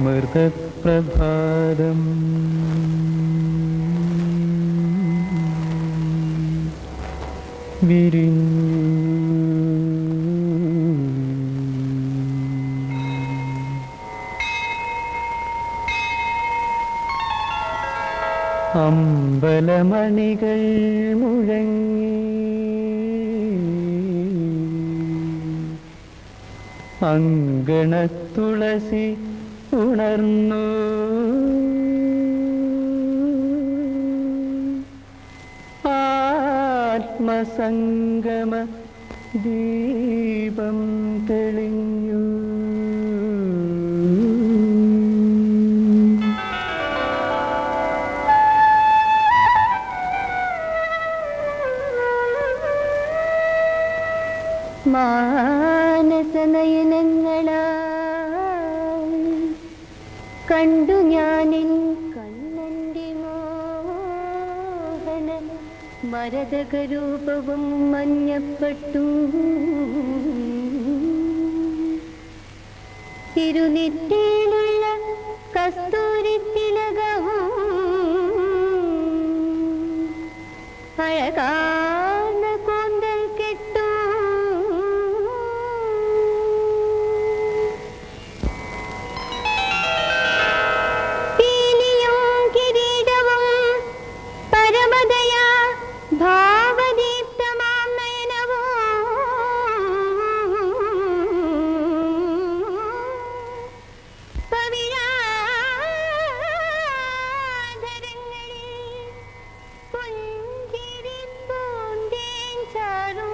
അമൃതപ്രഭാതം വിരിഞ്ഞു അമ്പലമണികൾ മുഴങ്ങി അങ്കണത്തുളസി ഉണർന്നു ആത്മസംഗമ ദീപം തെളിഞ്ഞു മാനസനയനങ്ങളാൽ കണ്ടു ഞാനിൻ കണ്ണന്റെ മോഹന മരതകരൂപവും മഞ്ഞപ്പെട്ടു തിരുനെറ്റിയിലുള്ള കസ്തൂരി തിലകവും അഴകാർന്ന കൂന്തൽ കെട്ടു പീലിയും കിരീടവും പരമതയാ ഭാവദീപ്തമാം നയനവും പവിഴാധരങ്ങളിൽ പുഞ്ചിരി പൂന്തേൻ ചാരും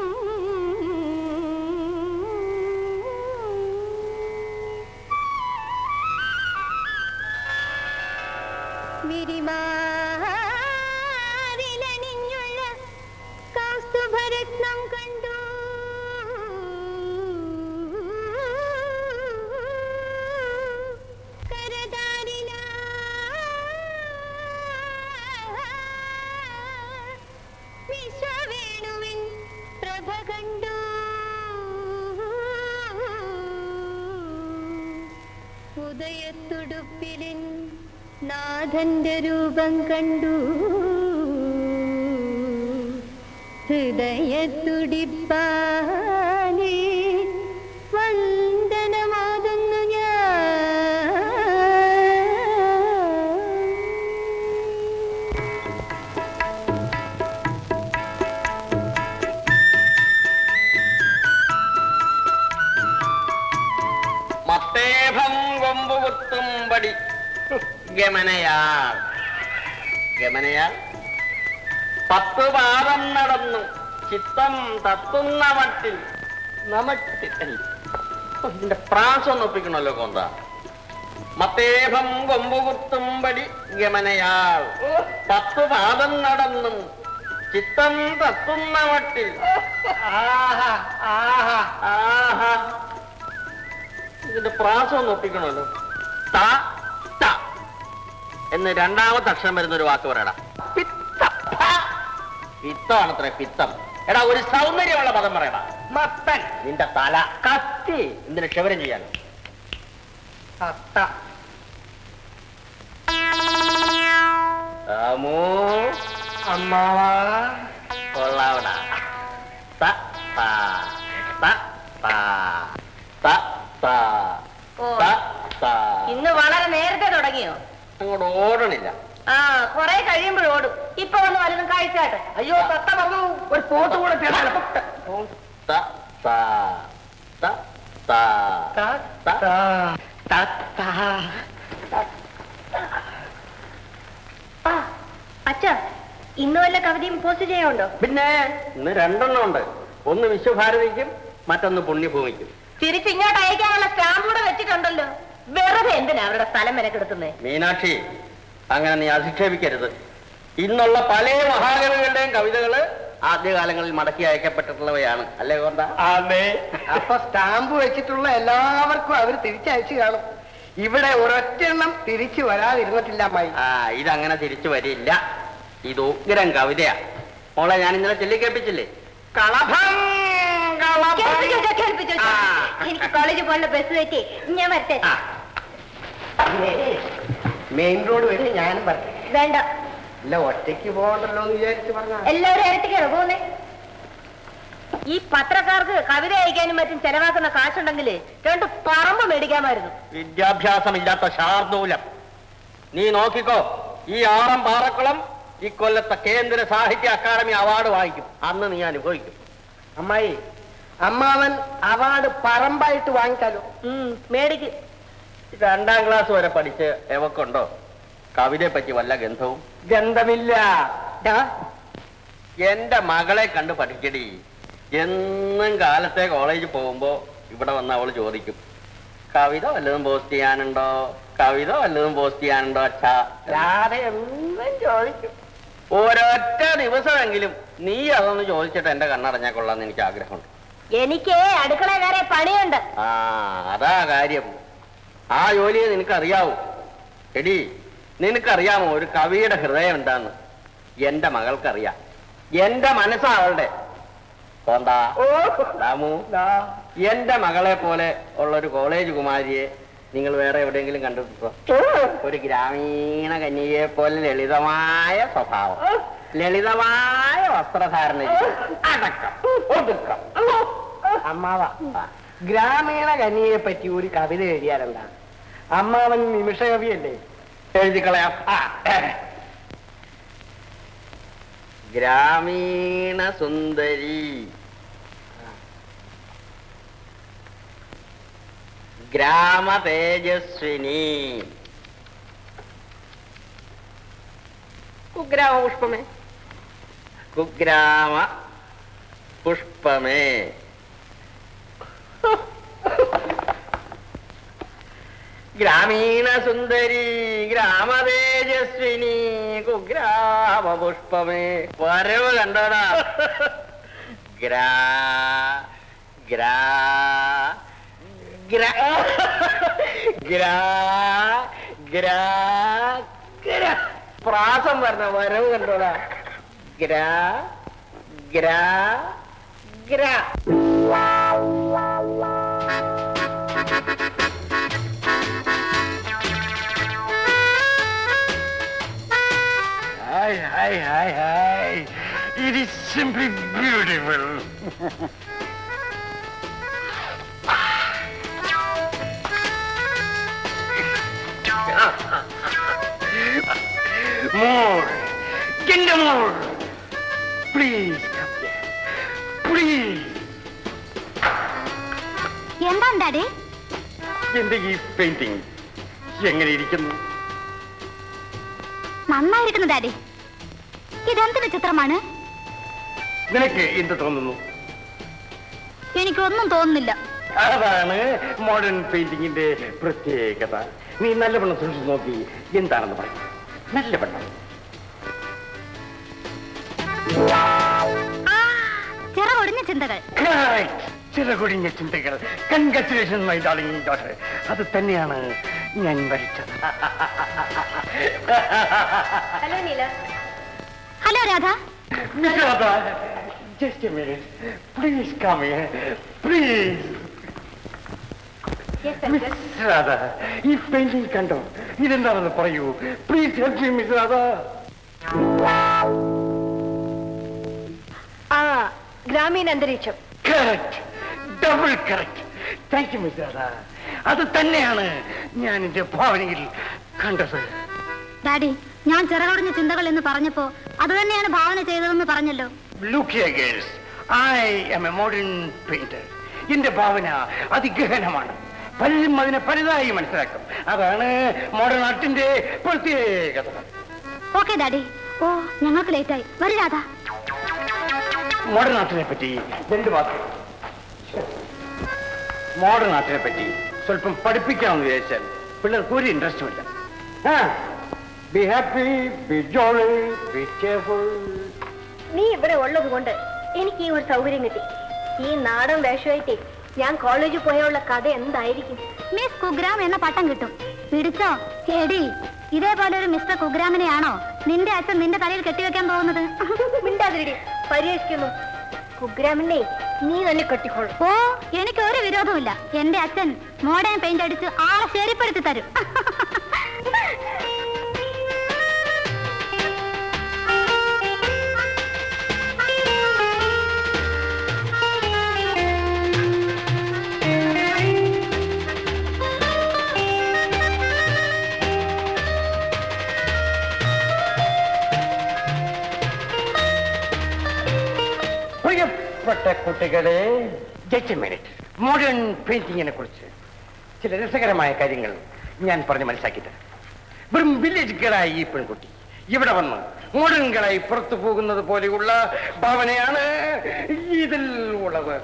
വിരിമാറിലണിഞ്ഞുള്ള കാസ്തുഭരത്നം കണ്ടു കരതാരില വിശ്വവേണുവിൻ പ്രഭ കണ്ടു ഉദയത്തുടുപ്പിലിൻ നാഥന്റെ രൂപം കണ്ടു ഹൃദയത്തുടിപ്പാനേ വന്ദനമാകുന്നു ഞാൻ മത്തേഭം കൊമ്പുകുത്തുംപടി ഗമനയാൾ ഗമനയാൾ പത്ത് പാദം നടന്നു ചിത്തം തത്തുന്ന മട്ടിൽ നമട്ടി ഇതിന്റെ പ്രാസം ഒന്ന് ഒപ്പിക്കണല്ലോ കൊന്ത മത്തേഭം കൊമ്പുകുത്തുംപടി ഗമനയാൾ പത്തു പാദം നടന്നും ചിത്തം തത്തുന്ന മട്ടിൽ ആഹാ ആഹാ ആഹാ ഇതിന്റെ പ്രാസം ഒന്ന് ഒപ്പിക്കണമല്ലോ ത ത എന്ന് രണ്ടാമത്തെ അക്ഷരം വരുന്ന ഒരു വാക്ക് പറയടാ പിത്തം പിത്തമാണ് അത്ര പിത്തം എടാ ഒരു സൗന്ദര്യമുള്ള പദം പറയടാ മത്തൻ നിന്റെ തല കത്തി എന്തിനു ക്ഷവരം ചെയ്യാൻ അമ്മോ അമ്മാവാ കൊള്ളാവടാ ത ത ത ത ത ത ഓ. ത ത ഇന്ന് വളരെ നേരത്തെ തുടങ്ങിയോ അങ്ങോട്ട് ഓടണില്ല ആ കൊറേ കഴിയുമ്പോൾ ഓടും ഇപ്പൊ വന്ന് വലുതും കഴിച്ചാട്ടെ അയ്യോ തത്ത പറഞ്ഞു ഒരു പോത്ത് കൂടെ ത ത ത ത ത ആ അച്ഛാ ഇന്ന് വല്ല കവിതയും പോസ്റ്റ് ചെയ്യാനുണ്ടോ പിന്നെ ഇന്ന് രണ്ടെണ്ണം ഉണ്ട് ഒന്ന് വിശ്വഭാരതിക്കും മറ്റൊന്ന് പുണ്യഭൂമിക്കും തിരിച്ചിങ്ങോട്ട് അയക്കാനുള്ള സ്റ്റാമ്പ് കൂടെ വെച്ചിട്ടുണ്ടല്ലോ വെറുതെ എന്തിനാ അവരുടെ സ്ഥലം മെനക്കെടുക്കുന്നേ മീനാക്ഷി അങ്ങനെ നീ അധിക്ഷേപിക്കരുത് ഇന്നുള്ള പല മഹാകവികളുടെയും കവിതകള് ആദ്യകാലങ്ങളിൽ മടക്കി അയക്കപ്പെട്ടിട്ടുള്ളവയാണ് അല്ലേ കൊണ്ട അതെ അപ്പൊ സ്റ്റാമ്പ് വെച്ചിട്ടുള്ള എല്ലാവർക്കും അവർ തിരിച്ചയച്ചു കാണും ഇവിടെ ഒരൊറ്റെണ്ണം തിരിച്ചു വരാതിരുന്നിട്ടില്ല അമ്മായി ആ ഇതങ്ങനെ തിരിച്ചു വരില്ല ഇത് ഉഗ്രം കവിതയാ മോളെ ഞാൻ ഇന്നലെ ചൊല്ലിക്കേപ്പിച്ചില്ലേ കളഭം കളഭം കേൾപ്പിച്ചോ, കേൾപ്പിച്ചോ. ആ. എനിക്ക് കോളേജിൽ പോകാനുള്ള ബസ് കയറ്റി ഞാൻ വരട്ടെ ആ. മെയിൻ റോഡ് വരെ ഞാനും പറഞ്ഞു വേണ്ട അല്ല ഒറ്റയ്ക്ക് പോകണ്ടല്ലോ എന്ന് വിചാരിച്ച് പറഞ്ഞ എല്ലാവരും ഇരട്ടിക്കാണോ പോകുന്നേ ഈ പത്രക്കാർക്ക് കവിത അയക്കാനും മറ്റും ചെലവാക്കുന്ന കാശുണ്ടെങ്കിൽ രണ്ട് പറമ്പ് മേടിക്കാമായിരുന്നു വിദ്യാഭ്യാസമില്ലാത്ത ശാർദൂലം നീ നോക്കിക്കോ ഈ ആറം പാറക്കുളം ഇക്കൊല്ലത്തെ കേന്ദ്ര സാഹിത്യ അക്കാദമി അവാർഡ് വാങ്ങിക്കും അന്ന് നീ അനുഭവിക്കും അമ്മായി അമ്മാവൻ അവാർഡ് പറമ്പായിട്ട് വാങ്ങിച്ചാലോ ഉം, മേടിക്ക് രണ്ടാം ക്ലാസ് വരെ പഠിച്ച് എവക്കുണ്ടോ കവിതയെ പറ്റി വല്ല ഗന്ധവും ഗന്ധമില്ല ഡാ, എന്റെ മകളെ കണ്ട് പഠിക്കടി എന്നും കാലത്തെ കോളേജിൽ പോകുമ്പോ ഇവിടെ വന്ന് അവള് ചോദിക്കും കവിത വല്ലതും പോസ്റ്റ് ചെയ്യാനുണ്ടോ കവിത വല്ലതും പോസ്റ്റ് ചെയ്യാനുണ്ടോ അച്ഛാ രാധ എന്നും ചോദിക്കും ഒരൊറ്റ ദിവസമെങ്കിലും നീ അതൊന്ന് ചോദിച്ചിട്ട് എന്റെ കണ്ണടഞ്ഞാൽ കൊള്ളാന്ന് എനിക്ക് ആഗ്രഹമുണ്ട് എനിക്ക് അടുക്കള വേറെ പണിയുണ്ട് ആ അതാ കാര്യം ആ ജോലിയെ നിനക്കറിയാവൂ എടി നിനക്കറിയാമോ ഒരു കവിയുടെ ഹൃദയം എന്താന്ന് എന്റെ മകൾക്കറിയാം എന്റെ മനസ്സാ അവളുടെ കോന്താ ഓ ദാമു ദാ. എന്റെ മകളെ പോലെ ഉള്ള ഒരു കോളേജ് കുമാരിയെ നിങ്ങൾ വേറെ എവിടെയെങ്കിലും കണ്ടിട്ടുണ്ടോ ഒരു ഗ്രാമീണ കന്യകയെ പോലെ ലളിതമായ സ്വഭാവം ലളിതമായ വസ്ത്രധാരണ രീതി. അടക്കം ഒതുക്കം അമ്മാവ ഗ്രാമീണ കന്യയെ പറ്റി ഒരു കവിത എഴുതിയാലെന്താ അമ്മാവൻ നിമിഷ കവിയല്ലേ എഴുതി കളയാം ആ. ഗ്രാമീണ സുന്ദരി ഗ്രാമ തേജസ്വിനി കുഗ്രാമ പുഷ്പമേ കുഗ്രാമ പുഷ്പമേ ഗ്രാമീണ സുന്ദരി ഗ്രാമതേജസ്വിനി കുഗ്രാമ പുഷ്പമേ വരവ് കണ്ടോടാ ഗ്രാ ഗ്രാ ഗ്രാ ഗ്രാ ഗ്രാ ഗ്രാ പ്രാസം പറഞ്ഞ വരവ് കണ്ടോടാ ഗ്രാ ഗ്രാ ഗ്രാ Hi, hi, hi, hi. It is simply beautiful. more. Get more. Please come here. Please. എന്താ ഡാഡി എന്റെ ഈ പെയിന്റിംഗ് എങ്ങനെ ഇരിക്കുന്നു നന്നായിരിക്കുന്നു ഡാഡി ഇതെന്തിന്റെ ചിത്രമാണ് നിനക്ക് എന്ത് തോന്നുന്നു എനിക്കൊന്നും തോന്നുന്നില്ല അതാണ് മോഡേൺ പെയിന്റിങ്ങിന്റെ പ്രത്യേകത നീ നല്ലവണ്ണം സൂക്ഷിച്ചു നോക്കി എന്താണെന്ന് പറയും നല്ലവണ്ണം ചിറകൊടിഞ്ഞ ചിന്തകൾ Correct. ചില കൊടിഞ്ഞ ചിന്തകൾ കൺഗ്രറ്റുലേഷൻ മൈ ഡാർലിംഗ് ഡോട്ടർ അത് തന്നെയാണ് ഞാൻ വരച്ചത് hello Neela hello Radha just a minute please come here please miss Radha ഈ പെയിന്റിംഗ് കണ്ടോ ഇതെന്താണെന്ന് പറയൂ please help me miss Radha ആ ഗ്രാമീണ അന്തരീക്ഷം correct double correct thank you miss Radha അത് തന്നെയാണ് ഞാൻ എന്റെ ഭാവനയിൽ കണ്ടത് ഡാഡി ഞാൻ ചിറകൊടിഞ്ഞ ചിന്തകൾ എന്ന് പറഞ്ഞപ്പോ അത് തന്നെയാണ് ഭാവന ചെയ്തതെന്ന് പറഞ്ഞല്ലോ Look here, girls. I am a modern painter. എന്റെ ഭാവന അതിഗഹനമാണ് പലരും അതിനെ പലതായി മനസ്സിലാക്കും അതാണ് മോഡേൺ ആർട്ടിന്റെ പ്രത്യേകത ഓക്കെ ഡാഡി ഓ ഞങ്ങൾക്ക് ലേറ്റായി വരൂ രാധ മോഡേൺ ആർട്ടിനെ പറ്റി രണ്ട് വാക്ക് മോഡേൺ ആർട്ടിനെ പറ്റി സ്വല്പം പഠിപ്പിക്കാമെന്ന് വിചാരിച്ചാൽ പിള്ളേർക്ക് ഒരു ഇൻട്രസ്റ്റും ഇല്ല be happy be jolly be cheerful നീ ഇവിടെ ഉള്ളത് കൊണ്ട് എനിക്ക് ഈ ഒരു സൗകര്യം കിട്ടി ഈ നാടൻ വേഷമായിട്ടേ ഞാൻ കോളേജിൽ പോയുള്ള കഥ എന്തായിരിക്കും മിസ് കുഗ്രാം എന്ന പട്ടം കിട്ടും പിടിച്ചോ എടി ഇതേപോലെ ഒരു മിസ്റ്റർ കുഗ്രാമിനെയാണോ നിന്റെ അച്ഛൻ നിന്റെ തലയിൽ കെട്ടിവെക്കാൻ പോകുന്നത് മിണ്ടാതിരിടി പരിഹരിക്കുന്നു കുഗ്രാമിനെ നീ തന്നെ കെട്ടിക്കോളും ഓ എനിക്ക് ഒരു വിരോധമില്ല എന്റെ അച്ഛൻ മോഡേൺ പെയിന്റ് അടിച്ച് ആളെ ശരിപ്പെടുത്തി തരും പ്രിയപ്പെട്ട കുട്ടികളെ ജസ്റ്റ് മിനിറ്റ് മോഡേൺ പെയിന്റിങ്ങിനെ കുറിച്ച് ചില രസകരമായ കാര്യങ്ങൾ ഞാൻ പറഞ്ഞ് മനസ്സിലാക്കി തരാം വെറും വില്ലേജ് ഗേളായി ഈ പെൺകുട്ടി ഇവിടെ വന്ന് മോഡേൺ ഗേളായി പുറത്തു പോകുന്നത് പോലെയുള്ള ഭാവനയാണ് ഇതിൽ ഉള്ളത്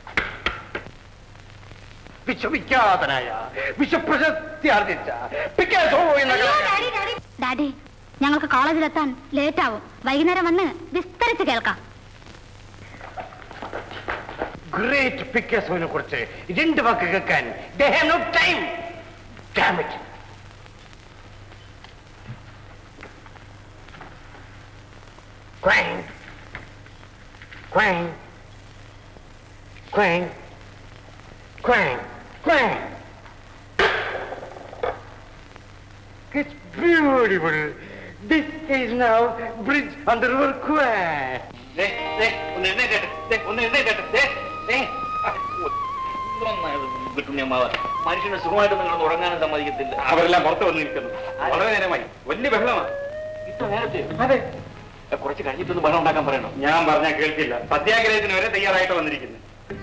വിശ്വവിഖ്യാതനായ വിശ്വപ്രശസ്തി ആർജിച്ച പിക്കാസോ എന്ന കലാകാരൻ. ഡാഡി ഞങ്ങൾക്ക് കോളേജിലെത്താൻ ലേറ്റ് ആവും വൈകുന്നേരം വന്ന് വിസ്തരിച്ച് കേൾക്കാം ഗ്രേറ്റ് പിക്കാസോനെ കുറിച്ച് രണ്ട് വാക്ക് കേൾക്കാൻ they have no time. Damn it. Quang. Quang. Quang. Quang. Quang. It's beautiful. This is now bridge under river Quang. ദേ, ദേ, ഒന്ന് എഴുന്നേറ്റേ ദേ, ഒന്ന് എഴുന്നേറ്റേ ദേ, ദേ. ആ, ഓ, ഇതൊന്നായത് കിട്ടുണ്ണിയമ്മാവ മനുഷ്യന് സുഖമായിട്ട് നിങ്ങൾ ഉറങ്ങാനും സമ്മതിക്കത്തില്ല അവരെല്ലാം പുറത്ത് വന്നിരിക്കുന്നു വളരെ നേരമായി വലിയ ബഹളമാണ് ഇത്ര നേരത്തെ അതെ കുറച്ച് കഴിഞ്ഞിട്ടൊന്ന് ബഹളം ഉണ്ടാക്കാൻ പറയണം ഞാൻ പറഞ്ഞാൽ കേൾക്കില്ല സത്യാഗ്രഹത്തിന് വരെ തയ്യാറായിട്ട് വന്നിരിക്കുന്നു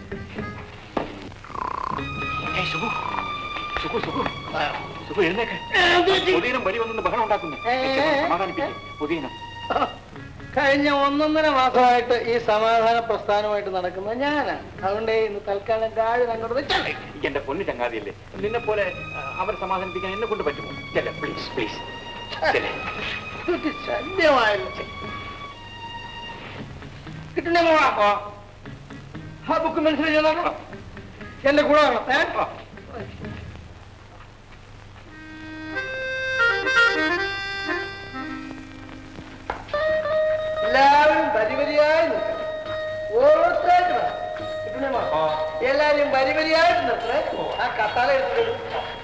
ഏയ്, സുഖു സുഖു സുഖു ആ, സുഖു എഴുന്നേക്ക് പുതിയനം വരി വന്നു ബഹളം ഉണ്ടാക്കുന്നു സമാധാനിപ്പിക്കും പുതിയനം കഴിഞ്ഞ ഒന്നൊന്നര മാസമായിട്ട് ഈ സമാധാന പ്രസ്ഥാനമായിട്ട് നടക്കുന്നത് ഞാനാണ് അതുകൊണ്ട് ഇന്ന് തൽക്കാലം ഗാഴി അങ്ങോട്ട് വെച്ചല്ലേ എന്റെ പൊന്നു ചങ്ങാതിയല്ലേ നിന്നെ പോലെ അവർ സമാധാനിപ്പിക്കാൻ എന്നെ കൊണ്ട് പറ്റുമോ ചെല്ല പ്ലീസ് പ്ലീസ് ചെല്ലേ ഇതൊരു ശല്യമായല്ലോ കിട്ടണേ മോളാ ആ ബുക്ക് മനസ്സിലായി എന്റെ കൂടെ വേണം ഏ എല്ലാവരും വരിവരിയായി നിൽക്കണം ഓരോരുത്തരായിട്ട് വേണം. കിട്ടണേ മോളെ? എല്ലാവരും വരിവരിയായിട്ട് നിർത്തണേ ആ കത്താല എടുത്തിട്ട്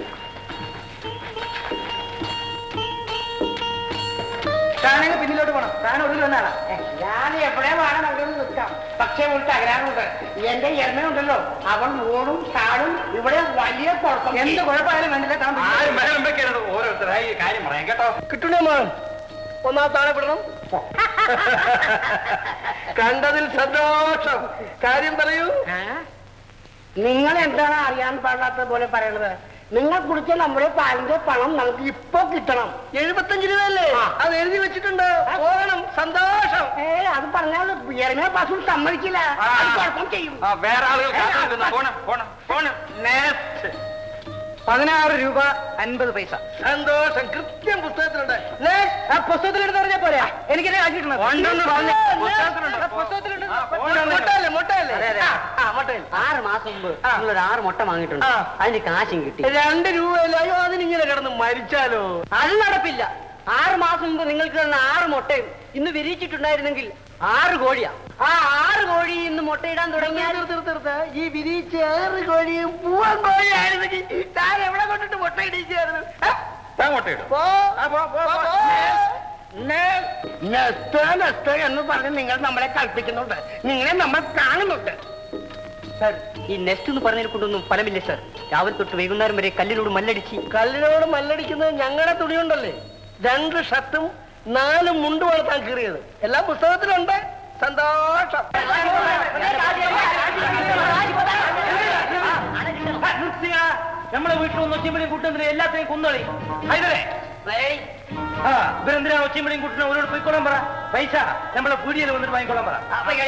താനെങ്കിൽ പിന്നിലോട്ട് പോണം താൻ ഒടുവിൽ വന്നാളാ ഞാൻ എവിടെ വേണം അവിടെ നിൽക്കാം പക്ഷേ ഒരു തകരാറുണ്ട് എന്റെ എണ്ണയുണ്ടല്ലോ അവൻ ഓടും ചാടും ഇവിടെ വലിയ കുഴപ്പം എന്ത് കുഴപ്പമായാലും വേണ്ടില്ല താൻ ആരും ബഹളം വെക്കരുത് ഓരോരുത്തരായി കാര്യം പറയാം കേട്ടോ കിട്ടണേ മോൻ ഒന്നാം താഴെ വിടണം കണ്ടതിൽ സന്തോഷം കാര്യം പറയൂ നിങ്ങൾ എന്താണ് അറിയാൻ പാടില്ലാത്ത പോലെ പറയണത് നിങ്ങൾ കുടിച്ച നമ്മുടെ പാലിന്റെ പണം നമുക്ക് ഇപ്പൊ കിട്ടണം എഴുപത്തഞ്ച് രൂപയല്ലേ അത് എഴുതി വെച്ചിട്ടുണ്ട് പോകണം സന്തോഷം ഏ അത് പറഞ്ഞാൽ ഇറങ്ങിയ പാസ് സമ്മതിക്കില്ല അത് കുഴപ്പം ചെയ്യും ആ വേറെ ആളുകൾ കാത്തിരിക്കുന്നു പോണം പോണം പോണം നെക്സ്റ്റ് പതിനാറ് രൂപ അൻപത് പൈസ സന്തോഷം കൃത്യം പുസ്തകത്തിലുണ്ട് നെക്സ്റ്റ് ആ പുസ്തകത്തിലെടുത്ത് പറഞ്ഞാ പോരാ എനിക്ക് ഉണ്ടെന്ന് പറഞ്ഞു. പുസ്തകത്തിലുണ്ട്. മൊട്ടയല്ലേ മൊട്ടയല്ലേ ആ, ആ മൊട്ടയിൽ ആറ് മാസം മുമ്പ് നിങ്ങളൊരു ആറ് മുട്ട വാങ്ങിയിട്ടുണ്ട് ആ. അതിന് കാശും കിട്ടി രണ്ട് രൂപയല്ലേ അയ്യോ അതിനിങ്ങനെ കിടന്ന് മരിച്ചാലോ അത് നടപ്പില്ല ആറ് മാസം മുമ്പ് നിങ്ങൾക്ക് തന്ന ആറ് മുട്ടയും ഇന്ന് വിരിയിച്ചിട്ടുണ്ടായിരുന്നെങ്കിൽ ആറ് കോഴിയാ ആ ആറ് കോഴി ഇന്ന് മുട്ടയിടാൻ തുടങ്ങിയാൽ തീർത്ത് തീർത്ത് തീർത്ത് ഈ വിരിയിച്ച ഏറ് കോഴിയും പൂവൻ കോഴിയായിരുന്നെങ്കിൽ താൻ എവിടെ കൊണ്ടിട്ട് മുട്ട ഇടിച്ചായിരുന്നു അങ്ങോട്ടേടും പോ പോ, പോ, പോ. നെസ്റ്റ് നെസ്റ്റ് എന്ന് പറഞ്ഞ് നിങ്ങൾ നമ്മളെ കൽപ്പിക്കുന്നുണ്ട് നിങ്ങളെ നമ്മൾ കാണുന്നുണ്ട് സർ ഈ നെസ്റ്റ് എന്ന് പറഞ്ഞതിനെ കൊണ്ടൊന്നും ഫലമില്ല സർ രാവിലെ തൊട്ട് വൈകുന്നേരം വരെ കല്ലിനോട് മല്ലടിച്ച് കല്ലിനോട് മല്ലടിക്കുന്നത് ഞങ്ങളുടെ തുണിയുണ്ടല്ലേ രണ്ട് ഷർട്ടും നാല് മുണ്ടുമാണ് താൻ കീറിയത് എല്ലാം പുസ്തകത്തിലുണ്ട് സന്തോഷം നമ്മളെ വീട്ടിൽ ഒന്ന് ഒച്ചമ്പളിയും കൂട്ടുന്നതിന് എല്ലാത്തിനെയും കുന്നളി ഹൈദരേ ആ ഇവരെന്തിനാ ഒച്ചമ്പളിയും കൂട്ടുന്ന അവരോട് പോയിക്കോളാൻ പറ പൈസ നമ്മളെ പീടിയിൽ വന്നിട്ട് വാങ്ങിക്കോളാൻ പറ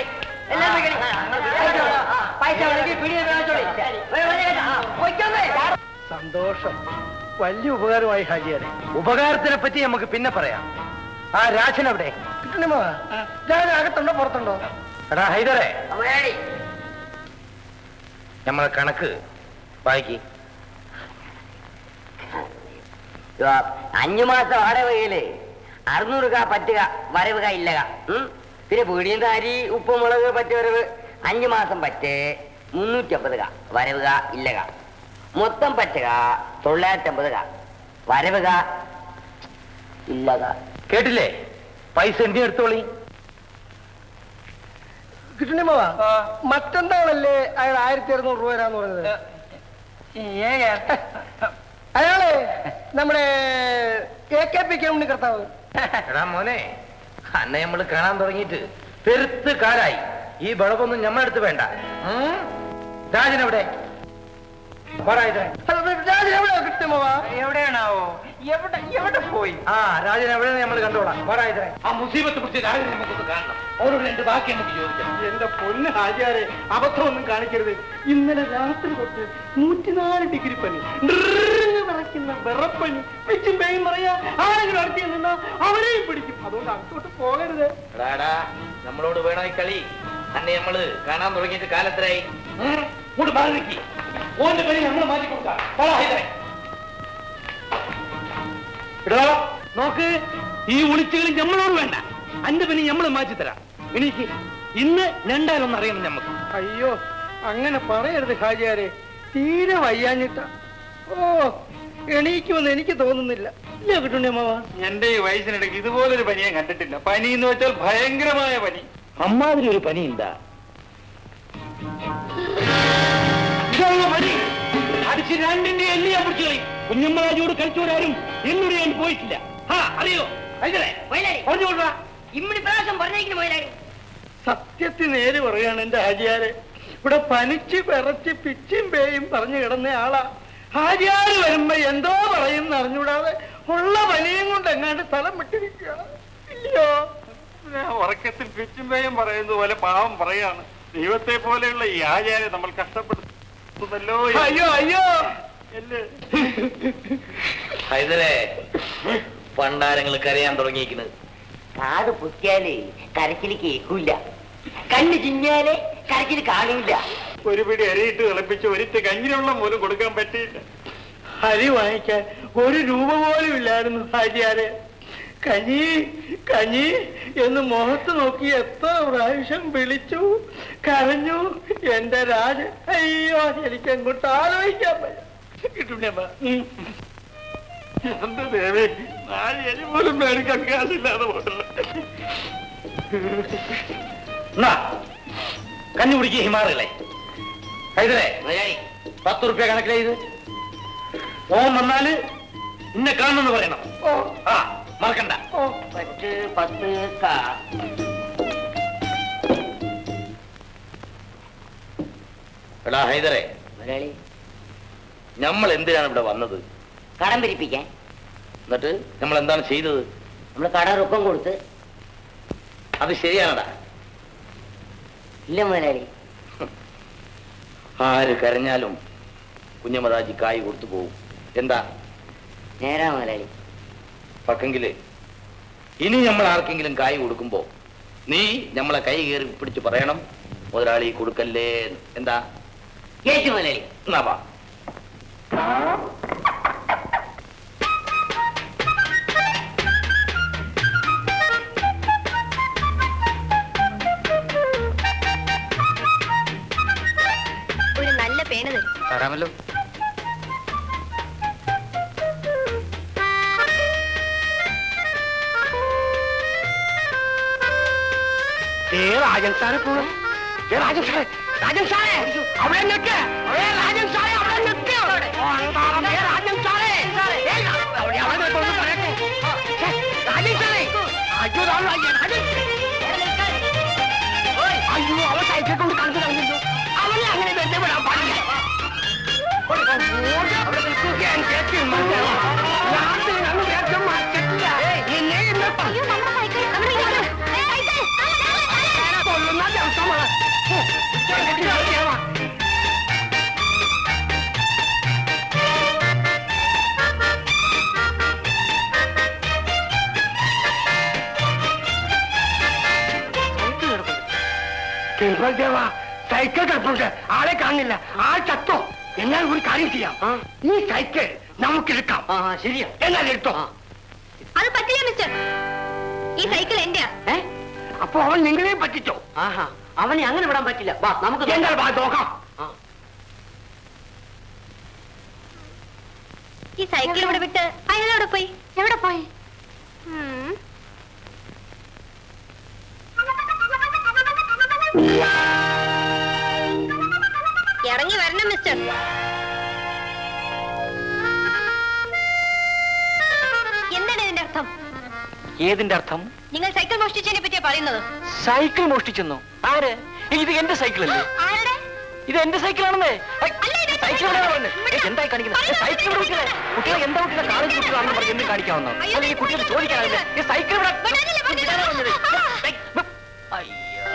സന്തോഷം വലിയ ഉപകാരമായി ഹാജിയാരെ ഉപകാരത്തിനെ പറ്റി നമുക്ക് പിന്നെ പറയാം ആ രാജൻ അവിടെ കിട്ടണമോ ഞാൻ അകത്തുണ്ടോ പുറത്തുണ്ടോ എടാ ഹൈദരേ നമ്മളെ കണക്ക് വായിക്കി അഞ്ചു മാസം വാടകയില് അറുന്നൂറ് കാ പറ്റുക വരവുക ഇല്ലക ഉം? പിന്നെ പീടിയും അരി ഉപ്പ് മുളക് പറ്റുവരവ് അഞ്ചു മാസം പറ്റ് മുന്നൂറ്റി അമ്പത് കാ വരവുക ഇല്ലക മൊത്തം പറ്റുക തൊള്ളായിരത്തി കാ വരവുക ഇല്ലക കേട്ടില്ലേ പൈസ എന്തി എടുത്തോളി കിട്ടണമോ മറ്റന്നാളല്ലേ അയാൾ ആയിരത്തി അറുന്നൂറ് രൂപ തരാന്ന് പറഞ്ഞത് അയാള് നമ്മുടെ A K P K Unnikarthav എടാ മോനെ അന്നെ നമ്മൾ കാണാൻ തുടങ്ങിയിട്ട് പെരുത്ത് കാലായി ഈ ബളവൊന്നും ഞമ്മടുത്ത് വേണ്ട ഉം? രാജൻ എവിടെ പറ ഇത്. എവിടെയാണാവോ എവിടെ എവിടെ പോയി ആ രാജൻ എവിടെ നമ്മൾ കണ്ടോളാം പറ ഇത്. ആ മുസീബത്ത് പിടിച്ച് രാവിലെ നമുക്കൊന്ന് കാണണം അവരോട് രണ്ട് ബാക്കി നമുക്ക് ചോദിക്കാം എന്റെ പൊന്ന് ഹാജിയാരെ അബദ്ധമൊന്നും കാണിക്കരുത് ഇന്നലെ രാത്രി തൊട്ട് നൂറ്റിനാല് ഡിഗ്രി പനി ഡ്രിന്ന് വിറയ്ക്കുന്ന വിറപ്പനി പിച്ചും പേയും പറയാ ആരെങ്കിലും അടുത്ത് നിന്നാ അവരെയും പിടിക്കും അതുകൊണ്ട് അങ്ങോട്ട് പോകരുത് എടാടാ നമ്മളോട് വേണോ ഈ കളി അന്നെ നമ്മള് കാണാൻ തുടങ്ങിയിട്ട് കാലത്തിലായി ഇങ്ങോട്ട് മാറി നിൽക്കി ഓന്റെ കളി നമ്മൾ മാറ്റി കൊടുക്കാം പോടാ, ഹൈദരെ. എടാ, നോക്ക് ഈ ഉളിച്ചുകളി നമ്മളോട് വേണ്ട അന്റെ പനി നമ്മൾ മാറ്റി തരാം എനിക്ക് ഇന്ന് രണ്ടാലൊന്നും അറിയണം നമുക്ക് അയ്യോ അങ്ങനെ പറയരുത് ഹാജിയാരെ തീരെ വയ്യാഞ്ഞിട്ട ഓ എണീക്കുമെന്ന് എനിക്ക് തോന്നുന്നില്ല ഇല്ല കിട്ടുണ്ണിയമ്മാവ എന്റെ ഈ വയസ്സിനിടയ്ക്ക് ഇതുപോലൊരു പനി ഞാൻ കണ്ടിട്ടില്ല പനി എന്ന് വെച്ചാൽ ഭയങ്കരമായ പനി അമ്മാതിരി ഒരു പനി എന്താ ഇതാണ് പനി അടിച്ച് രണ്ടിന്റെ എല്ലി ഞാൻ പിടിച്ചു കളി കുഞ്ഞമ്മരാജോട് കളിച്ചവരാരും എന്നോട് ഞാൻ പോയിട്ടില്ല ആ അറിയോ ഹൈദരെ, പറഞ്ഞു കൊണ്ടുവാ. ഇമ്മണി പ്രാവശ്യം പറഞ്ഞേക്കുന്നു മൊയിലാളി സത്യത്തിൽ നേര് പറയാണ് എന്റെ ഹാജിയാരെ ഇവിടെ പനിച്ച് വിറച്ച് പിച്ചും പേയും പറഞ്ഞു കിടന്ന ആളാ ഹാജിയാര് വരുമ്പോ എന്തോ പറയുന്ന അറിഞ്ഞൂടാതെ ഉള്ള പനിയും കൊണ്ട് എങ്ങാണ്ട് സ്ഥലം വിട്ടിരിക്കുകയാണ് ഇല്ലയോ ഞാൻ ഉറക്കത്തിൽ പിച്ചുമ്പേയും പറയുന്നത് പോലെ പാവം പറയാണ് ദൈവത്തെ പോലെയുള്ള ഈ ആചാര്യ നമ്മൾ കഷ്ടപ്പെടുത്തുന്നല്ലോ അയ്യോ അയ്യോ എന്ന് ഹൈദരെ പണ്ടാരങ്ങൾ കരയാൻ തുടങ്ങിയിരിക്കുന്നത് കാത് പൊത്തിയാലേ കരച്ചില് കേൾക്കൂല കണ്ണ് ചിഞ്ഞാലേ കരച്ചില് കാണൂല ഒരു പിടി അരിയിട്ട് തിളപ്പിച്ച് ഒരിറ്റ് കഞ്ഞിനുള്ള പോലും കൊടുക്കാൻ പറ്റിയില്ല അരി വാങ്ങിക്കാൻ ഒരു രൂപ പോലും ഇല്ലായിരുന്നു ഹാജിയാരെ കഞ്ഞി കഞ്ഞി എന്ന് മുഖത്ത് നോക്കി എത്ര പ്രാവശ്യം വിളിച്ചു കരഞ്ഞു എന്റെ രാജ അയ്യോ എനിക്ക് അങ്ങോട്ട് ആലോചിക്കാൻ പറ്റും കിട്ടുണ്ണിയമ്മ ഉം. എന്റെ ദേവി നാല് എരി പോലും മേടിക്കാൻ കാശില്ലാതെ പോകല്ല എന്നാ കഞ്ഞു കുടിക്കുക ഹിമാറുകളെ ഹൈദരെ പത്ത് റുപ്യ കണക്കിലെ ഇത് ഓൻ വന്നാല് ഇന്നെ കാണണമെന്ന് പറയണം ഓ ആ മറക്കണ്ട ഓ പത്ത് പത്ത് കാ എടാ ഹൈദരെ മലയാളി നമ്മൾ എന്തിനാണ് ഇവിടെ വന്നത് കടം പിരിപ്പിക്കാൻ എന്നിട്ട് നമ്മൾ എന്താണ് ചെയ്തത് നമ്മൾ കട റൊക്കം കൊടുത്ത് അത് ശരിയാണടാ ഇല്ല മുതലാളി ആര് കരഞ്ഞാലും കുഞ്ഞമതാജി കായ് കൊടുത്തു പോകും എന്താ നേരാ മുതലാളി പക്കെങ്കില് ഇനി നമ്മൾ ആർക്കെങ്കിലും കായ് കൊടുക്കുമ്പോ നീ നമ്മളെ കൈ കയറി പിടിച്ച് പറയണം മുതലാളി കൊടുക്കല്ലേ എന്ന്. എന്താ കേട്ടു മുതലാളി എന്നാ വാ ഒരു നല്ല പേന തരും തരാമല്ലോ ഏ രാജൻ സാറെ പോണു ഏ രാജൻ സാറേ രാജൻ സാറേ അവിടെ നിൽക്ക് ഏ രാജൻ സാറേ അവിടെ നിൽക്ക് ഓണ്ടാളം, ഏ രാജൻ സാറേ ഏ, അവിടെ അവിടെ നിൽക്ക്, ഒന്ന് പറയട്ടെ. ഛെ, രാജൻ സാറേ അയ്യോ രാ- രാ- രാജൻ ഓയ്, അയ്യോ അവൻ സൈക്കിൾ കൊണ്ട് കണ്ടു കളഞ്ഞു അവനെ അങ്ങനെ വെറുതെ വിടാൻ പാടില്ല ഓയ്, ഓടി അവിടെ നിൽക്കൂ. ഞാൻ കേൾക്കും, മനസ്സിലായോ? രാത്രി ഞങ്ങൾ വേഷം മാറ്റില്ല എന്നെ ഇന്ന് അയ്യോ നമ്മുടെ സൈക്കിൾ നമ്മുടെ ഇങ്ങോട്ട്. ഏ, സൈക്കിൾ. കൊല്ലുന്ന ദിവസമാണ് സൈക്കിൾ കിടപ്പുണ്ട് ആളെ കാണില്ല ആൾ ചത്തോ എന്നാൽ ഒരു കാര്യം ചെയ്യാം ഈ സൈക്കിൾ നമുക്ക് എടുക്കാം ശരിയാ എന്നാൽ എടുത്തോ അത് പറ്റില്ല മിസ്റ്റർ ഈ സൈക്കിൾ എന്റെയാ അപ്പൊ അവൻ നിങ്ങളെ പറ്റിച്ചോ ആഹാ അവനെ അങ്ങനെ വിടാൻ പറ്റില്ല വാ നമുക്ക് എന്താ വാ, നോക്കാം ഈ സൈക്കിൾ ഇവിടെ വിട്ട് അയാളോടെ പോയി എവിടെ പോയി ഉം. ഇറങ്ങി വരണം മിസ്റ്റർ എന്താണ് ഇതിന്റെ അർത്ഥം ഏതിന്റെ അർത്ഥം നിങ്ങൾ സൈക്കിൾ മോഷ്ടിച്ചതിനെ പറ്റിയാ പറയുന്നത് സൈക്കിൾ മോഷ്ടിച്ചെന്നു ആര് ഇത് എന്റെ സൈക്കിളല്ലേ ആരുടെ ഇത് എന്റെ സൈക്കിളാണെന്നേ ഐ, അല്ല, ഇത് എന്റെ സൈക്കിൾ എവിടെയാ സൈക്കിളാ. വന്നത്? ഏയ്, എന്തായി കാണിക്കുന്നത് ഏയ്, സൈക്കിൾ ഇവിടെ കുട്ടികളെ കുട്ടികളെ എന്താ കുട്ടികളെ കാളേജ് കുട്ടികളാണെന്ന് പറഞ്ഞ് എന്ത് കാണിക്കാവുന്ന അയ്യോ, അല്ല ഈ കുട്ടികൾ ചോദിക്കാനാവില്ല ഈ സൈക്കിൾ ഇവിടെ വിടാനില്ല, വിടില്ല. വിടാനാ പറഞ്ഞത്. ആ. ഏയ്, ബ- അയ്യോ.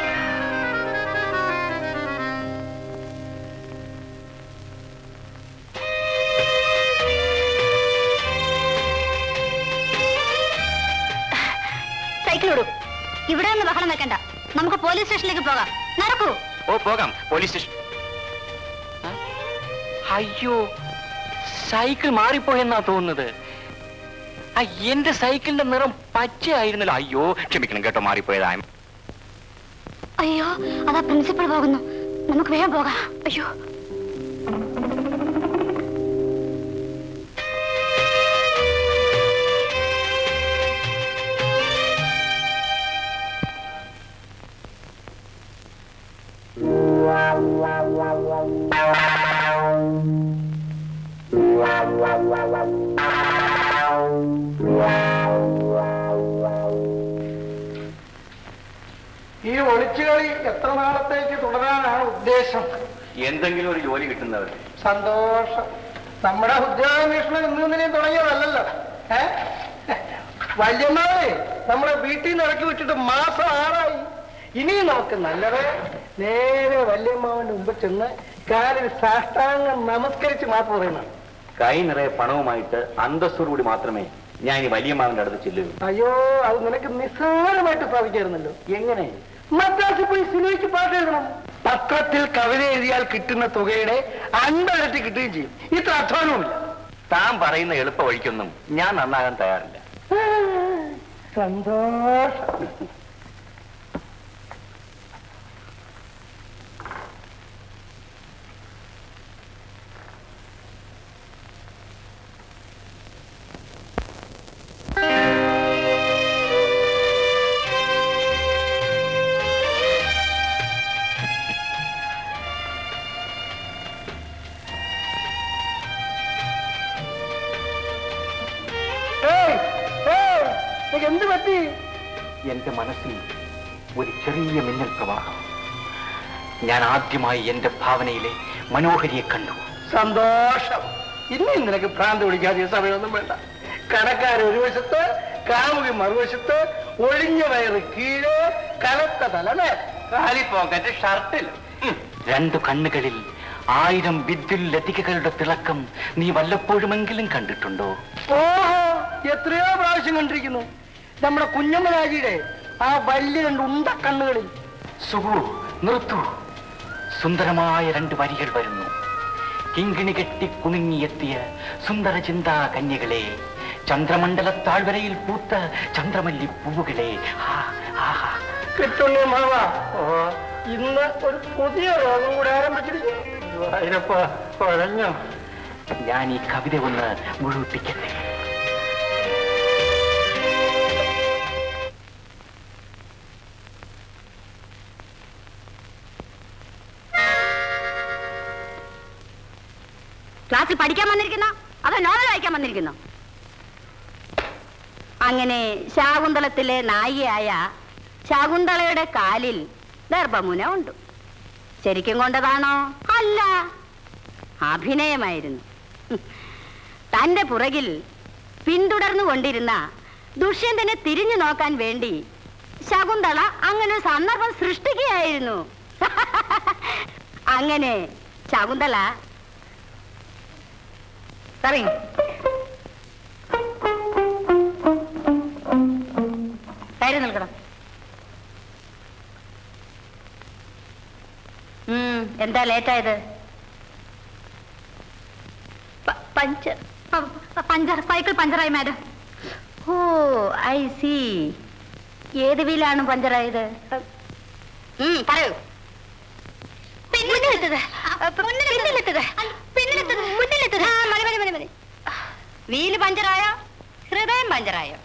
സൈക്കിൾ വിടൂ ഇവിടെ ഒന്ന് ബഹളം വെക്കണ്ട നമുക്ക് പോലീസ് സ്റ്റേഷനിലേക്ക് പോകാം നടക്കൂ ഓ പോകാം പോലീസ് സ്റ്റേഷൻ ആ? അയ്യോ സൈക്കിൾ മാറിപ്പോയെന്നാ തോന്നുന്നത് ആ എന്റെ സൈക്കിളിന്റെ നിറം പച്ചയായിരുന്നല്ലോ അയ്യോ ക്ഷമിക്കണം കേട്ടോ മാറിപ്പോയതാ അയ്യോ അതാ പ്രിൻസിപ്പൾ പോകുന്നു നമുക്ക് വേഗം പോകാം അയ്യോ ഈ ഒളിച്ചുകളി എത്ര നാളത്തേക്ക് തുടരാനാണ് ഉദ്ദേശം എന്തെങ്കിലും ഒരു ജോലി കിട്ടുന്നവർ സന്തോഷം നമ്മുടെ ഉദ്യോഗാന്വേഷണം ഇന്ന് ഇന്നലെയും തുടങ്ങിയതല്ലല്ലോ ഏ വല്യമ്മാവേ നമ്മളെ വീട്ടിൽ നിന്ന് ഇറക്കി വിട്ടിട്ട് മാസം ആറായി ഇനിയും നമുക്ക് നല്ലത് നേരെ വല്യമ്മാവന്റെ മുമ്പ് ചെന്ന് കാലിൽ സാഷ്ടാംഗം നമസ്കരിച്ച് മാപ്പ് പറയണം കൈ നിറയെ പണവുമായിട്ട് അന്തസ്സോടുകൂടി മാത്രമേ ഞാൻ ഈ വലിയമ്മാവിന്റെ അടുത്ത് ചെല്ലൂ അയ്യോ അത് നിനക്ക് നിസ്സാരമായിട്ട് സാധിക്കായിരുന്നല്ലോ എങ്ങനെ മദ്രാസിൽ പോയി സിനിമയ്ക്ക് പാട്ട് എഴുതണം പത്രത്തിൽ കവിത എഴുതിയാൽ കിട്ടുന്ന തുകയുടെ അൻപതിരട്ടി കിട്ടുകയും ചെയ്യും ഇത്ര അധ്വാനവുമില്ല താൻ പറയുന്ന എളുപ്പ വഴിക്കൊന്നും ഞാൻ നന്നാകാൻ തയ്യാറില്ല സന്തോഷം ഏയ്, ഏയ്, നിനക്ക് എന്ത് പറ്റി എന്റെ മനസ്സിൽ ഒരു ചെറിയ മിന്നൽ പ്രവാഹം ഞാൻ ആദ്യമായി എന്റെ ഭാവനയിലെ മനോഹരിയെ കണ്ടു സന്തോഷം ഇനിയും നിനക്ക് ഭ്രാന്ത് പിടിക്കാതെ സമയമൊന്നും വേണ്ട കടക്കാർ ഒരു വശത്ത് കാമുകി മറുവശത്ത് ഒഴിഞ്ഞ വയറ് കീഴ് കനത്ത തലമേ കാലിപ്പോക്കറ്റ് ഷർട്ടിൽ രണ്ടു കണ്ണുകളിൽ ആയിരം വിദ്യുൽ ലതികകളുടെ തിളക്കം നീ വല്ലപ്പോഴുമെങ്കിലും കണ്ടിട്ടുണ്ടോ ഓഹോ എത്രയോ പ്രാവശ്യം കണ്ടിരിക്കുന്നു നമ്മുടെ കുഞ്ഞമ്മരാജിയുടെ ആ വലിയ രണ്ട് ഉണ്ട കണ്ണുകളിൽ സുഖു നിർത്തു സുന്ദരമായ രണ്ട് വരികൾ വരുന്നു കിങ്കിണി കെട്ടി കുണുങ്ങിയെത്തിയ സുന്ദര ചിന്താ കന്യകളെ ചന്ദ്രമണ്ഡല താഴ്വരയിൽ പൂത്ത ചന്ദ്രമല്ലി പൂവുകളെ ആ, ആഹാ. കിട്ടുണ്ണി മാവ ഓ ഇന്ന് ഒരു പുതിയ രോഗം കൂടെ ആരംഭിച്ചിരിക്കുന്നു അതിനപ്പ കുഴഞ്ഞോ ഞാൻ ഈ കവിത ഒന്ന് മുഴുവിപ്പിക്കട്ടെ ക്ലാസ്സിൽ പഠിക്കാൻ വന്നിരിക്കുന്നോ അതോ നോവൽ വായിക്കാൻ വന്നിരിക്കുന്നോ അങ്ങനെ ശാകുന്തളത്തിലെ നായികയായ ശാകുന്തളയുടെ കാലിൽ ദർഭമുന ഉണ്ട് ശരിക്കും കൊണ്ടതാണോ അല്ല അഭിനയമായിരുന്നു ഹും. തന്റെ പുറകിൽ പിന്തുടർന്നു കൊണ്ടിരുന്ന ദുഷ്യന്തനെ തിരിഞ്ഞു നോക്കാൻ വേണ്ടി ശകുന്തള അങ്ങനെ ഒരു സന്ദർഭം സൃഷ്ടിക്കുകയായിരുന്നു അങ്ങനെ ശകുന്തള പറയും കയറി നിൽക്കണം ഉം, എന്താ ലേറ്റായത് പ- പഞ്ചർ പ- പ- പഞ്ചർ സൈക്കിൾ പഞ്ചറായി മാഡം ഓ ഐ സി ഏത് വീലാണ് പഞ്ചറായത് ഉം, പറയൂ പിന്നിലെത്തത് പിന്നിലെത്തത് പിന്നിലെത്തത് മുന്നിലെത്തത് ആ, മതി മതി മതി മതി വീല് പഞ്ചറായോ ഹൃദയം പഞ്ചറായോ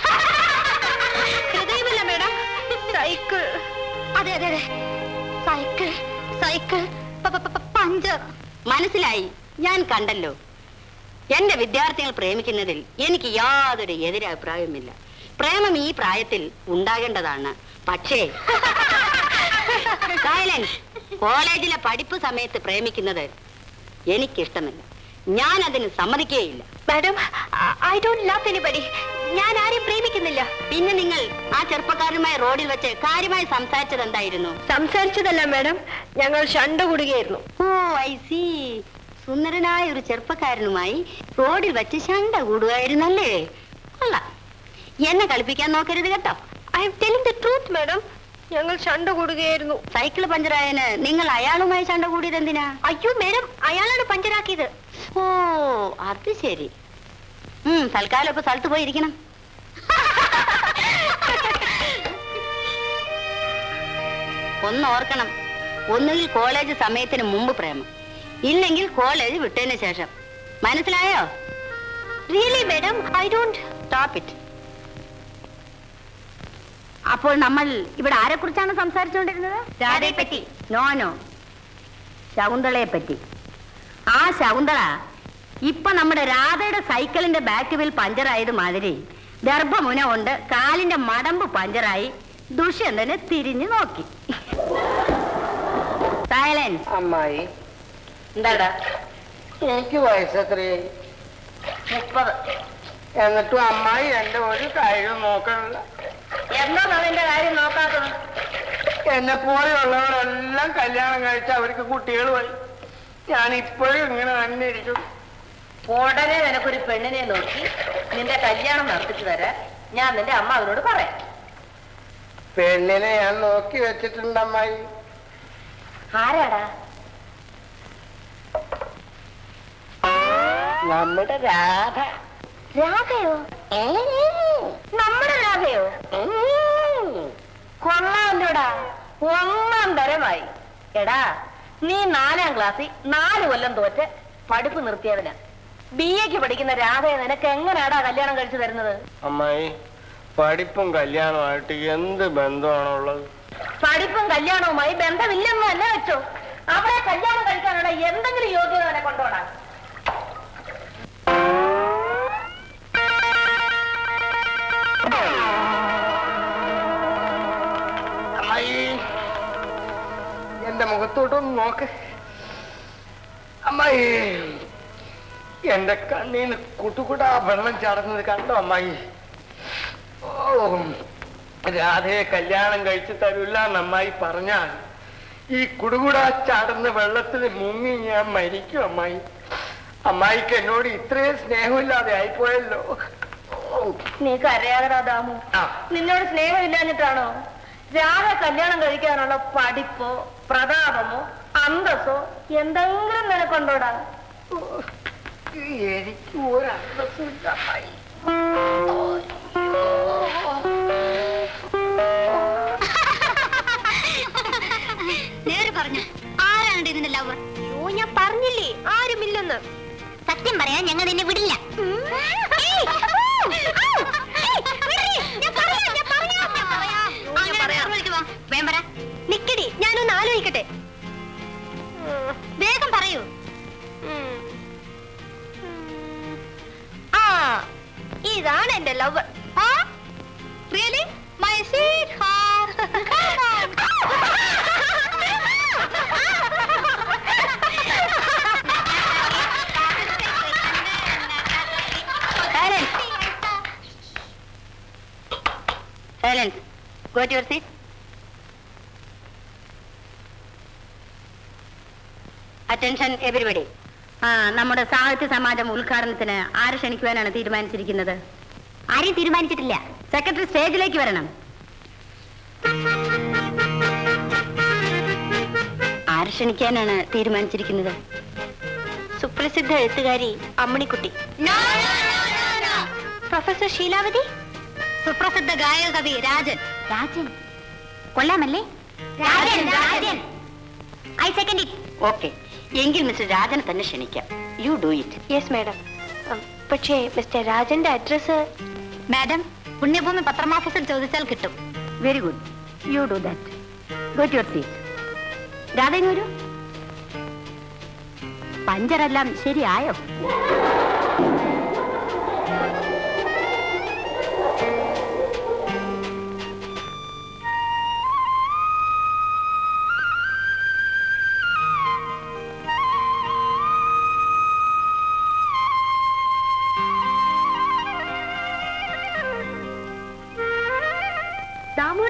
ഹൃദയമല്ല മേഡം സൈക്കിൾ അതെ അതെ അതെ സൈക്കിൾ സൈക്കിൾ പ- പ- പ- പഞ്ചർ മനസ്സിലായി ഞാൻ കണ്ടല്ലോ എന്റെ വിദ്യാർത്ഥികൾ പ്രേമിക്കുന്നതിൽ എനിക്ക് യാതൊരു എതിരഭിപ്രായവുമില്ല പ്രേമം ഈ പ്രായത്തിൽ ഉണ്ടാകേണ്ടതാണ് പക്ഷേ സൈലൻസ് കോളേജിലെ പഠിപ്പ് സമയത്ത് പ്രേമിക്കുന്നത് എനിക്കിഷ്ടമില്ല ഞാൻ അതിന് സമ്മതിക്കുകയില്ല madam I don't love anybody ഞാൻ ആരെയും പ്രേമിക്കുന്നില്ല പിന്നെ നിങ്ങൾ ആ ചെറുപ്പക്കാരനുമായി റോഡിൽ വെച്ച് കാര്യമായി സംസാരിച്ചത് എന്തായിരുന്നു സംസാരിച്ചതല്ല മാഡം ഞങ്ങൾ ഷണ്ട കൂടുകയായിരുന്നു ഓ ഐ സി സുന്ദരനായ ഒരു ചെറുപ്പക്കാരനുമായി റോഡിൽ വെച്ച് ശണ്ട കൂടുകയായിരുന്നല്ലേ അല്ല എന്നെ കളിപ്പിക്കാൻ നോക്കരുത് കേട്ടോ I'm telling the truth madam ഞങ്ങൾ ഷണ്ട കൂടുകയായിരുന്നു സൈക്കിൾ പഞ്ചറായന് നിങ്ങൾ അയാളുമായി ശണ്ട കൂടിയത് എന്തിനാ അയ്യോ മാഡം അയാളാണ് പഞ്ചറാക്കിയത് ഓ അത് ശരി ഉം തൽക്കാലം ഇപ്പൊ സ്ഥലത്ത് പോയിരിക്കണം ഒന്ന് ഓർക്കണം ഒന്നുകിൽ കോളേജ് സമയത്തിന് മുമ്പ് പ്രേമം ഇല്ലെങ്കിൽ കോളേജ് വിട്ടതിന് ശേഷം മനസ്സിലായോ really madam I don't stop it അപ്പോൾ നമ്മൾ ഇവിടെ ആരെ കുറിച്ചാണ് സംസാരിച്ചുകൊണ്ടിരുന്നത് രാധയെ പറ്റി നോ നോ ശകുന്തളയെ പറ്റി ആ ശകുന്തള ഇപ്പൊ നമ്മുടെ രാധയുടെ സൈക്കിളിന്റെ ബാക്ക് വീൽ പഞ്ചറായത് മാതിരി ഗർഭമുന കൊണ്ട് കാലിന്റെ മടമ്പ് പഞ്ചറായി ദുഷ്യന്തനെ തിരിഞ്ഞു നോക്കി സൈലൻസ് അമ്മായി എന്താടാ എനിക്ക് വയസ്സെത്രയായി മുപ്പത് എന്നിട്ടും അമ്മായി എന്റെ ഒരു കാര്യം നോക്കണില്ല എന്താണ് അതിന്റെ കാര്യം നോക്കാത്തത് എന്നെ പോലെയുള്ളവരെല്ലാം കല്യാണം കഴിച്ച് അവർക്ക് കുട്ടികൾ പോയി ഞാൻ ഇപ്പോഴും ഇങ്ങനെ തന്നെ ഇരിക്കും ഉടനെ നിനക്കൊരു പെണ്ണിനെ നോക്കി നിന്റെ കല്യാണം നടത്തിച്ചു തരാൻ ഞാൻ നിന്റെ അമ്മ അവനോട് പറയാം പെണ്ണിനെ ഞാൻ നോക്കി വെച്ചിട്ടുണ്ട് അമ്മായി ആരാടാ നമ്മുടെ രാധ രാധയോ നമ്മുടെ രാധയോ കൊള്ളാമല്ലോടാ ഒന്നാം തരമായി എടാ നീ നാലാം ക്ലാസ്സിൽ നാല് കൊല്ലം തോറ്റ് പഠിപ്പ് നിർത്തിയവനാ ബി എക്ക് പഠിക്കുന്ന രാധയെ നിനക്ക് എങ്ങനെയാടാ കല്യാണം കഴിച്ചു തരുന്നത് അമ്മായി പഠിപ്പും കല്യാണമായിട്ട് എന്ത് ബന്ധമാണുള്ളത് പഠിപ്പും കല്യാണവുമായി ബന്ധമില്ലെന്ന് തന്നെ വെച്ചോ അവളെ കല്യാണം കഴിക്കാനുള്ള എന്തെങ്കിലും യോഗ്യത തന്നെ കൊണ്ടോടാ അമ്മായി എന്റെ മുഖത്തോട്ടൊന്ന് നോക്ക് അമ്മായി എന്റെ കണ്ണീന്ന് കുട്ടുകുടാ വെള്ളം ചടഞ്ഞത് കണ്ടോ അമ്മായി ഓ രാധയെ കല്യാണം കഴിച്ചു തരൂല്ല എന്നമ്മായി പറഞ്ഞാൽ ഈ കുടുകുടാ ചാടുന്ന വെള്ളത്തിൽ മുങ്ങി ഞാൻ മരിക്കും അമ്മായി അമ്മായിക്ക് എന്നോട് ഇത്രയും സ്നേഹമില്ലാതെ ആയിപ്പോയല്ലോ ഓ, നീ കരയാകടാ ദാമു ആ. നിന്നോട് സ്നേഹമില്ലാഞ്ഞിട്ടാണോ രാധ കല്യാണം കഴിക്കാനുള്ള പഠിപ്പോ പ്രതാപമോ അന്തസ്സോ എന്തെങ്കിലും നിനക്കൊണ്ടോടാ എനിക്ക് ഒരു അന്തസ്സില്ല അമ്മായി നേര് പറഞ്ഞു ആരാണ് ഇതിന്റെ ലവർ ഓ ഞാൻ പറഞ്ഞില്ലേ ആരുമില്ലെന്ന് സത്യം പറയാൻ ഞങ്ങൾ നിന്നെ വിടില്ല ഏയ്! ഏയ്, വിടറി. ഞാൻ പറയാം, ഞാൻ പറയാം, ഞാൻ പറയാം. അങ്ങനെ പറഞ്ഞിട്ട് വാ. വേഗം പറ. നിക്കടി ഞാനൊന്ന് ആലോചിക്കട്ടെ വേഗം പറയൂ ഉം. ആ ഇതാണ് എന്റെ love ah really my sweet heart silence go to your seat attention everybody ആ നമ്മുടെ സാഹിത്യ സമാജം ഉദ്ഘാടനത്തിന് ആരെ ക്ഷണിക്കുവാനാണ് തീരുമാനിച്ചിരിക്കുന്നത് ആരെയും തീരുമാനിച്ചിട്ടില്ല സെക്രട്ടറി സ്റ്റേജിലേക്ക് വരണം ആരെ ക്ഷണിക്കാനാണ് തീരുമാനിച്ചിരിക്കുന്നത് സുപ്രസിദ്ധ എഴുത്തുകാരി അമ്മണിക്കുട്ടി പ്രൊഫസർ ശീലാവതി സുപ്രസിദ്ധ ഗായക കവി രാജൻ രാജൻ കൊള്ളാമല്ലേ Rajan Rajan I second it okay എങ്കിൽ മിസ്റ്റർ രാജനെ തന്നെ ക്ഷണിക്കാം you do it yes madam പക്ഷേ മിസ്റ്റർ രാജന്റെ അഡ്രസ് മാഡം പുണ്യഭൂമി പത്രമാഫീസിൽ ചോദിച്ചാൽ കിട്ടും very good you do that go to your seat Radha വരൂ പഞ്ചറെല്ലാം ശരിയായോ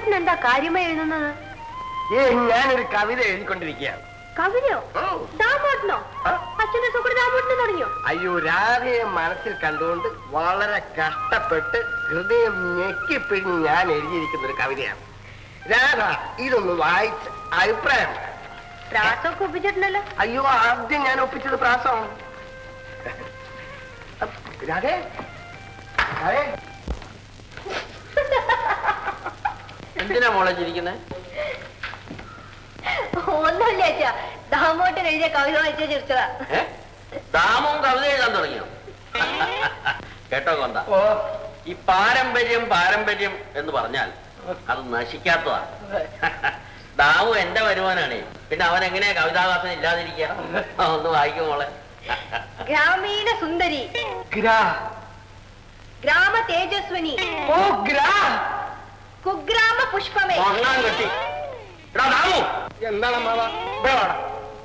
ദാമോട്ടൻ എന്താ കാര്യമായി എഴുതുന്നത് ഏ ഞാനൊരു കവിത എഴുതിക്കൊണ്ടിരിക്കുകയാണ് കവിതയോ ഓ. ദാമോട്ടനോ അച്ഛന്റെ സുഖം ദാമോട്ടന് തുടങ്ങിയോ അയ്യോ രാധയെ മനസ്സിൽ കണ്ടുകൊണ്ട് വളരെ കഷ്ടപ്പെട്ട് ഹൃദയം ഞെക്കിപ്പിഴിഞ്ഞ് ഞാൻ എഴുതിയിരിക്കുന്ന ഒരു കവിതയാണ് രാധ ഇതൊന്ന് വായിച്ച് അഭിപ്രായം പറ. പ്രാസമൊക്കെ ഒപ്പിച്ചിട്ടുണ്ടല്ലോ അയ്യോ ആദ്യം ഞാൻ ഒപ്പിച്ചത് പ്രാസമാണ് രാധേ രാധേ എന്തിനാ മോളെ ചിരിക്കുന്നത് ഒന്നുമില്ല അച്ഛാ ദാമോട്ടൻ എഴുതിയ കവിത വായിച്ച ചിരിച്ചതാ ദാമവും കവിത എഴുതാൻ തുടങ്ങിയോ കേട്ടോ കൊന്ത ഓ ഈ പാരമ്പര്യം പാരമ്പര്യം എന്ന് പറഞ്ഞാൽ അത് നശിക്കാത്തതാണ് ദാമു എന്റെ വരുമാനാണ് പിന്നെ അവൻ എങ്ങനെയാ കവിതാവാസന ഇല്ലാതിരിക്കുക ആ, ഒന്ന് വായിക്കും മോളെ ഗ്രാമീണ സുന്ദരി ഗ്രാ ഗ്രാമ തേജസ്വിനി ഓ ഗ്രാ കുഗ്രാമ പുഷ്പമേ മണ്ണാൻ കെട്ടി എടാ ദാമു എന്താണ് അമ്മാവ ഇവിടെ വാടാ.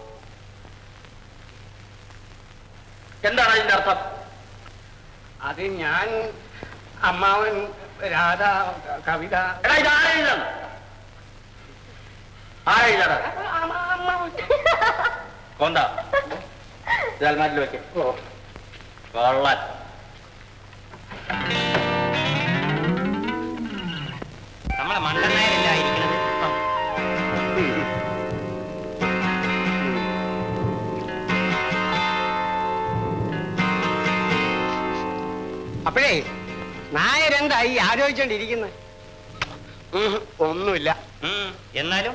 എന്താണ് അതിന്റെ അർത്ഥം അത് ഞാൻ അമ്മാവൻ രാധ കവിത എടാ ഇത് ആരെഴുതാണ് ആരെഴുതാടാ കൊന്ത ഇത് അൽമാരിൽ വെക്കേ ഓ കൊള്ളാൻ നമ്മളെ മണ്ടനായരല്ല ഇരിക്കുന്നത് അപ്പോഴേ നായരെന്തായി ആലോചിച്ചോണ്ടിരിക്കുന്നത് ഒന്നുമില്ല ഉം, എന്നാലും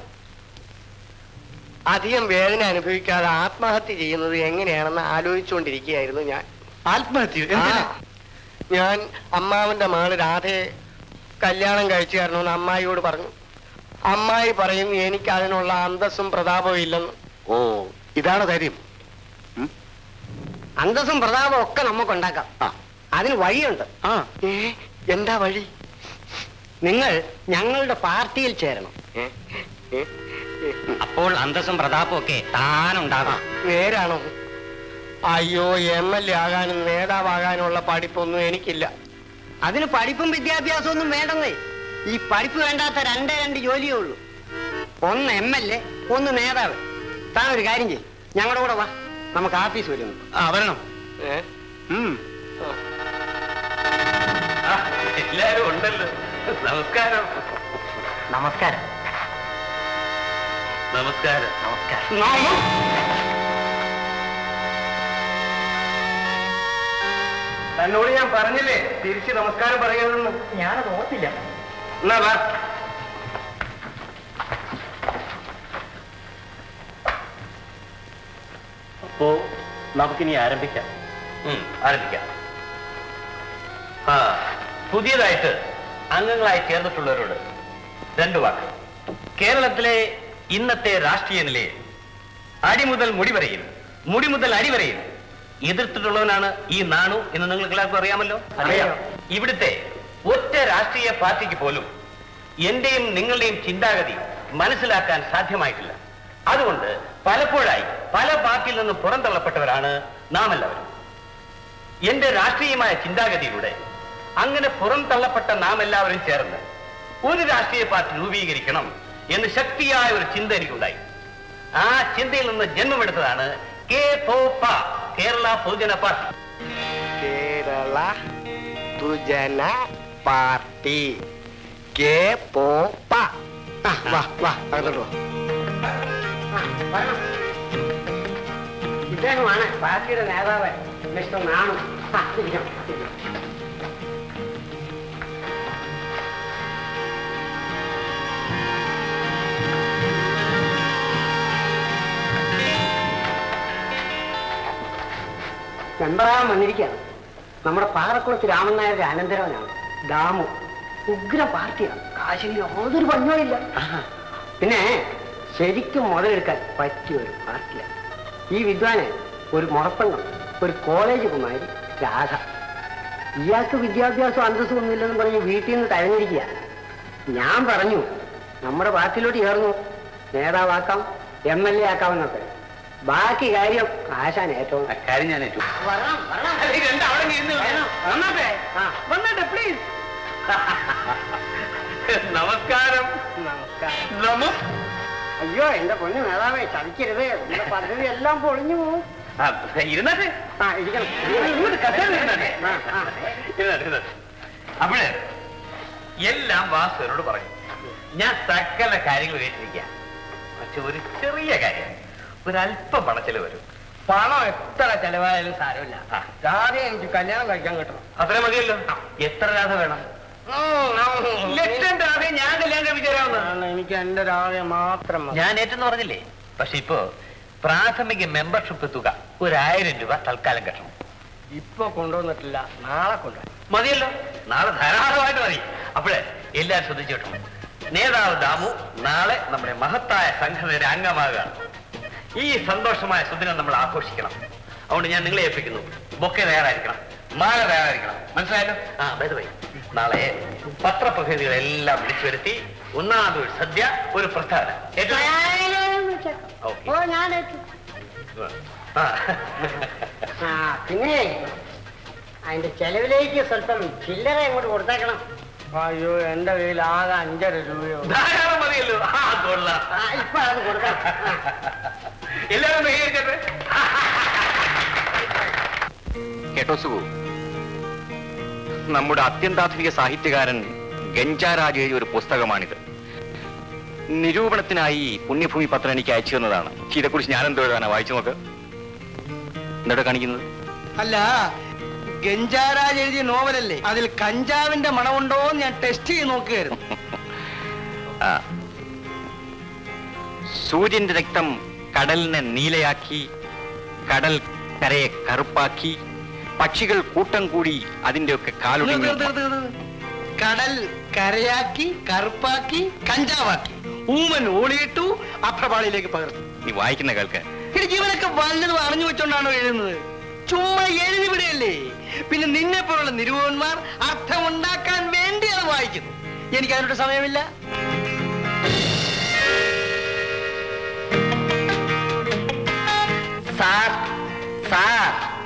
അധികം വേദന അനുഭവിക്കാതെ ആത്മഹത്യ ചെയ്യുന്നത് എങ്ങനെയാണെന്ന് ആലോചിച്ചുകൊണ്ടിരിക്കുകയായിരുന്നു ഞാൻ ആത്മഹത്യ ആ, ഞാൻ അമ്മാവന്റെ മകള് രാധയെ കല്യാണം കഴിച്ചു തരണമെന്ന് അമ്മായിയോട് പറഞ്ഞു അമ്മായി പറയും എനിക്ക് അതിനുള്ള അന്തസ്സും പ്രതാപവും ഇല്ലെന്ന് ഓ ഇതാണ് കാര്യം അന്തസ്സും പ്രതാപവും ഒക്കെ നമുക്ക് ഉണ്ടാക്കാം അതിന് വഴിയുണ്ട് ആ ഏ, എന്താ വഴി നിങ്ങൾ ഞങ്ങളുടെ പാർട്ടിയിൽ ചേരണം ഏ, ഏ, ഏ. അപ്പോൾ അന്തസ്സും പ്രതാപവും ഒക്കെ താനുണ്ടാകാം നേരാണോ അയ്യോ എം എൽ എ ആകാനും നേതാവാകാനുള്ള പഠിപ്പൊന്നും എനിക്കില്ല അതിന് പഠിപ്പും വിദ്യാഭ്യാസവും ഒന്നും വേണ്ടെന്നേ ഈ പഠിപ്പ് വേണ്ടാത്ത രണ്ടേ രണ്ട് ജോലിയേ ഉള്ളൂ ഒന്ന് എം എൽ എ ഒന്ന് നേതാവ് താൻ ഒരു കാര്യം ചെയ്യും ഞങ്ങളുടെ കൂടെ വാ നമുക്ക് ആഫീസ് വരുന്നു ആ വരണം ഏ? ഉം. ആ, എല്ലാരും ഉണ്ടല്ലോ നമസ്കാരം നമസ്കാരം നമസ്കാരം നമസ്കാരം തന്നോട് ഞാൻ പറഞ്ഞില്ലേ തിരിച്ച് നമസ്കാരം പറയണമെന്ന് ഞാനത് ഓർത്തില്ല എന്നാ വാ അപ്പോ നമുക്കിനി ആരംഭിക്കാം ഉം, ആരംഭിക്കാം ആ പുതിയതായിട്ട് അംഗങ്ങളായി ചേർന്നിട്ടുള്ളവരോട് രണ്ടു വാക്ക് കേരളത്തിലെ ഇന്നത്തെ രാഷ്ട്രീയ നിലയിൽ അടി മുതൽ മുടി വരെയും മുടി മുതൽ അടി വരെയും എതിർത്തിട്ടുള്ളവനാണ് ഈ നാണു എന്ന് നിങ്ങൾക്ക് എല്ലാവർക്കും അറിയാമല്ലോ അറിയാം. ഇവിടുത്തെ ഒറ്റ രാഷ്ട്രീയ പാർട്ടിക്ക് പോലും എന്റെയും നിങ്ങളുടെയും ചിന്താഗതി മനസ്സിലാക്കാൻ സാധ്യമായിട്ടില്ല അതുകൊണ്ട് പലപ്പോഴായി പല പാർട്ടിയിൽ നിന്ന് പുറന്തള്ളപ്പെട്ടവരാണ് നാം എല്ലാവരും എന്റെ രാഷ്ട്രീയമായ ചിന്താഗതിയിലൂടെ അങ്ങനെ പുറന്തള്ളപ്പെട്ട നാം എല്ലാവരും ചേർന്ന് ഒരു രാഷ്ട്രീയ പാർട്ടി രൂപീകരിക്കണം എന്ന് ശക്തിയായ ഒരു ചിന്ത എനിക്കുണ്ടായി ആ ചിന്തയിൽ നിന്ന് ജന്മമെടുത്തതാണ് കെ പോപ്പ കേരള പൊതുജന പാർട്ടി കേരള തുജന പാർട്ടി കെ പോ പ ആ, വാ വാ അകത്തോട്ട് വാ ഇദ്ദേഹമാണ് പാർട്ടിയുടെ നേതാവ് മിസ്റ്റർ നാണു ആ, ഇരിക്കണം, ഇരിക്കണം. മെമ്പറാകാൻ വന്നിരിക്കുകയാണ് നമ്മുടെ പാറക്കുളത്ത് രാമൻ നായരുടെ അനന്തരവനാണ് ദാമു ഉഗ്ര പാർട്ടിയാണ് കാശിന് യാതൊരു പഞ്ഞോയില്ല പിന്നെ ശരിക്കും മുതലെടുക്കാൻ പറ്റിയ ഒരു പാർട്ടിയാണ് ഈ വിദ്വാന് ഒരു മുറപ്പെണ്ണം ഒരു കോളേജ് കുമാരി രാധ ഇയാൾക്ക് വിദ്യാഭ്യാസം അന്തസ്സും ഒന്നുമില്ലെന്ന് പറഞ്ഞ് വീട്ടിൽ നിന്ന് തഴഞ്ഞിരിക്കുക ഞാൻ പറഞ്ഞു നമ്മുടെ പാർട്ടിയിലോട്ട് ചേർന്നു നേതാവാക്കാം എം എൽ എ ആക്കാമെന്നൊക്കെ ബാക്കി കാര്യം ആശാൻ ഏറ്റവും കാര്യം ഞാൻ ഏറ്റു വരണം വരണം അവിടെ ഇരുന്ന് വന്നോട്ടെ വന്നോട്ടെ പ്ലീസ് നമസ്കാരം നമസ്കാരം അയ്യോ എന്റെ പൊന്നു നേതാവേ ചതിക്കരുത് നമ്മുടെ പദ്ധതി എല്ലാം പൊളിഞ്ഞു പോകും ഇരുന്നട്ടെ ആ ഇരിക്കണം ഇങ്ങോട്ട് കസേര ഇരുന്നട്ടെ. ആ, ആ. ഇരുന്നട്ടെ, ഇരുന്നട്ടെ. അപ്പോഴേ എല്ലാം വാസുവിനോട് പറഞ്ഞു ഞാൻ സകല കാര്യങ്ങൾ കേട്ടിരിക്കാം പക്ഷെ ഒരു ചെറിയ കാര്യം ഒരല്പം പണച്ചെലവ് വരും പണം എത്ര ചെലവായാലും സാരമില്ല ആദ്യം എനിക്ക് കല്യാണം കഴിക്കാൻ കിട്ടണം അത്ര മതിയല്ലോ എത്ര രാധ വേണം ലക്ഷം രാധ ഞാൻ കല്യാണം കഴിപ്പിച്ചു തരാമെന്ന് എനിക്ക് എന്റെ രാധ മാത്രം മതി. ഞാൻ ഏറ്റെന്ന് പറഞ്ഞില്ലേ പക്ഷെ ഇപ്പോ പ്രാഥമിക മെമ്പർഷിപ്പ് തുക ഒരായിരം രൂപ തൽക്കാലം കെട്ടണം ഇപ്പൊ കൊണ്ടുവന്നിട്ടില്ല നാളെ കൊണ്ടുവരും മതിയല്ലോ നാളെ ധാരാളമായിട്ട് മതി അപ്പോഴേ എല്ലാവരും ശ്രദ്ധിച്ചു കേട്ടോ നേതാവ് ദാമു നാളെ നമ്മുടെ മഹത്തായ സംഘടനയുടെ അംഗമാകുകയാണ് ഈ സന്തോഷമായ സുദിനം നമ്മൾ ആഘോഷിക്കണം അതുകൊണ്ട് ഞാൻ നിങ്ങളെ ഏൽപ്പിക്കുന്നു ബൊക്കെ തയ്യാറായിരിക്കണം മാല തയ്യാറായിരിക്കണം മനസ്സിലായല്ലോ ആ ബൈ നാളെ പത്രപ്രതിനിധികളെല്ലാം വിളിച്ചു വരുത്തി ഒന്നാമത് ഒരു സദ്യ ഒരു പ്രസ്താവന ഏറ്റവും ഓക്കെ ഓ ഞാൻ ആ ആ പിന്നെ അതിന്റെ ചെലവിലേക്ക് സ്വല്പം ചില്ലറ അങ്ങോട്ട് കൊടുത്തേക്കണം അയ്യോ എന്റെ കയ്യിൽ ആകെ അഞ്ചര രൂപയോ ധാരാളം മതിയല്ലോ ആ കൊള്ളാം ആ, ഇപ്പൊ അത് കൊടുക്കാം എല്ലാവരും സ്വീകരിക്കട്ടെ കേട്ടോ സുഖു നമ്മുടെ അത്യന്താധുനിക സാഹിത്യകാരൻ ഗഞ്ചാരാജ് എഴുതിയ ഒരു പുസ്തകമാണിത് നിരൂപണത്തിനായി പുണ്യഭൂമി പത്രം എനിക്ക് അയച്ചു തന്നതാണ് ഇതേക്കുറിച്ച് ഞാൻ എന്തോ എഴുതാനാ വായിച്ചു നോക്ക് എന്താ കാണിക്കുന്നത് അല്ല ഗഞ്ചാരാജ് എഴുതിയ നോവലല്ലേ അതിൽ കഞ്ചാവിന്റെ മണമുണ്ടോ എന്ന് ഞാൻ ടെസ്റ്റ് ചെയ്ത് നോക്കുകയായിരുന്നു ആ. സൂര്യന്റെ രക്തം കടലിനെ നീലയാക്കി കടൽ കരയെ കറുപ്പാക്കി പക്ഷികൾ കൂട്ടം കൂടി അതിന്റെ ഒക്കെ കാലുടിഞ്ഞു നിർത്ത് നിർത്ത് നിർത്ത് നിർത്ത്. കടൽ കരയാക്കി കറുപ്പാക്കി കഞ്ചാവാക്കി ഊമൻ ഓളിയിട്ടു അപ്രപാളിയിലേക്ക് പകർന്നു നീ വായിക്കുന്ന കേൾക്ക് എനിക്ക് ഇവനൊക്കെ വല്ലതും അറിഞ്ഞു വെച്ചോണ്ടാണോ എഴുതുന്നത് ചുമ്മാ എഴുതി വിടുകയല്ലേ പിന്നെ നിന്നെ പോലുള്ള നിരൂപന്മാർ അർത്ഥമുണ്ടാക്കാൻ വേണ്ടി അത് വായിക്കുന്നു എനിക്ക് അതിനോട് സമയമില്ല സാർ സാർ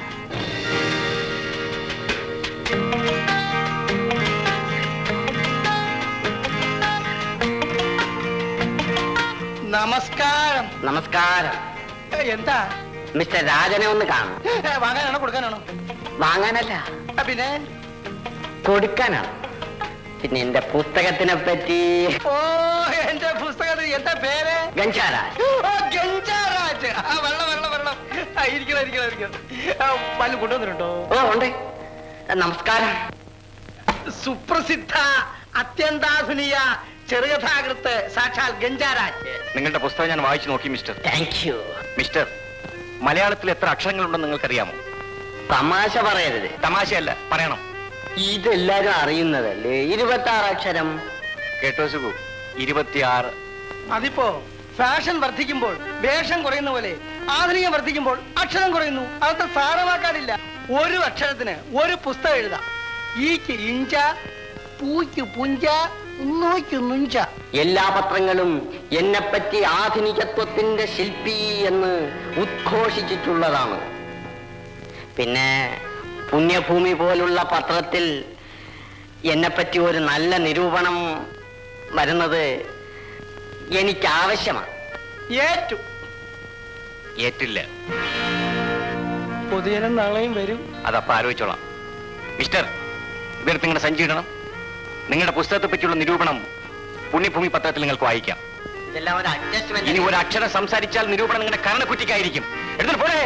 നമസ്കാരം നമസ്കാരം ഏ, എന്താ മിസ്റ്റർ രാജനെ ഒന്ന് കാണും ഏ, വാങ്ങാനാണോ കൊടുക്കാനാണോ വാങ്ങാനല്ല ആ, പിന്നെ കൊടുക്കാനാണ് പിന്നെ എന്റെ പുസ്തകത്തിനെ പറ്റി ഓ എന്റെ പുസ്തകത്തിൽ എന്താ പേര് ഗഞ്ചാരാജ് ഓ, ഗഞ്ചാരാജ് ആ വെള്ളം വെള്ളം വെള്ളം ആ, ഇരിക്കണം ഇരിക്കണം ഇരിക്കണം ആ, വല്ലതും കൊണ്ടുവന്നിട്ടുണ്ടോ ഓ ഉണ്ട് നമസ്കാരം സുപ്രസിദ്ധ അത്യന്താധുനിക ചെറുകഥാകൃത്ത് സാക്ഷാൽ ഗഞ്ചാരാജ് നിങ്ങളുടെ പുസ്തകം ഞാൻ വായിച്ചു നോക്കി മിസ്റ്റർ താങ്ക് യു മിസ്റ്റർ മലയാളത്തിൽ എത്ര അക്ഷരങ്ങളുണ്ടെന്ന് നിങ്ങൾക്കറിയാമോ തമാശ പറയരുത് തമാശയല്ല പറയണം ഇതെല്ലാരും അറിയുന്നതല്ലേ ഇരുപത്തി ആറ് അക്ഷരം കേട്ടോ സുഖു ഇരുപത്തിയാറ് അതിപ്പോ ഫാഷൻ വർദ്ധിക്കുമ്പോൾ വേഷം കുറയുന്ന പോലെ ആധുനികം വർദ്ധിക്കുമ്പോൾ അക്ഷരം കുറയുന്നു അതൊക്കെ സാരമാക്കാനില്ല ഒരു അക്ഷരത്തിന് ഒരു പുസ്തകം എഴുതാം ഈക്ക് ഇഞ്ച പൂയ്ക്ക് പുഞ്ച നോയ്ക്ക് നുഞ്ച എല്ലാ പത്രങ്ങളും എന്നെപ്പറ്റി ആധുനികത്വത്തിന്റെ ശില്പി എന്ന് ഉദ്ഘോഷിച്ചിട്ടുള്ളതാണ് പിന്നെ പുണ്യഭൂമി പോലുള്ള പത്രത്തിൽ എന്നെപ്പറ്റി ഒരു നല്ല നിരൂപണം വരുന്നത് എനിക്ക് ആവശ്യമാണ് ഏറ്റു ഏറ്റില്ല പൊതുജനം നാളെയും വരും അതപ്പോ ആലോചിച്ചോളാം മിസ്റ്റർ ഇതെടുത്ത് നിങ്ങളുടെ സഞ്ചി ഇടണം നിങ്ങളുടെ പുസ്തകത്തെ പറ്റിയുള്ള നിരൂപണം പുണ്യഭൂമി പത്രത്തിൽ നിങ്ങൾക്ക് വായിക്കാം ഇതെല്ലാം ഒരു അഡ്ജസ്റ്റ്മെന്റ് ഇനി ഒരു അക്ഷരം സംസാരിച്ചാൽ നിരൂപണം നിങ്ങളുടെ കരണക്കുറ്റിക്കായിരിക്കും എടുത്തിട്ട് പോരെ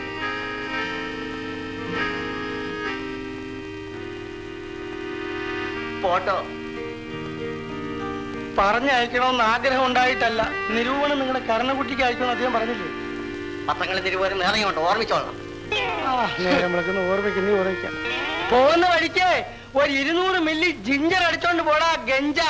ഫോട്ടോ പറഞ്ഞയക്കണമെന്ന് ആഗ്രഹം ഉണ്ടായിട്ടല്ല നിരൂപണം നിങ്ങളുടെ കരണക്കുട്ടിക്ക് അയക്കണമെന്ന് അദ്ദേഹം പറഞ്ഞില്ലേ പത്രങ്ങളിൽ തിരുവോരം ഇറങ്ങിയോണ്ട് ഓർമ്മിച്ചോളണം ആ, നേരം വിളക്കുന്ന ഓർമ്മിക്കുന്ന ഓർമ്മിക്കാം പോകുന്ന വഴിക്ക് ഒരു ഇരുന്നൂറ് മില്ലി ജിഞ്ചർ അടിച്ചോണ്ട് പോടാ ഗഞ്ച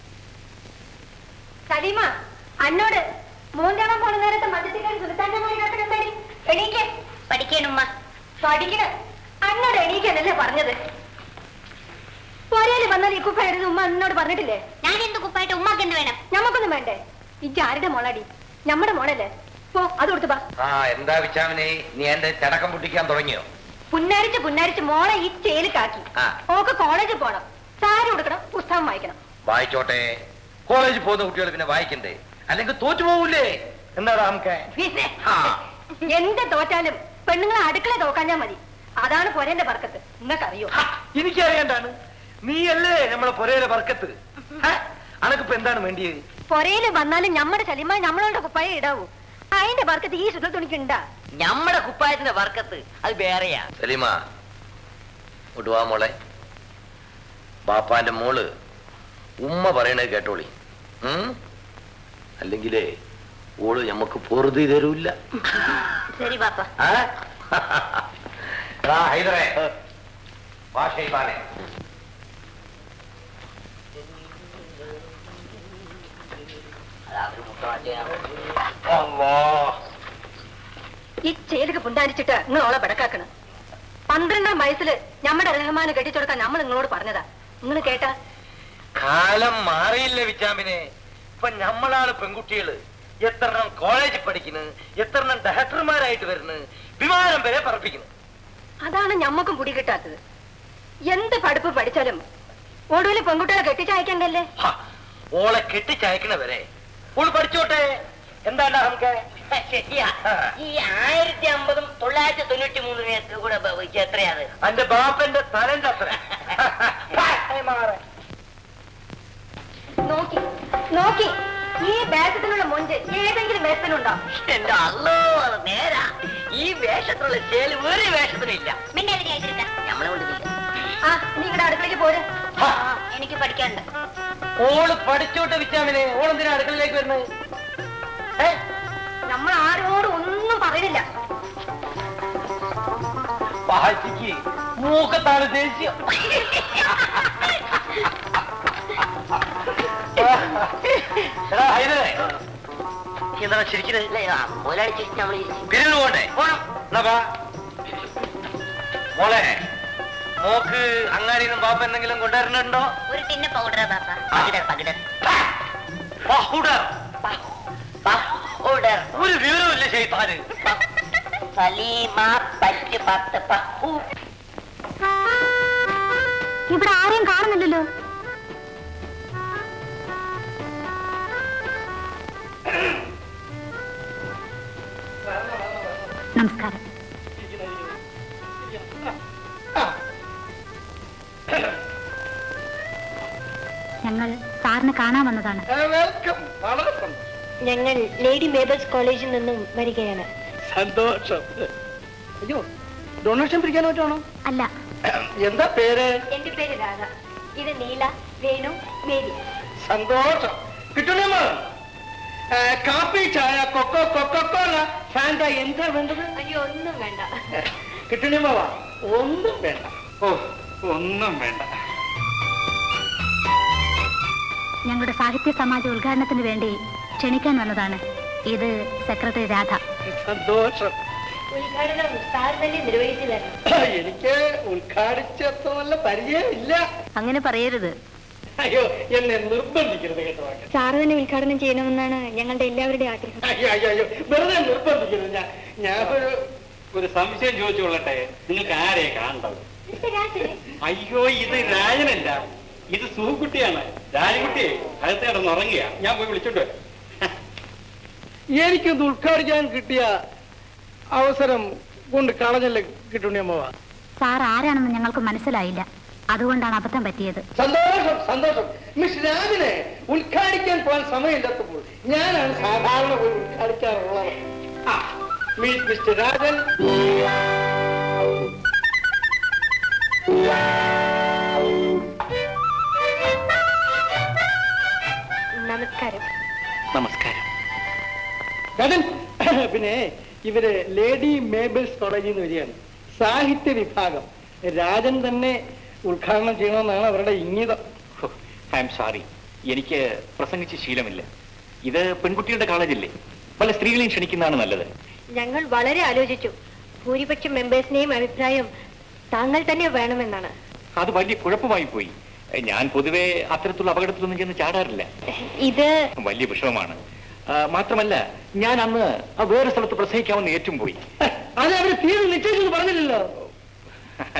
സലീമ അന്നോട് മൂന്നാം പോണ നേരത്തെ മദ്യത്തിക്കാൻ സുൽത്താന്റെ മോനെ കാത്തിരുന്നേടി എണീക്ക് പഠിക്കണുമ്മ പഠിക്കണ അന്നോട് എണീക്കാനല്ലേ പറഞ്ഞത് പൊരയില് വന്നാൽ ഈ കുപ്പ എഴുതുന്ന ഉമ്മ എന്നോട് പറഞ്ഞിട്ടില്ലേ ഞാൻ എന്ത് കുപ്പായിട്ട് ഉമ്മാക്ക് എന്ത് വേണം ഞമ്മക്കൊന്നും വേണ്ടേ ഇജ്ജ് ആരുടെ മോളാടി നമ്മുടെ മോളല്ലേ പോ അത് കൊടുത്തു പാ ആ എന്താ വിച്ചാമിനെ നീ എന്റെ ചടക്കം പൊട്ടിക്കാൻ തുടങ്ങിയോ പുന്നാരിച്ച് പുന്നാരിച്ച് മോളെ ഈ ചേലിക്കാക്കി ആ. ഓക്ക് കോളേജിൽ പോണം സാരി കൊടുക്കണം പുസ്തകം വായിക്കണം വായിച്ചോട്ടെ കോളേജിൽ പോകുന്ന കുട്ടികൾ പിന്നെ വായിക്കണ്ടേ അല്ലെങ്കിൽ തോറ്റു പോകൂലേ എന്താടാ നമുക്ക് പിന്നെ എന്ത് തോറ്റാലും പെണ്ണുങ്ങളെ അടുക്കള തോക്കാഞ്ഞാ മതി അതാണ് പൊരന്റെ പറക്കത്ത് നിങ്ങൾക്കറിയോ എനിക്കറിയാണ്ടാണ് നീയല്ലേ നമ്മളെ പൊരയിലെ വർക്കത്ത് അനക്കിപ്പോ എന്താണ് വേണ്ടിയത് പൊരയില് വന്നാലും നമ്മുടെ ചലിമ നമ്മളോട് കുപ്പായ ഇടാവൂ അതിന്റെ പറക്കത്ത് ഈ ശുദ്ധ തുണിക്കുണ്ടാ നമ്മുടെ കുപ്പായത്തിന്റെ വർക്കത്ത് അത് വേറെയാ സലീമ ഇങ്ങോട്ട് വാ മോളെ ബാപ്പാന്റെ മോള് ഉമ്മ പറയണത് കേട്ടോളി ഉം? അല്ലെങ്കിലേ ഓള് ഞമ്മക്ക് പൊറുതി തരൂല്ല ശരി പാപ്പ ആ? എടാ, ഹൈദരേ വാ ഷെയ്ബാനെ അല്ലാ ഈ ചേലക്ക് പുണ്ടാരിച്ചിട്ട് നിങ്ങൾ ഓളെ ബടക്കാക്കണം പന്ത്രണ്ടാം വയസ്സില് നമ്മുടെ റഹ്മാന് കെട്ടിച്ചെടുക്കാൻ നമ്മൾ നിങ്ങളോട് പറഞ്ഞതാ നിങ്ങൾ കേട്ടാ കാലം മാറിയില്ല വിച്ചാമിനെ ഇപ്പൊ നമ്മളാണ് പെൺകുട്ടികള് എത്രണ്ണം കോളേജിൽ പഠിക്കുന്നു എത്രണ്ണം ഡയറക്ടർമാരായിട്ട് വരുന്നു വിമാനം വരെ പറപ്പിക്കുന്നു അതാണ് ഞമ്മക്കും പിടി കിട്ടാത്തത് എന്ത് പഠിപ്പ് പഠിച്ചാലും ഒടുവിൽ പെൺകുട്ടികളെ കെട്ടിച്ചയക്കണ്ടല്ലേ ഹ, ഓളെ കെട്ടിച്ചയക്കണ വരെ ഓള് പഠിച്ചോട്ടെ എന്താണ്ടാ നമുക്ക് ശരിയാ ഈ ആയിരത്തി അമ്പതും തൊള്ളായിരത്തി തൊണ്ണൂറ്റി മൂന്നിനൊക്കെ കൂടെ എത്രയാണ് അന്റെ ബാപ്പന്റെ തലന്റെ അത്ര നോക്കി നോക്കി ഈ വേഷത്തിനുള്ള മൊഞ്ച് ഏതെങ്കിലും വേഷത്തിനുണ്ടോ എന്റെ അല്ലോ അത് നേരാ ഈ വേഷത്തിലുള്ള ചേല് ഒരു വേഷത്തിനില്ല നമ്മളെ കൊണ്ടില്ല ആ നീ ഇവിടെ അടുക്കളയ്ക്ക് പോര് എനിക്ക് പഠിക്കാനുണ്ട് ഓള് പഠിച്ചോട്ടെ വിച്ചാമിനെ ഓളെന്തിനാ അടുക്കളയിലേക്ക് വരുന്നത് നമ്മൾ ആരോടും ഒന്നും പറയുന്നില്ല പാച്ചിക്ക് മൂക്കത്താണ് ദേഷ്യം എടാ, ഹൈദരേ, നീ എന്താ ശരിക്കുന്നത് മുതലാളി നമ്മൾ പിരിഞ്ഞു പോണ്ടേ പോണം എന്നാ വാ. മോളെ മോക്ക് അങ്ങാടിയിൽ നിന്ന് ബാപ്പ എന്തെങ്കിലും കൊണ്ടുവരണുണ്ടോ ഒരു ടിന്ന പൗഡറാ ബാപ്പ പകിടർ പകിടർ പൗഡർ പൗഡർ ഒരു വിവരമില്ല ചെയ്താല് സലീമ പറ്റ് പത്ത് പഹു ഇവിടെ ആരെയും കാണുന്നില്ലല്ലോ നമസ്കാരം ഞങ്ങൾ സാറിനെ കാണാൻ വന്നതാണ് വെൽക്കം വളരെ സന്തോഷം ഞങ്ങൾ ലേഡി മേബേഴ്സ് കോളേജിൽ നിന്നും വരികയാണ് സന്തോഷം അയ്യോ ഡൊണേഷൻ പിടിക്കാൻ പറ്റുവാണോ അല്ല എന്താ പേര് എന്റെ പേര് രാധ ഇത് നീല വേണു മേരി സന്തോഷം കിട്ടണമ കാപ്പി ചായ കൊക്കോ കൊക്കോ കോല ഫാൻഡ എന്താ വേണ്ടത് അയ്യോ ഒന്നും വേണ്ട കിട്ടണമ ഒന്നും വേണ്ട ഓ ഒന്നും വേണ്ട ഞങ്ങളുടെ സാഹിത്യ സമാജ ഉദ്ഘാടനത്തിന് വേണ്ടി ക്ഷണിക്കാൻ വന്നതാണ് ഇത് സെക്രട്ടറി രാധ സന്തോഷം ഉദ്ഘാടനം സാർ തന്നെ നിർവഹിച്ചു തരണം എനിക്ക് ഉദ്ഘാടിച്ചത്ര നല്ല പരിചയമില്ല അങ്ങനെ പറയരുത് അയ്യോ എന്നെ നിർബന്ധിക്കരുത് കേട്ടോ വാക്ക്. സാറ് തന്നെ ഉദ്ഘാടനം ചെയ്യണമെന്നാണ് ഞങ്ങളുടെ എല്ലാവരുടെയും ആഗ്രഹം അയ്യോ അയ്യോ അയ്യോ വെറുതെ നിർബന്ധിക്കരുത് ഞാൻ ഞാൻ ഒരു ഒരു സംശയം ചോദിച്ചോളട്ടെ നിങ്ങൾക്ക് ആരെയാ കാണേണ്ടത് അയ്യോ ഇത് രാജനല്ല ഇത് സൂക്കുട്ടിയാണ് രാജകുട്ടി അകത്ത് കിടന്ന് ഉറങ്ങിയ ഞാൻ പോയി വിളിച്ചോണ്ട് വരാം. എനിക്കിത് ഉദ്ഘാടിക്കാൻ കിട്ടിയ അവസരം കൊണ്ട് കളഞ്ഞല്ലേ കിട്ടുണ്ണിയമ്മ സാർ ആരാണെന്ന് ഞങ്ങൾക്ക് മനസ്സിലായില്ല അതുകൊണ്ടാണ് അബദ്ധം പറ്റിയത് സന്തോഷം സന്തോഷം മിസ് രാജിനെ ഉദ്ഘാടിക്കാൻ പോകാൻ സമയമില്ലാത്തപ്പോൾ ഞാനാണ് സാധാരണ പോയി ഉദ്ഘാടിക്കാറുള്ളത് ആ മീറ്റ് മിസ്റ്റർ രാജൻ നമസ്കാരം നമസ്കാരം രാജൻ പിന്നെ ഇവര് ലേഡി മേബിൾസ് കോളേജിൽ നിന്ന് വരികയാണ് സാഹിത്യ വിഭാഗം രാജൻ തന്നെ ഉദ്ഘാടനം ചെയ്യണമെന്നാണ് അവരുടെ ഇംഗിതം ഐ എം സോറി എനിക്ക് പ്രസംഗിച്ച് ശീലമില്ല ഇത് പെൺകുട്ടികളുടെ കോളേജല്ലേ പല സ്ത്രീകളെയും ക്ഷണിക്കുന്നതാണ് നല്ലത് ഞങ്ങൾ വളരെ ആലോചിച്ചു ഭൂരിപക്ഷം മെമ്പേഴ്സിനെയും അഭിപ്രായം താങ്കൾ തന്നെ വേണമെന്നാണ് അത് വലിയ കുഴപ്പമായി പോയി ഞാൻ പൊതുവെ അത്തരത്തിലുള്ള അപകടത്തിലൊന്നും ചെന്ന് ചാടാറില്ല ഇത് വലിയ വിഷമമാണ് ആ, മാത്രമല്ല ഞാൻ അന്ന് ആ വേറെ സ്ഥലത്ത് പ്രസംഗിക്കാമെന്ന് ഏറ്റും പോയി അത് അവര് തീരെ നിശ്ചയിച്ചെന്ന് പറഞ്ഞില്ലല്ലോ അല്ല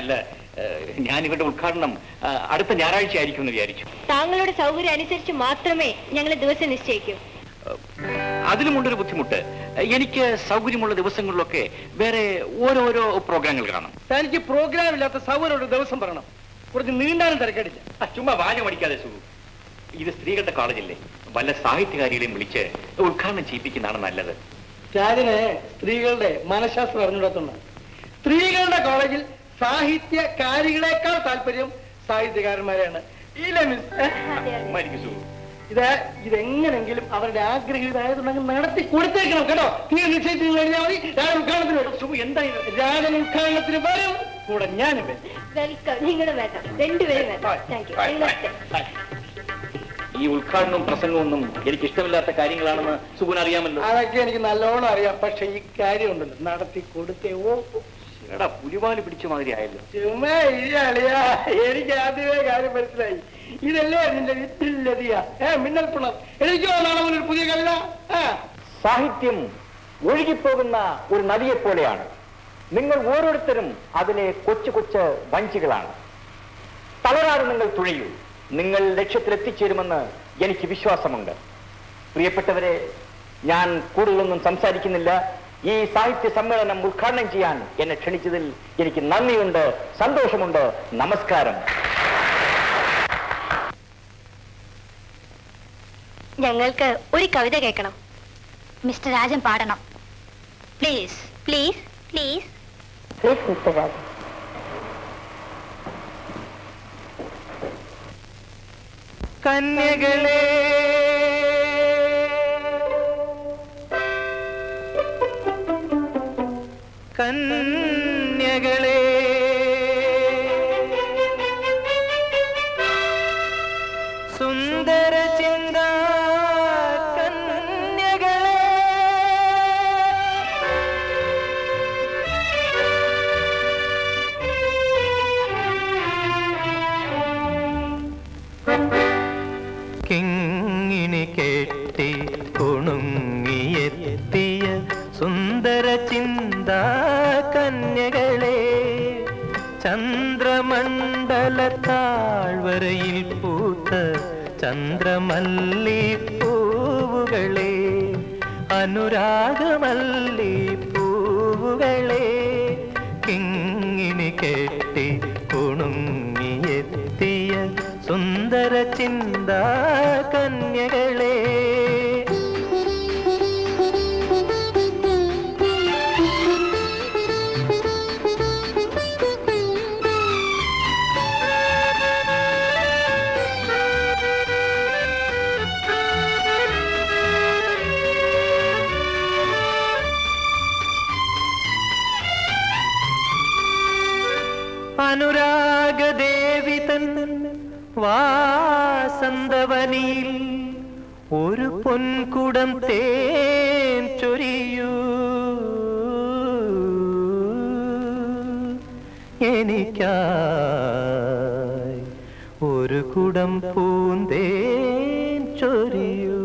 ഞാൻ ഇവരുടെ ഉദ്ഘാടനം ആ, അടുത്ത ഞായറാഴ്ച ആയിരിക്കും എന്ന് വിചാരിച്ചു താങ്കളുടെ സൗകര്യം അനുസരിച്ച് മാത്രമേ ഞങ്ങൾ ദിവസം നിശ്ചയിക്കൂ അതിലുമുണ്ടൊരു ബുദ്ധിമുട്ട് എനിക്ക് സൗകര്യമുള്ള ദിവസങ്ങളിലൊക്കെ വേറെ ഓരോരോ പ്രോഗ്രാമുകൾ കാണും തനിക്ക് പ്രോഗ്രാം ഇല്ലാത്ത സൗകര്യമുള്ള ദിവസം പറയണം കുറച്ച് നീണ്ടാനും തിരക്കടില്ല ആ, ചുമ്മാ വാചം അടിക്കാതെ സുഖു ഇത് സ്ത്രീകളുടെ കോളേജല്ലേ വല്ല സാഹിത്യകാരികളെയും വിളിച്ച് ഉദ്ഘാടനം ചെയ്യിപ്പിക്കുന്നതാണ് നല്ലത് രാജന് സ്ത്രീകളുടെ മനഃശാസ്ത്രം അറിഞ്ഞിടത്തുണ്ട് സ്ത്രീകളുടെ കോളേജിൽ സാഹിത്യകാരികളെക്കാൾ താല്പര്യം സാഹിത്യകാരന്മാരെയാണ് ഇല്ലേ മിസ് ഏ? മരിക്കു സുഖു ഇത് ഇതെങ്ങനെങ്കിലും അവരുടെ ആഗ്രഹീതായതുണ്ടെങ്കിൽ നടത്തി കൊടുത്തേക്കണം കേട്ടോ നീ നിശ്ചയിച്ചു കഴിഞ്ഞാൽ മതി രാജൻ ഉദ്ഘാടനത്തിന് വരും സുഖു എന്താ ഇത്? രാജൻ ഉദ്ഘാടനത്തിന് വരും കൂടെ ഞാനും വരും വെൽക്കം നിങ്ങൾ വേണ്ട രണ്ടുപേരും വേണ്ട താങ്ക് യു നിങ്ങൾ ഈ ഉദ്ഘാടനവും പ്രസംഗവും ഒന്നും എനിക്ക് ഇഷ്ടമില്ലാത്ത കാര്യങ്ങളാണെന്ന് സുഖുൻ അറിയാമല്ലോ അതൊക്കെ എനിക്ക് നല്ലോണം അറിയാം പക്ഷെ ഈ കാര്യമുണ്ടല്ലോ നടത്തി കൊടുത്തേ ഓ എടാ പുലിവാല് പിടിച്ച മാതിരി ആയല്ലോ ചുമ്മാ ഇരിയാളിയാ എനിക്ക് ആദ്യമേ കാര്യം മനസ്സിലായി ഇതല്ലേ നിന്റെ വിത്തില്ലതിയാ ഏ മിന്നൽ പിണം എനിക്കോ നാളെ മുതൽ ഒരു പുതിയ കല്ല സാഹിത്യം ഒഴുകിപ്പോകുന്ന ഒരു നദിയെ പോലെയാണ് നിങ്ങൾ ഓരോരുത്തരും അതിലെ കൊച്ചു കൊച്ചു വഞ്ചികളാണ് തളരാതെ നിങ്ങൾ തുഴയൂ നിങ്ങൾ ലക്ഷ്യത്തിലെത്തിച്ചേരുമെന്ന് എനിക്ക് വിശ്വാസമുണ്ട് പ്രിയപ്പെട്ടവരെ ഞാൻ കൂടുതലൊന്നും സംസാരിക്കുന്നില്ല ഈ സാഹിത്യ സമ്മേളനം ഉദ്ഘാടനം ചെയ്യാൻ എന്നെ ക്ഷണിച്ചതിൽ എനിക്ക് നന്ദിയുണ്ട് സന്തോഷമുണ്ട് നമസ്കാരം ഞങ്ങൾക്ക് ഒരു കവിത കേൾക്കണം മിസ്റ്റർ രാജൻ പാടണം please please please please mister Rajan കന്യകളെ കന്യകളെ സുന്ദര ചിന്ത കന്യകളെ കിങ്ങിണി കെട്ടി കുണുങ്ങിയെത്തിയ സുന്ദര ചിന്ത കന്യകളെ ചന്ദ്രമണ്ഡല താഴ്വരയിൽ പൂത്ത ചന്ദ്രമല്ലി പൂവുകളെ അനുരാഗമല്ലി പൂവുകളെ കിങ്ങിണി കെട്ടി കുണുങ്ങിയെത്തിയ സുന്ദര ചിന്ത കന്യകളെ അനുരാഗദേവി തൻ വാസന്തവനിയിൽ ഒരു പൊൻകുടം തേൻ ചൊരിയൂ എനിക്കായി ഒരു കുടം പൂന്തേൻ ചൊരിയൂ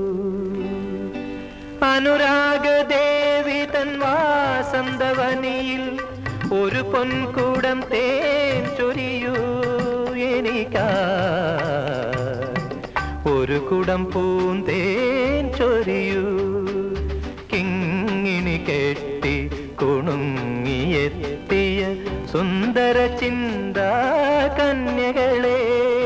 അനുരാഗദേവി തൻ വാസന്തവനിയിൽ ഒരു പൊൻകൂടം തേൻ ചൊരിയൂ എനിക്കാ ഒരു കുടം പൂന്തേൻ ചൊരിയൂ കിങ്ങിണി കെട്ടി കുണുങ്ങിയെത്തിയ സുന്ദര ചിന്ത കന്യകളെ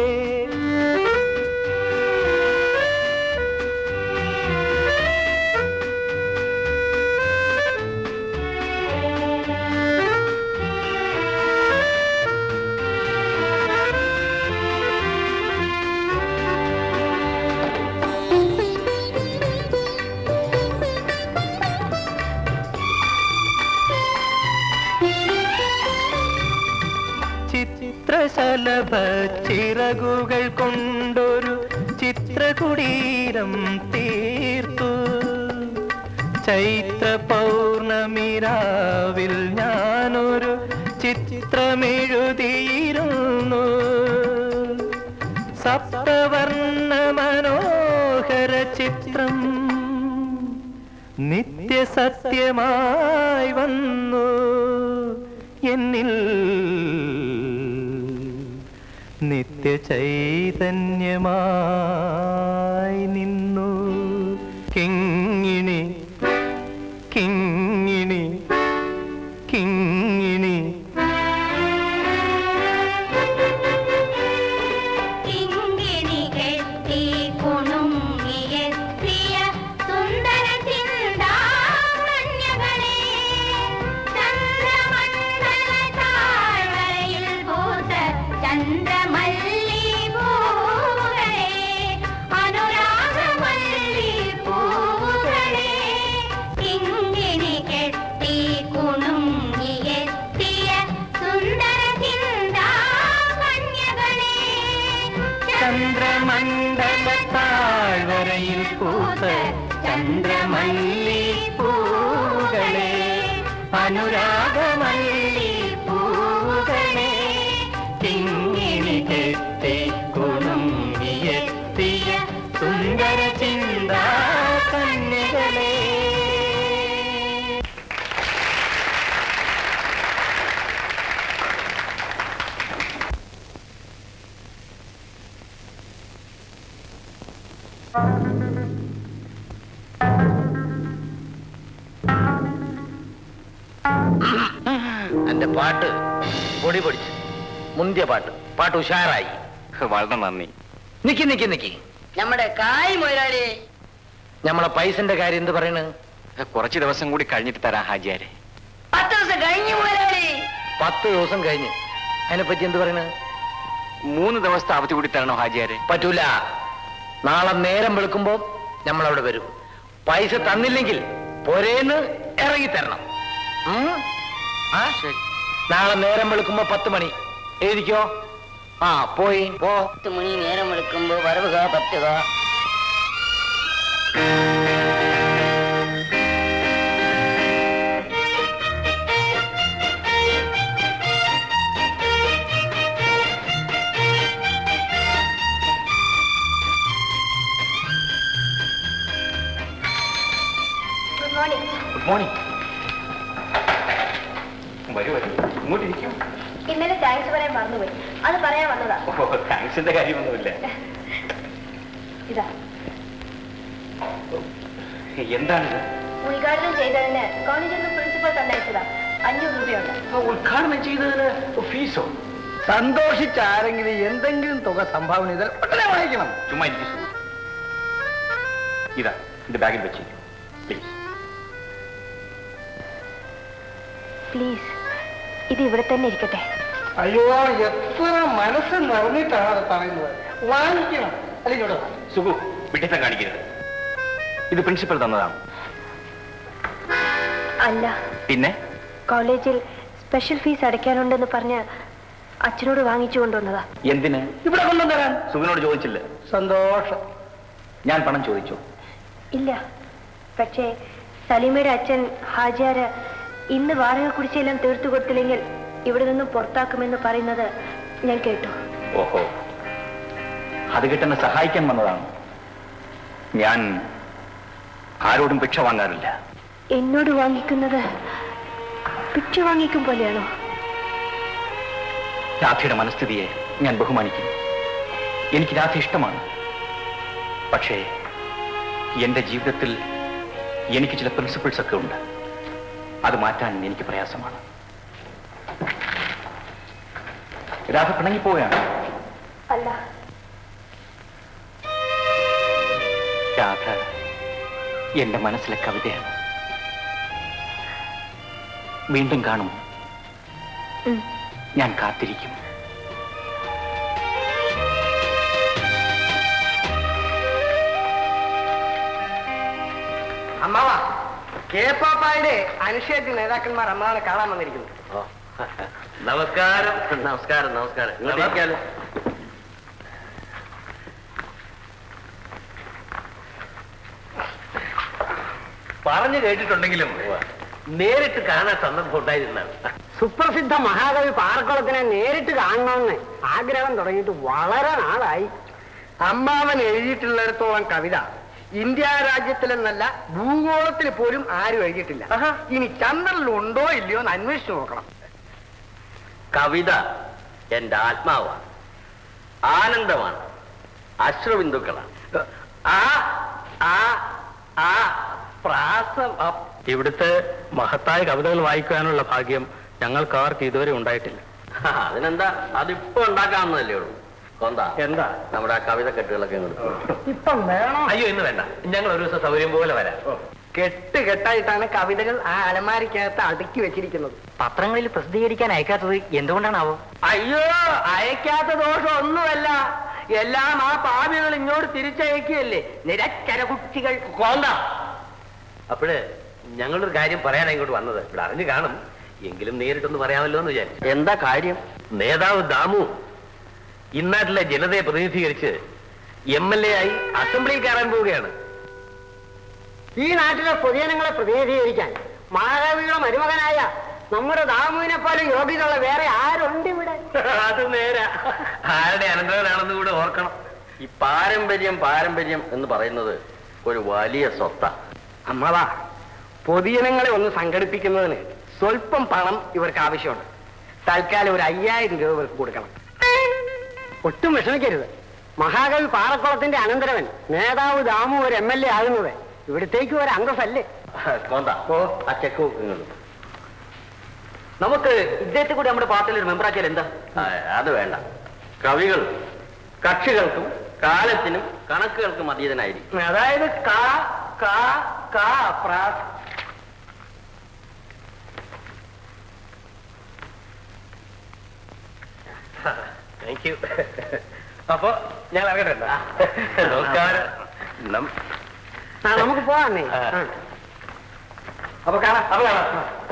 ചിത്രശലഭ ചിറകുകൾ കൊണ്ടൊരു ചിത്രകുടീരം തീർത്തു ചൈത്ര പൗർണമിരാവിൽ ഞാനൊരു ചിത്രമെഴുതിയിരുന്നു സപ്തവർണ്ണ മനോഹര ചിത്രം നിത്യസത്യമായി വന്നു എന്നിൽ നിത്യ ചൈതന്യമായി നിന്നു കിങ്ങിണി കിങ്ങിണി കിങ്ങിണി കിങ്ങിണി കെട്ടി കുണുങ്ങിയെത്തിയ സുന്ദര ചിന്താമണ്യകളെ ചന്ദ്രമണ്ഡല താഴ്വരയിൽ പൂത്ത ചന്ദ്രമല്ലി പൂവുകളെ അനുരാഗമല്ലി പൂവുകളെ കിങ്ങിണി കെട്ടി കുണുങ്ങിയെത്തിയ സുന്ദര ചിന്താമണ്യകളെ ചന്ദ്രമണ്ഡല താഴ്വരയിൽ പൂത്ത ചന്ദ്രമല്ലി പൂകളെ അനുരാഗമല്ലി പൂകളെ കിങ്ങിണി കെട്ടി കുണുങ്ങിയെത്തിയ സുന്ദര ചിന്താ കന്യകളെ എന്റെ പാട്ട് പൊടി പൊടിച്ച് മുന്തിയ പാട്ട് പാട്ട് ഉഷാറായി വളരെ നന്ദി നിക്കി നിക്കി നിക്കി നമ്മുടെ കായ് മുതലാളി നമ്മളെ പൈസന്റെ കാര്യം എന്ത് പറയണ് കുറച്ച് ദിവസം കൂടി കഴിഞ്ഞിട്ട് തരാം ഹാജിയാരെ പത്ത് ദിവസം കഴിഞ്ഞു മുതലാളി പത്ത് ദിവസം കഴിഞ്ഞ് അതിനെപ്പറ്റി എന്ത് പറയണ് മൂന്ന് ദിവസത്തെ അവധി കൂടി തരണോ ഹാജിയാരെ പറ്റൂല നാളെ നേരം വെളുക്കുമ്പോ നമ്മളവിടെ വരും പൈസ തന്നില്ലെങ്കിൽ പൊരേന്ന് ഇറങ്ങി തരണം ഉം? ആ ശരി നാളെ നേരം വെളുക്കുമ്പോ പത്ത് മണി എഴുതിക്കോ ആ പോയി പോ പത്ത് മണി നേരം എടുക്കുമ്പോ വരവുക പറ്റുക ഗുഡ് മോർണിംഗ് ഗുഡ് മോർണിംഗ് വരൂ വരൂ ഇങ്ങോട്ട് ഇരിക്കും ഇന്നലെ താങ്ക്സ് പറയാൻ മറന്നുപോയി അത് പറയാൻ വന്നതാ ഓ താങ്ക്സിന്റെ കാര്യമൊന്നുമില്ല ഇതാ എന്താണിത് ഉദ്ഘാടനം ചെയ്തതിന് കോളേജിൽ നിന്ന് പ്രിൻസിപ്പൽ തന്നയച്ചതാ അഞ്ഞൂറ് രൂപയുണ്ട് ഉദ്ഘാടനം ചെയ്തതിന് ഫീസോ സന്തോഷിച്ചാരെങ്കിലും എന്തെങ്കിലും തുക സംഭാവന ചെയ്താൽ ഉടനെ വാങ്ങിക്കണം ചുമ്മാ ഇരിക്കൂ സുഖു. ഇതാ ഇത് ബാഗിൽ വെച്ചിരിക്കും പ്ലീസ് പ്ലീസ് ഇത് ഇവിടെ തന്നെ ഇരിക്കട്ടെ അയ്യോ എത്ര മനസ്സ് നിറഞ്ഞിട്ടാണ് അത് പറയുന്നത് വാങ്ങിക്കണം അല്ലെങ്കിൽ ഇവിടെ വാ. സുഖു വിഡിത്തം കാണിക്കരുത് ഇത് പ്രിൻസിപ്പൽ തന്നതാണ് അല്ല പിന്നെ കോളേജിൽ സ്പെഷ്യൽ ഫീസ് അടയ്ക്കാനുണ്ടെന്ന് പറഞ്ഞ് അച്ഛനോട് വാങ്ങിച്ചു കൊണ്ടുവന്നതാ എന്തിന് ഇവിടെ കൊണ്ടുവന്നരാൻ സുഖിനോട് ചോദിച്ചില്ല സന്തോഷം ഞാൻ പണം ചോദിച്ചു ഇല്ല പക്ഷേ സലീമയുടെ അച്ഛൻ ഹാജിയാര് ഇന്ന് വാടക കുടിശ്ശെല്ലാം തീർത്തു കൊടുത്തില്ലെങ്കിൽ ഇവിടെ നിന്നും പുറത്താക്കുമെന്ന് പറയുന്നത് ഞാൻ കേട്ടു ഓഹോ അത് കിട്ടുന്ന സഹായിക്കാൻ വന്നതാണ് ഞാൻ ആരോടും ഭിക്ഷ വാങ്ങാറില്ല എന്നോട് വാങ്ങിക്കുന്നത് ഭിക്ഷ വാങ്ങിക്കും പോലെയാണോ രാധയുടെ മനസ്ഥിതിയെ ഞാൻ ബഹുമാനിക്കുന്നു എനിക്ക് രാധ ഇഷ്ടമാണ് പക്ഷേ എന്റെ ജീവിതത്തിൽ എനിക്ക് ചില പ്രിൻസിപ്പിൾസ് ഒക്കെ ഉണ്ട് അത് മാറ്റാൻ എനിക്ക് പ്രയാസമാണ് രാധ പിണങ്ങിപ്പോവുകയാണ് അല്ല രാധ എന്റെ മനസ്സിലെ കവിതയാണ് വീണ്ടും കാണും ഉം. ഞാൻ കാത്തിരിക്കും അമ്മാവ കെ പാപ്പായുടെ അനുഷേധ നേതാക്കന്മാർ അമ്മാവനെ കാണാൻ വന്നിരിക്കുന്നു നമസ്കാരം നമസ്കാരം നമസ്കാരം ഇങ്ങോട്ട് ഇരിക്കാലോ പറഞ്ഞു കേട്ടിട്ടുണ്ടെങ്കിലും നേരിട്ട് കാണാൻ സന്ദർഭം ഉണ്ടായിരുന്നാണ് സുപ്രസിദ്ധ മഹാകവി പാറക്കുളത്തിനെ നേരിട്ട് കാണണമെന്ന് ആഗ്രഹം തുടങ്ങിയിട്ട് വളരെ നാളായി അമ്മാവൻ എഴുതിയിട്ടുള്ളിടത്തോളം കവിത ഇന്ത്യ രാജ്യത്തിലെന്നല്ല ഭൂഗോളത്തിൽ പോലും ആരും എഴുതിയിട്ടില്ല ഇനി ചന്ദ്രനിൽ ഉണ്ടോ ഇല്ലയോ എന്ന് അന്വേഷിച്ചു നോക്കണം കവിത എന്റെ ആത്മാവാണ് ആനന്ദമാണ് അശ്രുബിന്ദുക്കളാണ് ആ ആ ആ പ്രാസം അ- ഇവിടുത്തെ മഹത്തായ കവിതകൾ വായിക്കാനുള്ള ഭാഗ്യം ഞങ്ങൾക്ക് ആർക്കും ഇതുവരെ ഉണ്ടായിട്ടില്ല ആ, അതിനെന്താ അതിപ്പോ ഉണ്ടാക്കാവുന്നതല്ലേ ഉള്ളൂ കൊന്താ എന്താ നമ്മുടെ ആ കവിത കെട്ടുകളൊക്കെ ഇങ്ങോട്ട് ഇപ്പം വേണോ അയ്യോ ഇന്ന് വേണ്ട ഞങ്ങൾ ഒരു ദിവസം സൗകര്യം പോലെ വരാം കെട്ട് കെട്ടായിട്ടാണ് കവിതകൾ ആ അലമാരിക്കകത്ത് അടുക്കി വെച്ചിരിക്കുന്നത് പത്രങ്ങളിൽ പ്രസിദ്ധീകരിക്കാൻ അയക്കാത്തത് എന്തുകൊണ്ടാണാവോ അയ്യോ അയക്കാത്ത ദോഷം ഒന്നുമല്ല എല്ലാം ആ പാപികൾ ഇങ്ങോട്ട് തിരിച്ചയക്കുകയല്ലേ നിരക്കര കുട്ടികൾ കോന്ത അപ്പോഴേ ഞങ്ങളൊരു കാര്യം പറയാനാ ഇങ്ങോട്ട് വന്നത് ഇവിടെ അറിഞ്ഞു കാണും എങ്കിലും നേരിട്ടൊന്ന് പറയാമല്ലോ എന്ന് വിചാരിച്ചു എന്താ കാര്യം നേതാവ് ദാമു ഇന്നാട്ടിലെ ജനതയെ പ്രതിനിധീകരിച്ച് എം എൽ എ ആയി അസംബ്ലിയിൽ കയറാൻ പോവുകയാണ് ഈ നാട്ടിലെ പൊതുജനങ്ങളെ പ്രതിനിധീകരിക്കാൻ മഹാകവിയുടെ മരുമകനായ നമ്മുടെ ദാമുവിനെ പോലെ യോഗ്യതയുള്ള വേറെ ആരുണ്ട് ഇവിടെ അത് നേരാ ആരുടെ അനന്തരനാണെന്ന് കൂടെ ഓർക്കണം ഈ പാരമ്പര്യം പാരമ്പര്യം എന്ന് പറയുന്നത് ഒരു വലിയ സ്വത്ത അമ്മവാ പൊതുജനങ്ങളെ ഒന്ന് സംഘടിപ്പിക്കുന്നതിന് സ്വല്പം പണം ഇവർക്ക് ആവശ്യമുണ്ട് തൽക്കാലം ഒരു അയ്യായിരം രൂപ ഇവർക്ക് കൊടുക്കണം ഒട്ടും വിഷമിക്കരുത് മഹാകവി പാറക്കുളത്തിന്റെ അനന്തരവൻ നേതാവ് ദാമു ഒരു എം എൽ എ ആകുന്നത് ഇവിടത്തേക്ക് ഒരു അംഗസല്ലേ കോന്ത ആ ചെക്ക് ഇങ്ങോട്ട് നമുക്ക് ഇദ്ദേഹത്തെ കൂടി നമ്മുടെ പാർട്ടിയിൽ ഒരു മെമ്പറാക്കിയാൽ എന്താ ആ, അത് വേണ്ട കവികൾ കക്ഷികൾക്കും കാലത്തിനും കണക്കുകൾക്കും അതീതനായിരിക്കും അതായത് കാ കാ കാ പ്രാ താങ്ക് യു അപ്പൊ ഞാൻ ഇറങ്ങട്ടെ നമസ്കാരം നം- ആ നമുക്ക് പോവാന്നേ ആ. ആ. അപ്പൊ കാണാം അപ്പൊ കാണാം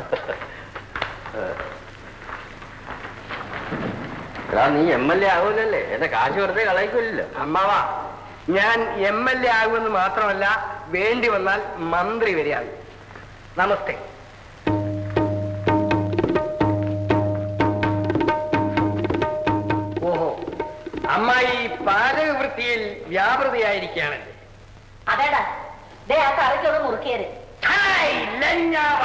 എടാ നീ എം എൽ എ ആവൂലല്ലേ എന്റെ കാശ് വെറുതെ കളയിക്കില്ലല്ലോ അമ്മാവാ ഞാൻ എം എൽ എ ആകുമെന്ന് മാത്രമല്ല വേണ്ടി വന്നാൽ മന്ത്രി വരെയാകും നമസ്തേ ഓഹോ അമ്മായി പാചകവൃത്തിയിൽ വ്യാപൃതയായിരിക്കുകയാണല്ലേ അതേടാ ദേ ആ കറിക്കൊന്ന് മുറുക്കിയത് ഹായ്, ലഞ്ഞാവ.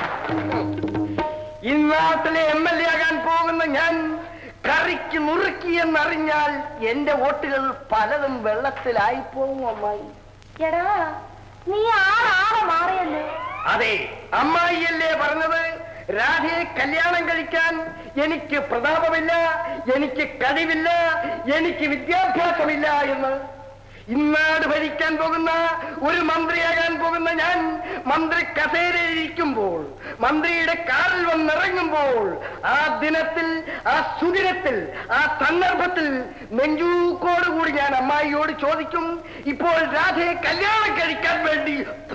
ഇന്നാട്ടിലെ എം എൽ എ ആകാൻ പോകുന്ന ഞാൻ കറിക്ക് നുറുക്കി എന്നറിഞ്ഞാൽ എന്റെ വോട്ടുകൾ പലതും വെള്ളത്തിലായി പോകും അമ്മായി എടാ നീ ആളാകെ മാറിയല്ലോ അതെ അമ്മായിയല്ലേ പറഞ്ഞത് രാധയെ കല്യാണം കഴിക്കാൻ എനിക്ക് പ്രതാപമില്ല എനിക്ക് കഴിവില്ല എനിക്ക് വിദ്യാഭ്യാസമില്ല എന്ന് ഇന്നാട് ഭരിക്കാൻ പോകുന്ന ഒരു മന്ത്രിയാകാൻ പോകുന്ന ഞാൻ മന്ത്രി കസേരയിരിക്കുമ്പോൾ മന്ത്രിയുടെ കാറിൽ വന്നിറങ്ങുമ്പോൾ ആ ദിനത്തിൽ ആ സുദിനത്തിൽ ആ സന്ദർഭത്തിൽ നെഞ്ചൂക്കോടുകൂടി ഞാൻ അമ്മായിയോട് ചോദിക്കും ഇപ്പോൾ രാധയെ കല്യാണം കഴിക്കാൻ വേണ്ടി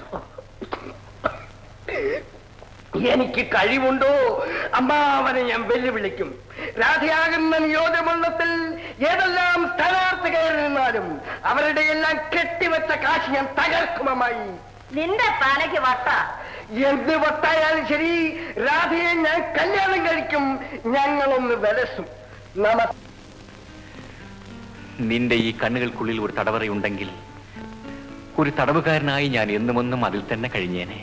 എനിക്ക് കഴിവുണ്ടോ അമ്മാവനെ ഞാൻ വെല്ലുവിളിക്കും രാധയാകുന്ന നിയോജകമണ്ഡലത്തിൽ ഏതെല്ലാം സ്ഥാനാർത്ഥി കയറി നിന്നാലും അവരുടെ എല്ലാം കെട്ടിവെച്ച കാശ് ഞാൻ തകർക്കുമമായി നിന്റെ തലയ്ക്ക് വട്ട എന്ത് വട്ടായാലും ശരി രാധയെ ഞാൻ കല്യാണം കഴിക്കും ഞങ്ങളൊന്ന് വിലസും നമ നിന്റെ ഈ കണ്ണുകൾക്കുള്ളിൽ ഒരു തടവറയുണ്ടെങ്കിൽ ഒരു തടവുകാരനായി ഞാൻ എന്നുമൊന്നും അതിൽ തന്നെ കഴിഞ്ഞേനെ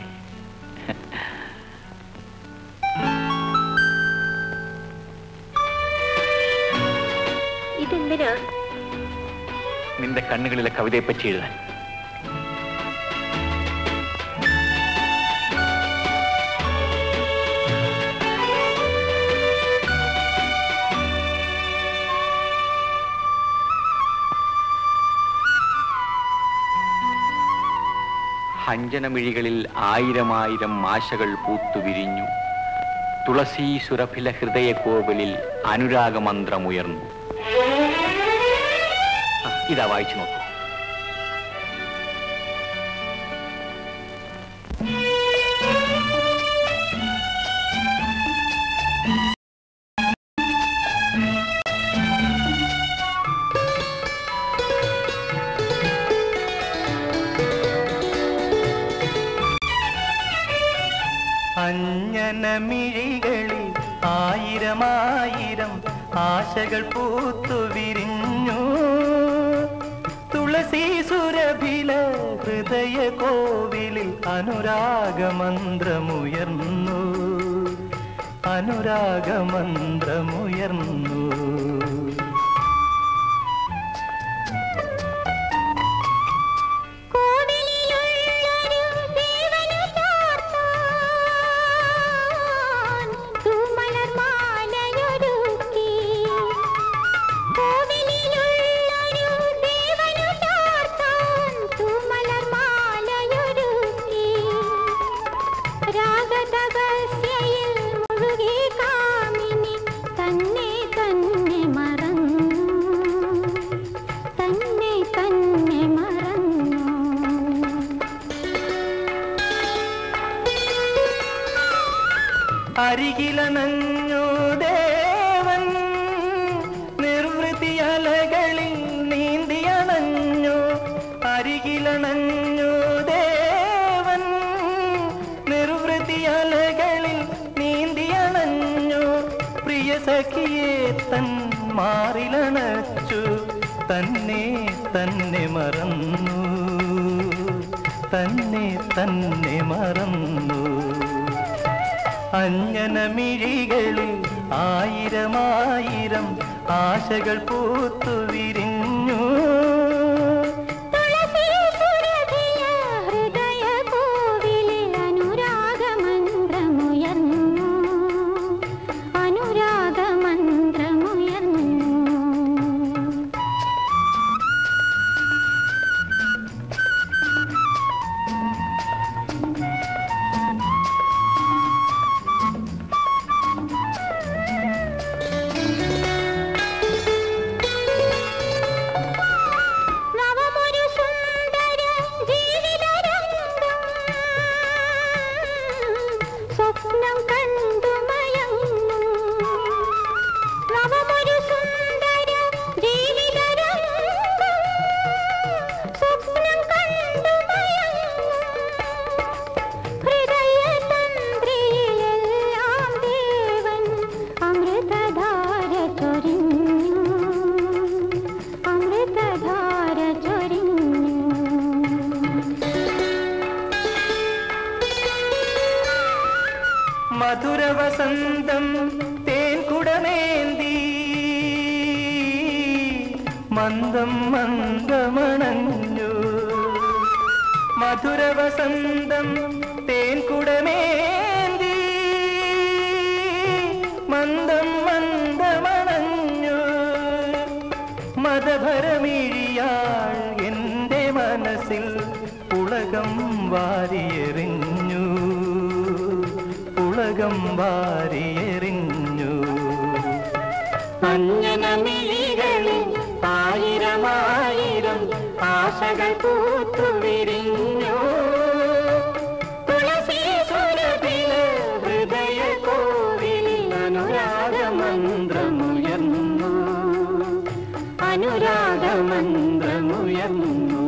ഇതെന്തിനാ നിന്റെ കണ്ണുകളിലെ കവിതയെപ്പറ്റി എഴുതാൻ ഹഞ്ചനമിഴികളിൽ ആയിരമായിരം ആശകൾ പൂത്തുവിരിഞ്ഞു തുളസീ സുരഭില ഹൃദയ കോവിലിൽ അനുരാഗമന്ത്രമുയർന്നു ആ, ഇതാ വായിച്ചു നോക്കൂ അഞ്ജനമിഴികളിൽ ആയിരമായിരം ആശകൾ പൂത്തു വിരിഞ്ഞു തുളസി സുരഭില ഹൃദയ കോവിലിൽ അനുരാഗമന്ത്രമുയർന്നു അനുരാഗമന്ത്രമുയർന്നു അരികിലണഞ്ഞു ദേവൻ നിർവൃതിയലകളിൽ നീന്തിയണഞ്ഞു അരികിലണഞ്ഞു ദേവൻ നിർവൃതിയലകളിൽ നീന്തിയണഞ്ഞു പ്രിയ സഖിയെ തൻ മാറിലണച്ചു തന്നെ തന്നെ മറന്നു തന്നെ തന്നെ മറന്നു അഞ്ജനമിഴികളിൽ ആയിരമായിരം ആശകൾ പൂത്തു വിരിഞ്ഞു നവമൊരു സുന്ദര ജീവിതരംഗം സ്വപ്നം കണ്ടു മയങ്ങും നവമൊരു സുന്ദര ജീവിതരംഗം സ്വപ്നം കണ്ടു മയങ്ങും ഹൃദയതന്ത്രിയിലെല്ലാം ദേവൻ അമൃതധാര ചൊരിഞ്ഞു അമൃതധാര ചൊരിഞ്ഞു മധുര വസന്തം തേൻ കുടമേന്തി മന്ദം മന്ദമണഞ്ഞു മധുര വസന്തം തേൻ കുടമേന്തി മന്ദം മന്ദമണഞ്ഞു മതഭരമിഴിയാൾ എൻ്റെ മനസ്സിൽ പുളകം വാരിയെറിഞ്ഞു പുളകം വാരിയെറിഞ്ഞു അഞ്ജനമിഴികളിൽ ആയിരമായിരം ആശകൾ പൂത്തു വിരിഞ്ഞു തുളസീശ്വരത്തിലെ ഹൃദയ കോവിലിൽ അനുരാഗമന്ത്രമുയർന്നു അനുരാഗമന്ത്രമുയർന്നു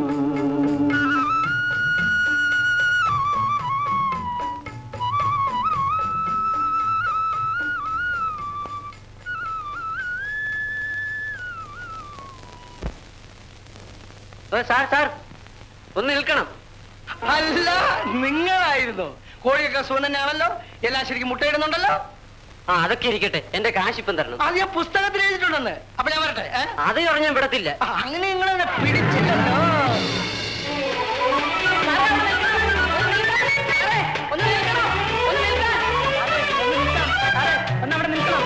സാർ സാർ ഒന്ന് നിൽക്കണം അല്ല നിങ്ങളായിരുന്നു കോഴിയൊക്കെ സുഗന്ധനാണല്ലോ എല്ലാം ശരിക്കും മുട്ടയിടുന്നുണ്ടല്ലോ ആ അതൊക്കെ ഇരിക്കട്ടെ എന്റെ കാശ് ഇപ്പം തരണം അത് ഞാൻ പുസ്തകത്തിൽ എഴുതിയിട്ടുണ്ടെന്ന് അപ്പൊ ഞാൻ വരട്ടെ ഏ? അത് പറഞ്ഞാൽ വിടത്തില്ല ആ, അങ്ങനെ നിങ്ങൾ എന്നെ പിടിച്ചില്ലല്ലോ ഒന്ന് നിൽക്കണം, ഒന്ന് നിൽക്കണം. അതെ, ഒന്ന് നിൽക്കണം. അതെ, ഒന്ന് അവിടെ നിൽക്കണം.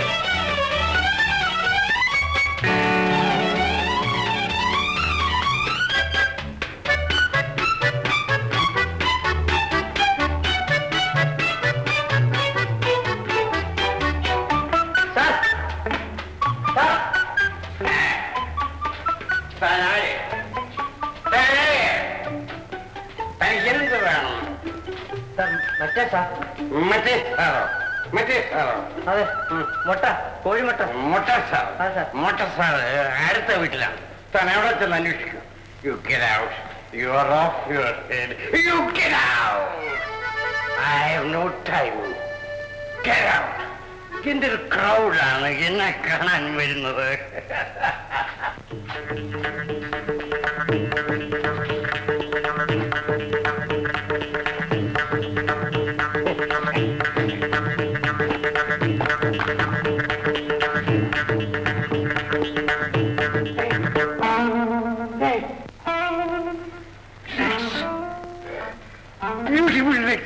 എന്ത് വേണം മറ്റേ സാർ മറ്റേ സാറോ മറ്റേ സാറോ അതെ മുട്ട കോഴിമുട്ട മുട്ട സാർ അതെ സാർ. മുട്ട സാർ അടുത്ത വീട്ടിലാണ് താൻ എവിടെ ചെന്ന് അന്വേഷിക്കും you get out you are off your head you get out I have no time get out എന്റെ ഒരു ക്രൗഡാണ് എന്നെ കാണാൻ വരുന്നത് Beautiful legs.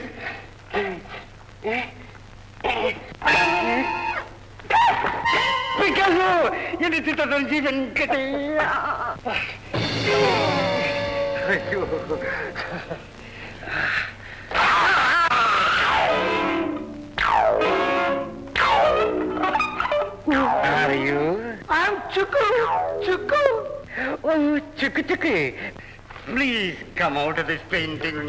പിക്കാസോ എന്റെ ചിത്രത്തിൽ ജീവൻ കിട്ടി അയ്യോ Are you? I'm Chuku. Chuku. Oh, Chuku Chuku. Please come out this painting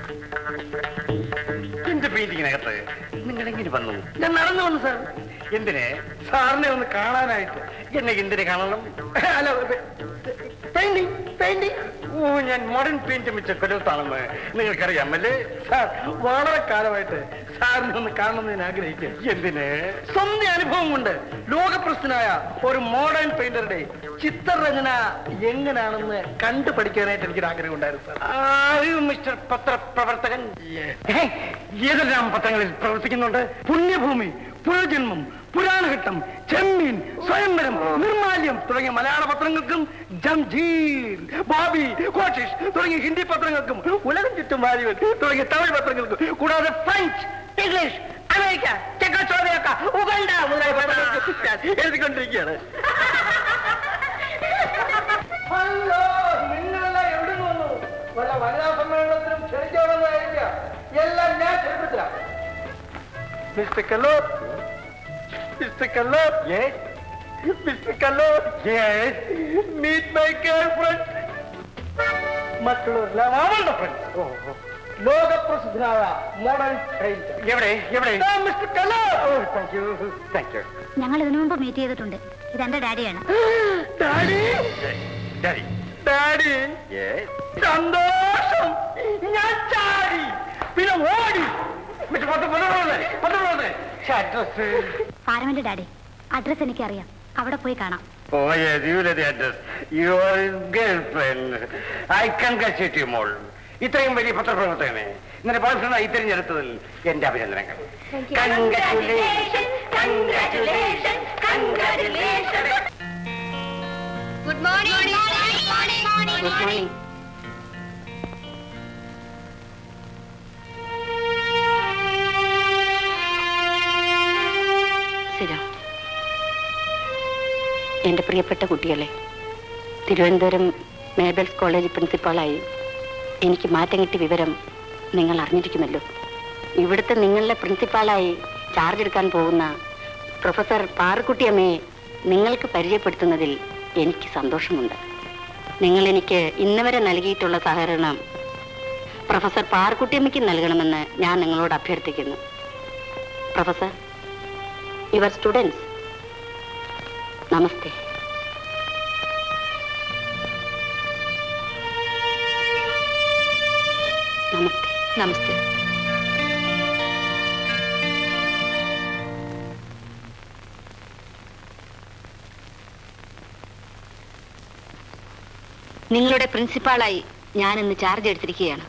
എന്റെ പെയിന്റിങ്ങിനകത്ത് നിങ്ങൾ എങ്ങനെ വന്നു ഞാൻ നടന്നു വന്നു സാർ എന്തിന് സാറിനെ ഒന്ന് കാണാനായിട്ട് എന്നെ എന്തിന് കാണണം അല്ല പെയിന്റിംഗ് പെയിന്റിംഗ് ഓ ഞാൻ മോഡേൺ പെയിന്റ് വെച്ച കൊല്ലത്താണെന്ന് നിങ്ങൾക്കറിയാമല്ലേ സാർ വളരെ കാലമായിട്ട് സാറിനെ ഒന്ന് കാണണമെന്ന് ഞാൻ ആഗ്രഹിക്കും എന്തിന് സ്വന്തം അനുഭവം കൊണ്ട് ലോകപ്രസിദ്ധനായ ഒരു മോഡേൺ പെയിന്ററുടെ ചിത്രരചന എങ്ങനെയാണെന്ന് കണ്ടുപഠിക്കാനായിട്ട് എനിക്കൊരു ആഗ്രഹം ഉണ്ടായിരുന്നു സാർ ആര് മിസ്റ്റർ പത്രപ്രവർത്തകൻ ഏ, ഏതെല്ലാം പത്രങ്ങളിൽ പ്രവർത്തിക്കുന്നുണ്ട് പുണ്യഭൂമി പുനർജന്മം പുരാണഘട്ടം ചെമ്മീൻ സ്വയംവരം നിർമാല്യം തുടങ്ങിയ മലയാള പത്രങ്ങൾക്കും ജംജീർ ബാബി കോഷിഷ് തുടങ്ങിയ ഹിന്ദി പത്രങ്ങൾക്കും ഉലകം ചുറ്റും വാരിവൻ തുടങ്ങിയ തമിഴ് പത്രങ്ങൾക്കും കൂടാതെ French English America Czechoslovakia Uganda മുതലായ പത്രങ്ങൾക്ക് ഞാൻ എഴുതിക്കൊണ്ടിരിക്കുകയാണ് ഹലോ നിങ്ങളെല്ലാം എവിടെ വന്നു വല്ല വനിതാ സമ്മേളനത്തിനും ക്ഷണിച്ചോളന്നായിരിക്കുക എല്ലാം ഞാൻ ക്ഷണിപ്പിച്ചില്ല മിസ്റ്റർ കല്ലോ മിസ്റ്റർ കല്ലോ മിസ്റ്റർ കല്ലോ മീറ്റ് മൈ ഗേൾ ഫ്രണ്ട് മറ്റുള്ളവരെല്ലാം അവളുടെ ഫ്രണ്ട്സ് ലോകപ്രസിദ്ധനായ മോഡേൺ എവിടെ എവിടെ മിസ്റ്റർ കല്ലോ താങ്ക് യു താങ്ക് യു ഞങ്ങൾ ഇതിനു മുമ്പ് മീറ്റ് ചെയ്തിട്ടുണ്ട് ഇതെന്റെ ഡാഡിയാണ് ഡാഡി ഡാഡി ഡാഡി സന്തോഷം ഞാൻ ചാടി പിന്നെ ഓടി മിസ്റ്റർ പത്ത് പന്ത്രണ്ട് പന്ത്രണ്ട് അഡ്രസ് പാരമന്റെ ഡാഡി അഡ്രസ് എനിക്കറിയാം അവിടെ പോയി കാണാം Oh yes, you know the address. Your girlfriend. I congratulate you, മോൾ ഇത്രയും വലിയ പത്രപ്രവർത്തകനെ ഇന്നലെ ബോയ്ഫ്രണ്ടായി തിരഞ്ഞെടുത്തതിൽ എന്റെ അഭിനന്ദനങ്ങൾ ഗുഡ് മോർണിംഗ് ഗുഡ് മോർണിംഗ് സ്ഥിരം എൻ്റെ പ്രിയപ്പെട്ട കുട്ടികളെ തിരുവനന്തപുരം മേബൽസ് കോളേജ് പ്രിൻസിപ്പാളായി എനിക്ക് മാറ്റം കിട്ടിയ വിവരം നിങ്ങൾ അറിഞ്ഞിരിക്കുമല്ലോ ഇവിടുത്തെ നിങ്ങളുടെ പ്രിൻസിപ്പാളായി ചാർജ് എടുക്കാൻ പോകുന്ന പ്രൊഫസർ പാറുക്കുട്ടിയമ്മയെ നിങ്ങൾക്ക് പരിചയപ്പെടുത്തുന്നതിൽ എനിക്ക് സന്തോഷമുണ്ട് നിങ്ങൾ എനിക്ക് ഇന്ന് വരെ നൽകിയിട്ടുള്ള സഹകരണം പ്രൊഫസർ പാറുക്കുട്ടിയമ്മയ്ക്ക് നൽകണമെന്ന് ഞാൻ നിങ്ങളോട് അഭ്യർത്ഥിക്കുന്നു പ്രൊഫസർ യുവർ സ്റ്റുഡൻസ് നമസ്തേ നമസ്തേ നമസ്തേ നിങ്ങളുടെ പ്രിൻസിപ്പാളായി ഞാൻ ഇന്ന് ചാർജ് എടുത്തിരിക്കുകയാണ്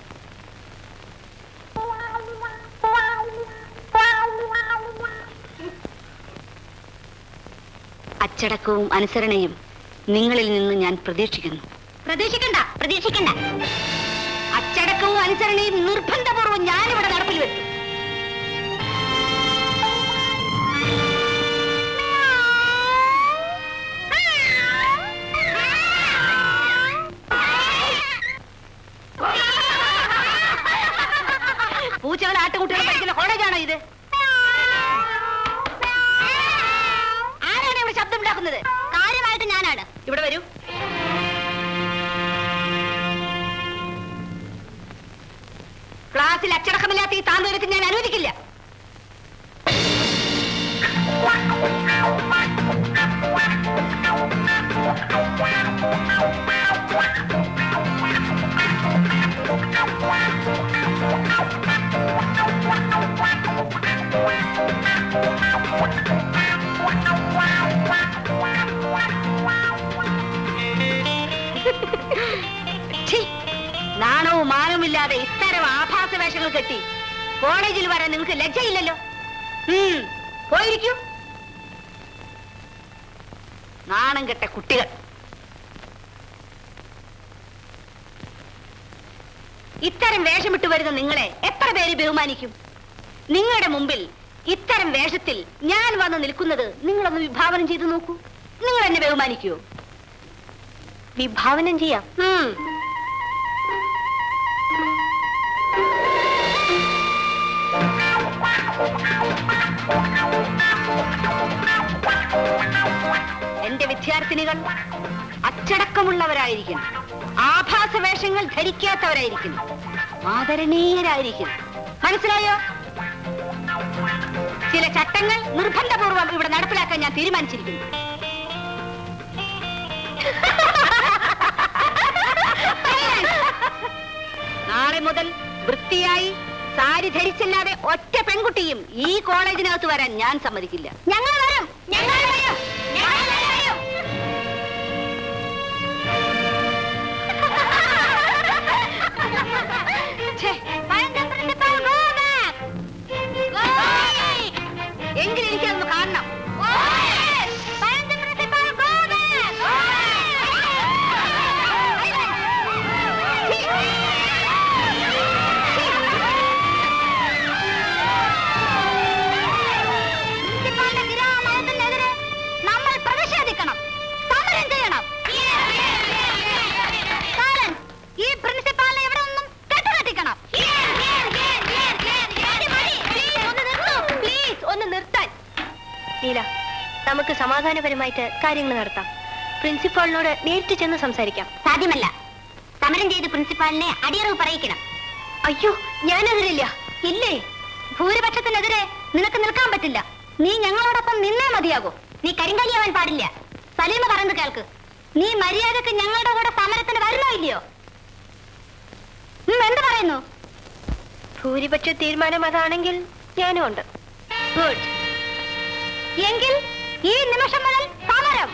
അച്ചടക്കവും അനുസരണയും നിങ്ങളിൽ നിന്ന് ഞാൻ പ്രതീക്ഷിക്കുന്നു പ്രതീക്ഷിക്കണ്ട പ്രതീക്ഷിക്കണ്ട അച്ചടക്കവും അനുസരണയും നിർബന്ധപൂർവ്വം ഞാനിവിടെ നടപ്പിൽ വെച്ചു പൂച്ചകൾ ആട്ടുകുട്ടികൾ പഠിക്കുന്ന കോളേജാണോ ഇത് ആരാണ് ഇവിടെ ശബ്ദം ഉണ്ടാക്കുന്നത് കാര്യമായിട്ട് ഞാനാണ് ഇവിടെ വരൂ ക്ലാസ്സിൽ അച്ചടക്കമില്ലാത്ത ഈ താന്തോരത്തിന് ഞാൻ അനുവദിക്കില്ല ഛീ, നാണവും മാനവുമില്ലാതെ ഇത്തരം ആഭാസ വേഷങ്ങൾ കെട്ടി കോളേജിൽ വരാൻ നിങ്ങൾക്ക് ലജ്ജയില്ലല്ലോ ഉം, പോയിരിക്കൂ നാണം കെട്ട കുട്ടികൾ ഇത്തരം വേഷമിട്ട് വരുന്ന നിങ്ങളെ എത്ര പേര് ബഹുമാനിക്കും നിങ്ങളുടെ മുമ്പിൽ ഇത്തരം വേഷത്തിൽ ഞാൻ വന്ന് നിൽക്കുന്നത് നിങ്ങളൊന്ന് വിഭാവനം ചെയ്തു നോക്കൂ നിങ്ങൾ എന്നെ ബഹുമാനിക്കുമോ വിഭാവനം ചെയ്യാം ഉം. എന്റെ വിദ്യാർത്ഥിനികൾ അച്ചടക്കമുള്ളവരായിരിക്കണം ആഭാസ രാജവേഷങ്ങൾ ധരിക്കാത്തവരായിരിക്കുന്നു ആദരണീയരായിരിക്കുന്നു മനസ്സിലായോ ചില ചട്ടങ്ങൾ നിർബന്ധപൂർവം ഇവിടെ നടപ്പിലാക്കാൻ ഞാൻ തീരുമാനിച്ചിരിക്കുന്നു നാളെ മുതൽ വൃത്തിയായി സാരി ധരിച്ചില്ലാതെ ഒറ്റ പെൺകുട്ടിയും ഈ കോളേജിനകത്ത് വരാൻ ഞാൻ സമ്മതിക്കില്ല ഞങ്ങൾ വരും ഞങ്ങൾ വരും ഞങ്ങൾ വരും ഛേ, പഴഞ്ചൻ principal, go back. Go back. എങ്കിലും എനിക്കതൊന്ന് കാണണം പഴഞ്ചൻ principal, go back. പ്രിൻസിപ്പാളിന്റെ വിരാമയത്തിനെതിരെ നമ്മൾ പ്രതിഷേധിക്കണം സമരം ചെയ്യണം കാരണം ഈ പ്രിൻസിപ്പാളിനെ ഇവിടെ നിന്നും കെട്ടുകെട്ടിക്കണം പ്ലീസ് ഒന്ന് നിർത്താൻ നീല നമുക്ക് സമാധാനപരമായിട്ട് കാര്യങ്ങൾ നടത്താം പ്രിൻസിപ്പാളിനോട് നേരിട്ട് ചെന്ന് സംസാരിക്കാം സാധ്യമല്ല സമരം ചെയ്ത് പ്രിൻസിപ്പാളിനെ അടിയറവ് പറയിക്കണം അയ്യോ ഞാനെതിരില്ല ഇല്ലേ ഭൂരിപക്ഷത്തിനെതിരെ നിനക്ക് നിൽക്കാൻ പറ്റില്ല നീ ഞങ്ങളോടൊപ്പം നിന്നേ മതിയാകൂ നീ കരിങ്കാലിയാവാൻ പാടില്ല സലീമ പറയുന്നത് കേൾക്ക് നീ മര്യാദക്ക് ഞങ്ങളുടെ കൂടെ സമരത്തിന് വരുന്നോ ഇല്ലയോ ഉം, എന്ത് പറയുന്നു ഭൂരിപക്ഷ തീരുമാനം അതാണെങ്കിൽ ഞാനും ഉണ്ട് ഗുഡ് എങ്കിൽ ഈ നിമിഷം മുതൽ സമരം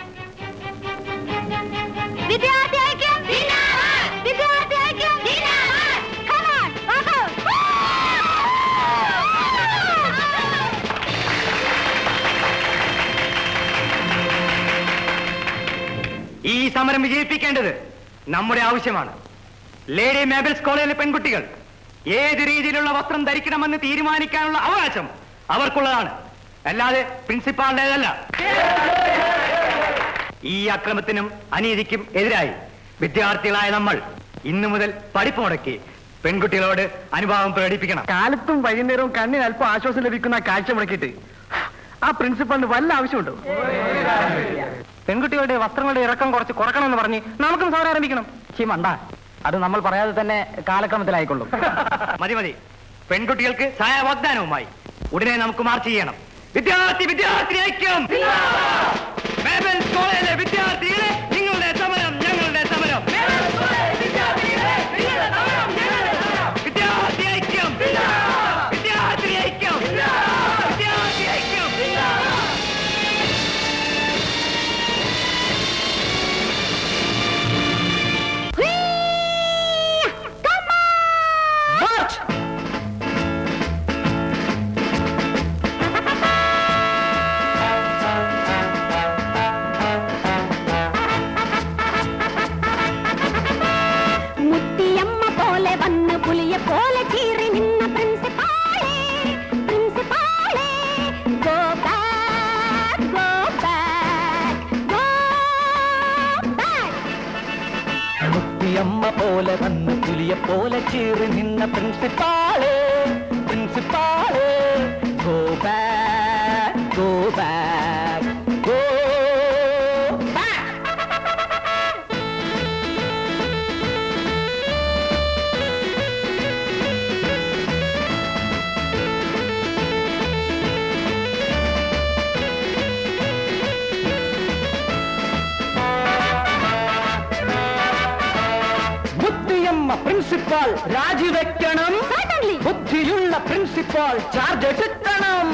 വിദ്യാർത്ഥി ഐക്യം വിദ്യാർത്ഥി ഐക്യം Come on, walk out. ഈ സമരം വിജയിപ്പിക്കേണ്ടത് നമ്മുടെ ആവശ്യമാണ് ലേഡി മേബിൾസ് കോളേജിലെ പെൺകുട്ടികൾ ഏത് രീതിയിലുള്ള വസ്ത്രം ധരിക്കണമെന്ന് തീരുമാനിക്കാനുള്ള അവകാശം അവർക്കുള്ളതാണ് അല്ലാതെ പ്രിൻസിപ്പാളിൻ്റെതല്ല ഈ അക്രമത്തിനും അനീതിക്കും എതിരായി വിദ്യാർത്ഥികളായ നമ്മൾ ഇന്നു മുതൽ പഠിപ്പ് മുടക്കി പെൺകുട്ടികളോട് അനുഭാവം പ്രകടിപ്പിക്കണം കാലത്തും വൈകുന്നേരവും കണ്ണിന് അല്പം ആശ്വാസം ലഭിക്കുന്ന കാഴ്ച മുടക്കിയിട്ട് ആ പ്രിൻസിപ്പളിന് വല്ല ആവശ്യമുണ്ടോ പെൺകുട്ടികളുടെ വസ്ത്രങ്ങളുടെ ഇറക്കം കുറച്ച് കുറക്കണമെന്ന് പറഞ്ഞ് നമുക്കും സമരം ആരംഭിക്കണം മണ്ട അത് നമ്മൾ പറയാതെ തന്നെ കാലക്രമത്തിലായിക്കൊള്ളും മതി മതി പെൺകുട്ടികൾക്ക് സഹായ വാഗ്ദാനവുമായി ഉടനെ നമുക്ക് മാർച്ച് ചെയ്യണം വിദ്യാർത്ഥി വിദ്യാർത്ഥി ഐക്യം മേബൽസ് കോളേജിലെ വിദ്യാർത്ഥികളെ നിങ്ങളുടെ സമരം ഞങ്ങളുടെ സമരം വിദ്യാർത്ഥി ഐക്യം വിദ്യാർത്ഥി ഐക്യം വിദ്യാർത്ഥി ഐക്യം മുത്തിയമ്മ പോലെ വന്ന് പുലിയെ പോലെ ചീറി നിന്ന പ്രിൻസിപ്പാളെ പ്രിൻസിപ്പാളെ go back go back go back മുത്തിയമ്മ പോലെ വന്ന് പുലിയെ പോലെ ചീറി നിന്ന പ്രിൻസിപ്പാളെ പ്രിൻസിപ്പാളെ go back go back go ബുദ്ധിയമ്മ പ്രിൻസിപ്പാൾ രാജിവെക്കണം ബുദ്ധിയുള്ള പ്രിൻസിപ്പാൾ ചാർജ് എടുക്കണം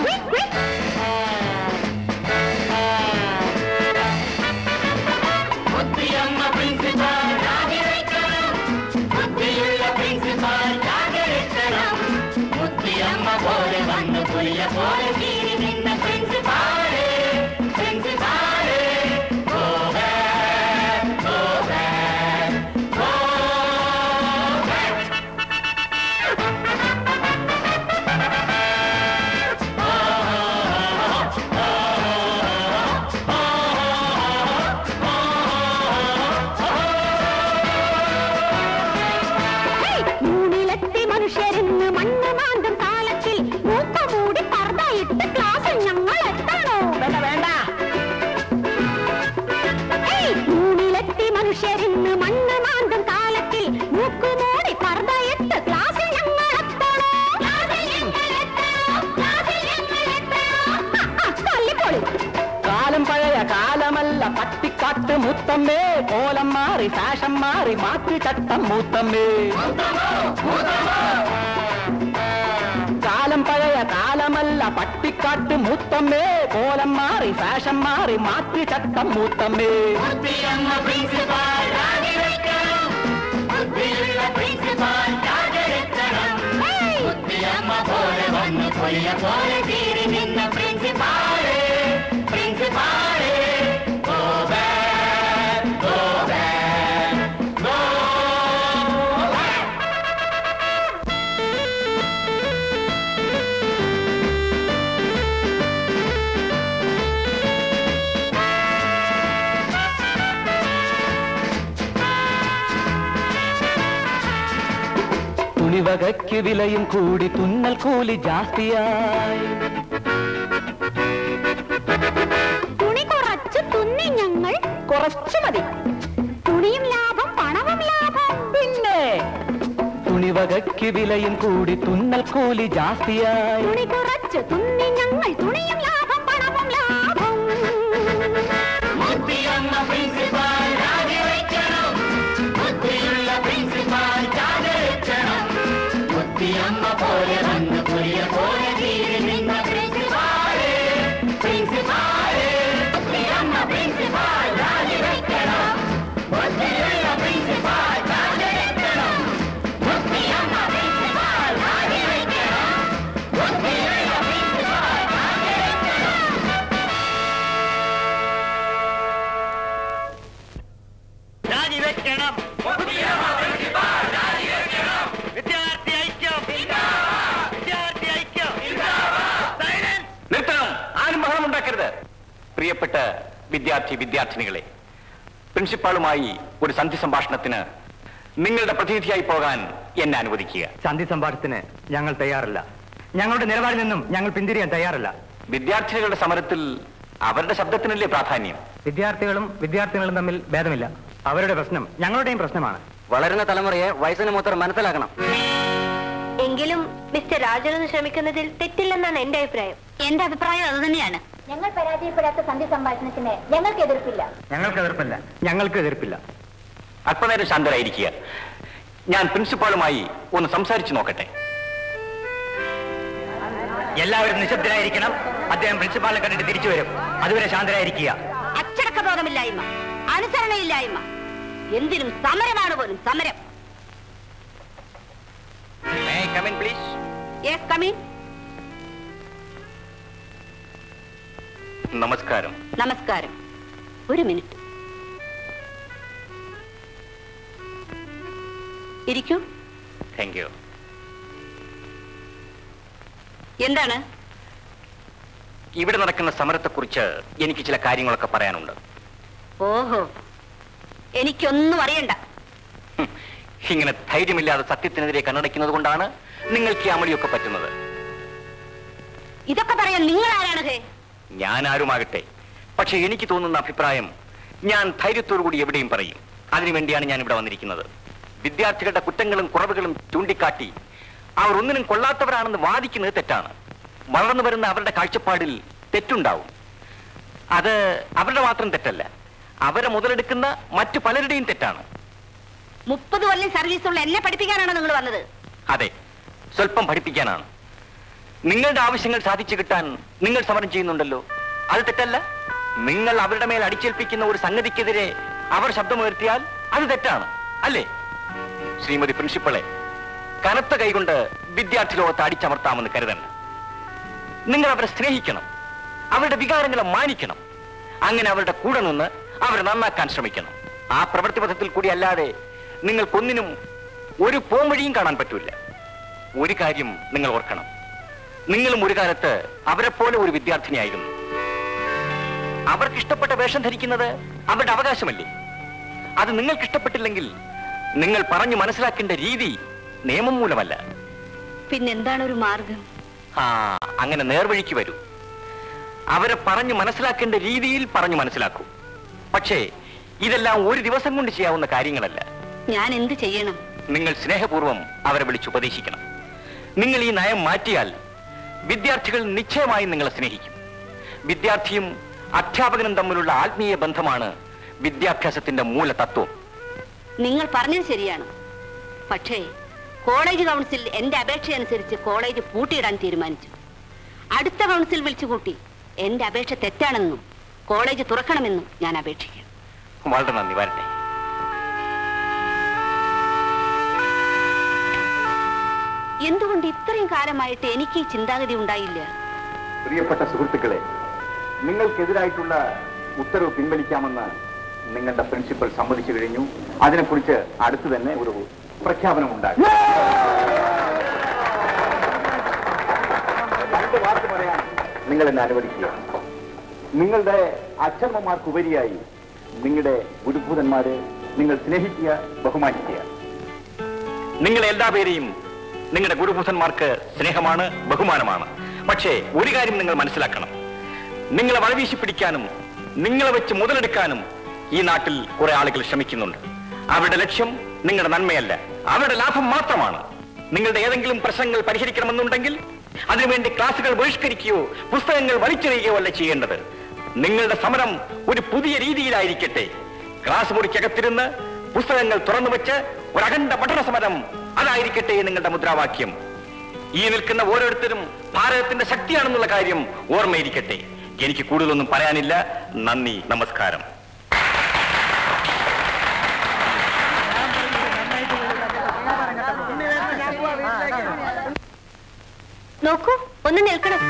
ബുദ്ധിയമ്മ പ്രിൻസിപ്പാൾ രാജിവെക്കണം ബുദ്ധിയുള്ള പ്രിൻസിപ്പാൾ ചാർജ് എടുക്കണം ബുദ്ധിയമ്മ പോലെ വന്ന് പുലിയ പോലെ ചീരി നിന്ന പ്രിൻസിപ്പാളെ പ്രിൻസിപ്പാളെ go back go back go back മൂത്തമ്മേ കോലം മാറി ശാഷം മാറി മാറ്റി ചട്ടം മൂത്തമ്മേ കാലം പഴയ കാലമല്ല പട്ടിക്കാട്ട് മൂത്തമ്മേ കോലം മാറി ഫാഷൻ മാറി മാറ്റി ചട്ടം മൂത്തമ്മേ തുണിവകയ്ക്ക് വിലയും കൂടി തുന്നൽ കൂലി ജാസ്തിയായി തുണി കുറച്ച് തുന്നി ഞങ്ങൾ കുറച്ചു മതി തുണിയും ലാഭം പണവും ലാഭം പിന്നെ തുണിവകയ്ക്ക് വിലയും കൂടി തുന്നൽ കൂലി ജാസ്തിയായി തുണി കുറച്ച് തുന്നി ഞങ്ങൾ തുണിയും ലാഭം പണവും ലാഭം രാജിവെക്കണം വിദ്യാർത്ഥി ഐക്യം വിദ്യാർത്ഥി ഐക്യം നിർത്തണം ആരും ബഹളം ഉണ്ടാക്കരുത് പ്രിയപ്പെട്ട വിദ്യാർത്ഥി വിദ്യാർത്ഥിനികളെ പ്രിൻസിപ്പാളുമായി ഒരു സന്ധി സംഭാഷണത്തിന് നിങ്ങളുടെ പ്രതിനിധിയായി പോകാൻ എന്നെ അനുവദിക്കുക സന്ധി സംഭാഷണത്തിന് ഞങ്ങൾ തയ്യാറല്ല ഞങ്ങളുടെ നിലപാടിൽ നിന്നും ഞങ്ങൾ പിന്തിരിയാൻ തയ്യാറല്ല വിദ്യാർത്ഥിനികളുടെ സമരത്തിൽ അവരുടെ ശബ്ദത്തിനല്ലേ പ്രാധാന്യം വിദ്യാർത്ഥികളും വിദ്യാർത്ഥികളും തമ്മിൽ ഭേദമില്ല അവരുടെ പ്രശ്നം ഞങ്ങളുടെയും പ്രശ്നമാണ് വളരുന്ന തലമുറയെ വയസ്സിന് മൊത്തം മനസ്സിലാക്കണം എങ്കിലും മിസ്റ്റർ രാജനൊന്ന് ശ്രമിക്കുന്നതിൽ തെറ്റില്ലെന്നാണ് എന്റെ അഭിപ്രായം എന്റെ അഭിപ്രായം അത് തന്നെയാണ് ഞങ്ങൾ പരാജയപ്പെടാത്ത സന്ധി സംഭാഷണത്തിന് ഞങ്ങൾക്ക് എതിർപ്പില്ല ഞങ്ങൾക്ക് എതിർപ്പില്ല ഞങ്ങൾക്ക് എതിർപ്പില്ല അല്പനേരം ശാന്തരായിരിക്കുക ഞാൻ പ്രിൻസിപ്പാളുമായി ഒന്ന് സംസാരിച്ചു നോക്കട്ടെ എല്ലാവരും നിശബ്ദരായിരിക്കണം അദ്ദേഹം പ്രിൻസിപ്പാളിനെ കണ്ടിട്ട് തിരിച്ചു വരും അതുവരെ ശാന്തരായിരിക്കുക അച്ചടക്ക ബോധമില്ലായ്മ അനുസരണയില്ലായ്മ എന്തിനും സമരമാണ് പോലും സമരം പ്ലീസ് യെസ് കമീൻ നമസ്കാരം നമസ്കാരം ഒരു മിനിറ്റ് ഇരിക്കൂ താങ്ക് യു എന്താണ് ഇവിടെ നടക്കുന്ന സമരത്തെക്കുറിച്ച് എനിക്ക് ചില കാര്യങ്ങളൊക്കെ പറയാനുണ്ട് ഓഹോ എനിക്കൊന്നും അറിയണ്ട ഹും, ഇങ്ങനെ ധൈര്യമില്ലാതെ സത്യത്തിനെതിരെ കണ്ണടയ്ക്കുന്നത് കൊണ്ടാണ് നിങ്ങൾക്ക് ഈ അമളിയൊക്കെ പറ്റുന്നത് ഇതൊക്കെ പറയാൻ നിങ്ങൾ ആരാണ് ഹേ ഞാൻ ആരുമാകട്ടെ പക്ഷെ എനിക്ക് തോന്നുന്ന അഭിപ്രായം ഞാൻ ധൈര്യത്തോടു കൂടി എവിടെയും പറയും അതിനുവേണ്ടിയാണ് ഞാൻ ഇവിടെ വന്നിരിക്കുന്നത് വിദ്യാർത്ഥികളുടെ കുറ്റങ്ങളും കുറവുകളും ചൂണ്ടിക്കാട്ടി അവർ ഒന്നിനും കൊള്ളാത്തവരാണെന്ന് വാദിക്കുന്നത് തെറ്റാണ് വളർന്നു വരുന്ന അവരുടെ കാഴ്ചപ്പാടിൽ തെറ്റുണ്ടാവും അത് അവരുടെ മാത്രം തെറ്റല്ല അവരെ മുതലെടുക്കുന്ന മറ്റു പലരുടെയും തെറ്റാണ് മുപ്പത് കൊല്ലം സർവീസുള്ള എന്നെ പഠിപ്പിക്കാനാണോ നിങ്ങൾ വന്നത് അതെ സ്വല്പം പഠിപ്പിക്കാനാണ് നിങ്ങളുടെ ആവശ്യങ്ങൾ സാധിച്ചു കിട്ടാൻ നിങ്ങൾ സമരം ചെയ്യുന്നുണ്ടല്ലോ അത് തെറ്റല്ല നിങ്ങൾ അവരുടെ മേൽ അടിച്ചേൽപ്പിക്കുന്ന ഒരു സംഗതിക്കെതിരെ അവർ ശബ്ദമുയർത്തിയാൽ അത് തെറ്റാണ് അല്ലേ ശ്രീമതി പ്രിൻസിപ്പളെ കനത്ത കൈകൊണ്ട് വിദ്യാർത്ഥി ലോകത്ത് അടിച്ചമർത്താമെന്ന് കരുതണ്ട നിങ്ങൾ അവരെ സ്നേഹിക്കണം അവരുടെ വികാരങ്ങളെ മാനിക്കണം അങ്ങനെ അവരുടെ കൂടെ നിന്ന് അവരെ നന്നാക്കാൻ ശ്രമിക്കണം ആ പ്രവൃത്തിപഥത്തിൽ കൂടി അല്ലാതെ നിങ്ങൾക്കൊന്നിനും ഒരു പോംവഴിയും കാണാൻ പറ്റൂല ഒരു കാര്യം നിങ്ങൾ ഓർക്കണം നിങ്ങളും ഒരു കാലത്ത് അവരെ പോലെ ഒരു വിദ്യാർത്ഥിനിയായിരുന്നു അവർക്ക് ഇഷ്ടപ്പെട്ട വേഷം ധരിക്കുന്നത് അവരുടെ അവകാശമല്ലേ അത് നിങ്ങൾക്ക് ഇഷ്ടപ്പെട്ടില്ലെങ്കിൽ നിങ്ങൾ പറഞ്ഞു മനസ്സിലാക്കേണ്ട രീതി നിയമം മൂലമല്ല പിന്നെന്താണ് ഒരു മാർഗം ആ അങ്ങനെ നേർവഴിക്ക് വരൂ അവരെ പറഞ്ഞു മനസ്സിലാക്കേണ്ട രീതിയിൽ പറഞ്ഞു മനസ്സിലാക്കൂ പക്ഷേ ഇതെല്ലാം ഒരു ദിവസം കൊണ്ട് ചെയ്യാവുന്ന കാര്യങ്ങളല്ല ഞാൻ എന്ത് ചെയ്യണം നിങ്ങൾ സ്നേഹപൂർവ്വം അവരെ വിളിച്ചുപദേശിക്കണം നിങ്ങൾ ഈ നയം മാറ്റിയാൽ വിദ്യാർത്ഥികൾ നിശ്ചയമായും നിങ്ങളെ സ്നേഹിക്കും വിദ്യാർത്ഥിയും അധ്യാപകനും തമ്മിലുള്ള ആത്മീയ ബന്ധമാണ് വിദ്യാഭ്യാസത്തിന്റെ മൂലതത്വം നിങ്ങൾ പറഞ്ഞത് ശരിയാണ് പക്ഷേ കോളേജ് കൗൺസിൽ എന്റെ അപേക്ഷ അനുസരിച്ച് കോളേജ് പൂട്ടിയിടാൻ തീരുമാനിച്ചു അടുത്ത കൗൺസിൽ വിളിച്ചു കൂട്ടി എന്റെ അപേക്ഷ തെറ്റാണെന്നും കോളേജ് തുറക്കണമെന്നും ഞാൻ അപേക്ഷിക്കും വളരെ നന്ദി വരട്ടെ എന്തുകൊണ്ട് ഇത്രയും കാലമായിട്ട് എനിക്ക് ഈ ചിന്താഗതി ഉണ്ടായില്ല പ്രിയപ്പെട്ട സുഹൃത്തുക്കളെ നിങ്ങൾക്കെതിരായിട്ടുള്ള ഉത്തരവ് പിൻവലിക്കാമെന്ന് നിങ്ങളുടെ പ്രിൻസിപ്പൽ സമ്മതിച്ചു കഴിഞ്ഞു അതിനെക്കുറിച്ച് അടുത്ത് തന്നെ ഒരു പ്രഖ്യാപനം ഉണ്ടാകും രണ്ട് വാക്ക് പറയാൻ നിങ്ങൾ എന്നെ അനുവദിക്കുക നിങ്ങളുടെ അച്ഛമ്മമാർക്കുപരിയായി നിങ്ങളുടെ ഗുരുഭൂതന്മാരെ നിങ്ങൾ സ്നേഹിക്കുക ബഹുമാനിക്കുക നിങ്ങളെ എല്ലാ പേരെയും നിങ്ങളുടെ ഗുരുഭൂഷന്മാർക്ക് സ്നേഹമാണ് ബഹുമാനമാണ് പക്ഷേ ഒരു കാര്യം നിങ്ങൾ മനസ്സിലാക്കണം നിങ്ങളെ വഴവീശി പിടിക്കാനും നിങ്ങളെ വെച്ച് മുതലെടുക്കാനും ഈ നാട്ടിൽ കുറെ ആളുകൾ ശ്രമിക്കുന്നുണ്ട് അവരുടെ ലക്ഷ്യം നിങ്ങളുടെ നന്മയല്ല അവരുടെ ലാഭം മാത്രമാണ് നിങ്ങളുടെ ഏതെങ്കിലും പ്രശ്നങ്ങൾ പരിഹരിക്കണമെന്നുണ്ടെങ്കിൽ അതിനുവേണ്ടി ക്ലാസുകൾ ബഹിഷ്കരിക്കുകയോ പുസ്തകങ്ങൾ വലിച്ചെറിയുകയോ അല്ല ചെയ്യേണ്ടത് നിങ്ങളുടെ സമരം ഒരു പുതിയ രീതിയിലായിരിക്കട്ടെ ക്ലാസ് മുറിക്കകത്തിരുന്ന് പുസ്തകങ്ങൾ തുറന്നു വെച്ച് ഒരു അഖണ്ഡ പഠന സമരം അതായിരിക്കട്ടെ നിങ്ങളുടെ മുദ്രാവാക്യം ഈ നിൽക്കുന്ന ഓരോരുത്തരും ഭാരതത്തിന്റെ ശക്തിയാണെന്നുള്ള കാര്യം ഓർമ്മയിരിക്കട്ടെ എനിക്ക് കൂടുതലൊന്നും പറയാനില്ല നന്ദി നമസ്കാരം നോക്കൂ ഒന്ന് നിൽക്കണം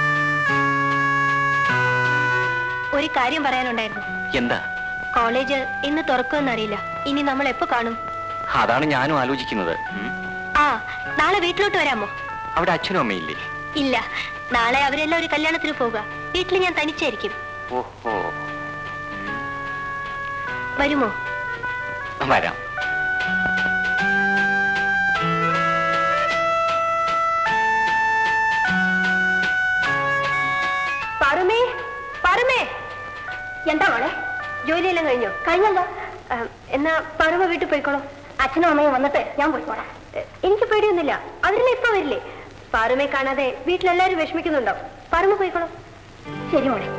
ഒരു കാര്യം പറയാനുണ്ടായിരുന്നു എന്താ കോളേജ് ഇന്ന് തുറക്കുമെന്നറിയില്ല ഇനി നമ്മൾ എപ്പോ കാണും അതാണ് ഞാനും ആലോചിക്കുന്നത് ഉം. ആ നാളെ വീട്ടിലോട്ട് വരാമോ അവിടെ അച്ഛനും അമ്മയില്ലേ ഇല്ല നാളെ അവരെല്ലാം ഒരു കല്യാണത്തിന് പോകുക വീട്ടിൽ ഞാൻ തനിച്ചായിരിക്കും ഓഹോ വരുമോ വരാം പറമേ പറമേ എന്താ മോളെ ജോലിയെല്ലാം കഴിഞ്ഞോ കഴിഞ്ഞല്ലോ ആ, എന്നാ പറമ വീട്ടിൽ പോയിക്കോളൂ അച്ഛനും അമ്മയും വന്നിട്ട് ഞാൻ പോയിക്കോളാം എ, എനിക്ക് പേടിയൊന്നുമില്ല അവരെല്ലാം ഇപ്പൊ വരില്ലേ പാറുമയെ കാണാതെ വീട്ടിലെല്ലാരും വിഷമിക്കുന്നുണ്ടാവും പറമ പോയിക്കോളൂ ശരി മോളെ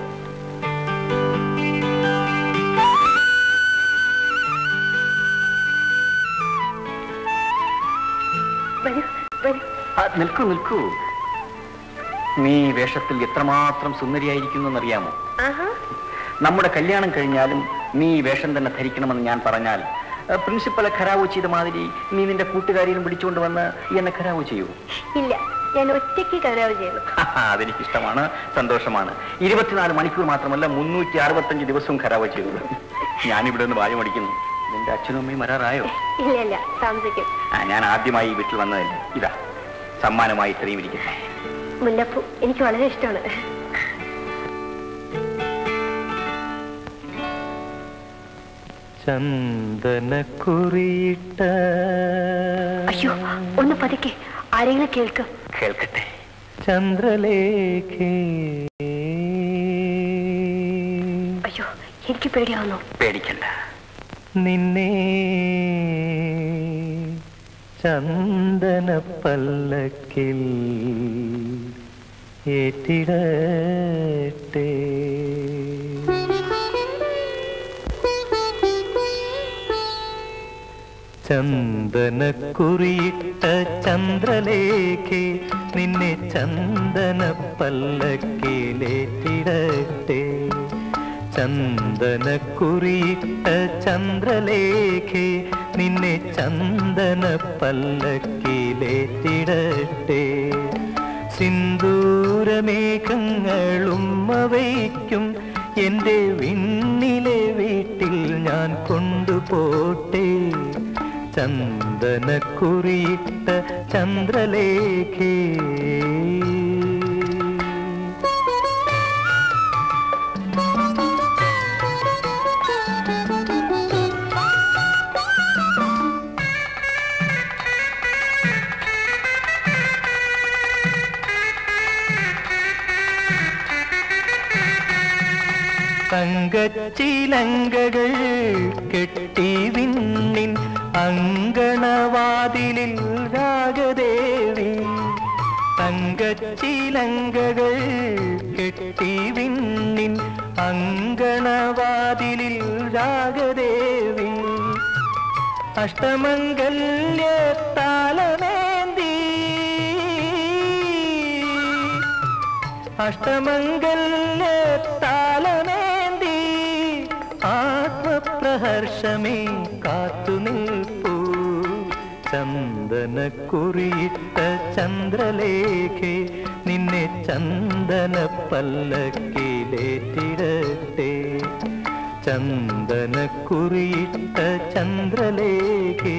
വരൂ വരൂ ആ, നിൽക്കൂ നിൽക്കൂ നീ വേഷത്തിൽ എത്രമാത്രം സുന്ദരിയായിരിക്കുന്നു എന്നറിയാമോ ആഹാ നമ്മുടെ കല്യാണം കഴിഞ്ഞാലും നീ ഈ വേഷം തന്നെ ധരിക്കണമെന്ന് ഞാൻ പറഞ്ഞാൽ ആ, പ്രിൻസിപ്പലെ ഖരാവോ ചെയ്ത മാതിരി നീ നിന്റെ കൂട്ടുകാരിയും പിടിച്ചുകൊണ്ട് വന്ന് എന്നെ ഖരാവോ ചെയ്യൂ ഇല്ല ഞാൻ ഒറ്റയ്ക്ക് കരാവ് ചെയ്യുന്നു അതെനിക്കിഷ്ടമാണ് സന്തോഷമാണ് ഇരുപത്തിനാല് മണിക്കൂർ മാത്രമല്ല മുന്നൂറ്റി അറുപത്തഞ്ച് ദിവസവും ഖരാവോ ചെയ്തു ഞാനിവിടെ നിന്ന് വായു മടിക്കുന്നു നിന്റെ അച്ഛനും അമ്മയും വരാറായോ ഇല്ല ഇല്ല താമസിക്കും ആ, ഞാൻ ആദ്യമായി ഈ വീട്ടിൽ വന്നതല്ലേ ഇതാ സമ്മാനമായി ഇത്രയും ഇരിക്കട്ടെ മുല്ലപ്പൂ എനിക്ക് വളരെ ഇഷ്ടമാണ് ചന്ദനക്കുറിയിട്ട അയ്യോ ഒന്ന് പതുക്കെ ആരെങ്കിലും കേൾക്കും കേൾക്കട്ടെ ചന്ദ്രലേഖേ അയ്യോ എനിക്ക് പേടിയാവുന്നു പേടിക്കണ്ട നിന്നെ ചന്ദന പല്ലക്കിൽ ഏറ്റിടട്ടെ ചന്ദനക്കുറിയിട്ട ചന്ദ്രലേഖേ നിന്നെ ചന്ദന പല്ലക്കിലേറ്റിടട്ടെ ചന്ദനക്കുറിയിട്ട ചന്ദ്രലേഖേ നിന്നെ ചന്ദന പല്ലക്കിലേറ്റിടട്ടെ സിന്ദൂരമേഘങ്ങളും വയ്ക്കും എന്റെ വിണ്ണിലെ വീട്ടിൽ ഞാൻ കൊണ്ടുപോട്ടെ ചന്ദനക്കുറിയിട്ട ചന്ദ്രലേഖേ തങ്കച്ചിലങ്കകൾ കെട്ടി വിണ്ണിൻ അങ്കണവാതിലിൽ രാഗദേവി തങ്കച്ചിലങ്കകൾ കെട്ടി വിണ്ണിൻ അങ്കണവാതിലിൽ രാഗദേവി അഷ്ടമംഗല്യ താലമേന്തി അഷ്ടമംഗല്യ താലമേന്തി ആത്മപ്രഹർഷമേ കാത്തു നിൽപ്പൂ ചന്ദനക്കുറിയിട്ട ചന്ദ്രലേഖെ നിന്നെ ചന്ദന പല്ലക്കിലേറ്റിടട്ടെ ചന്ദനക്കുറിയിട്ട ചന്ദ്രലേഖേ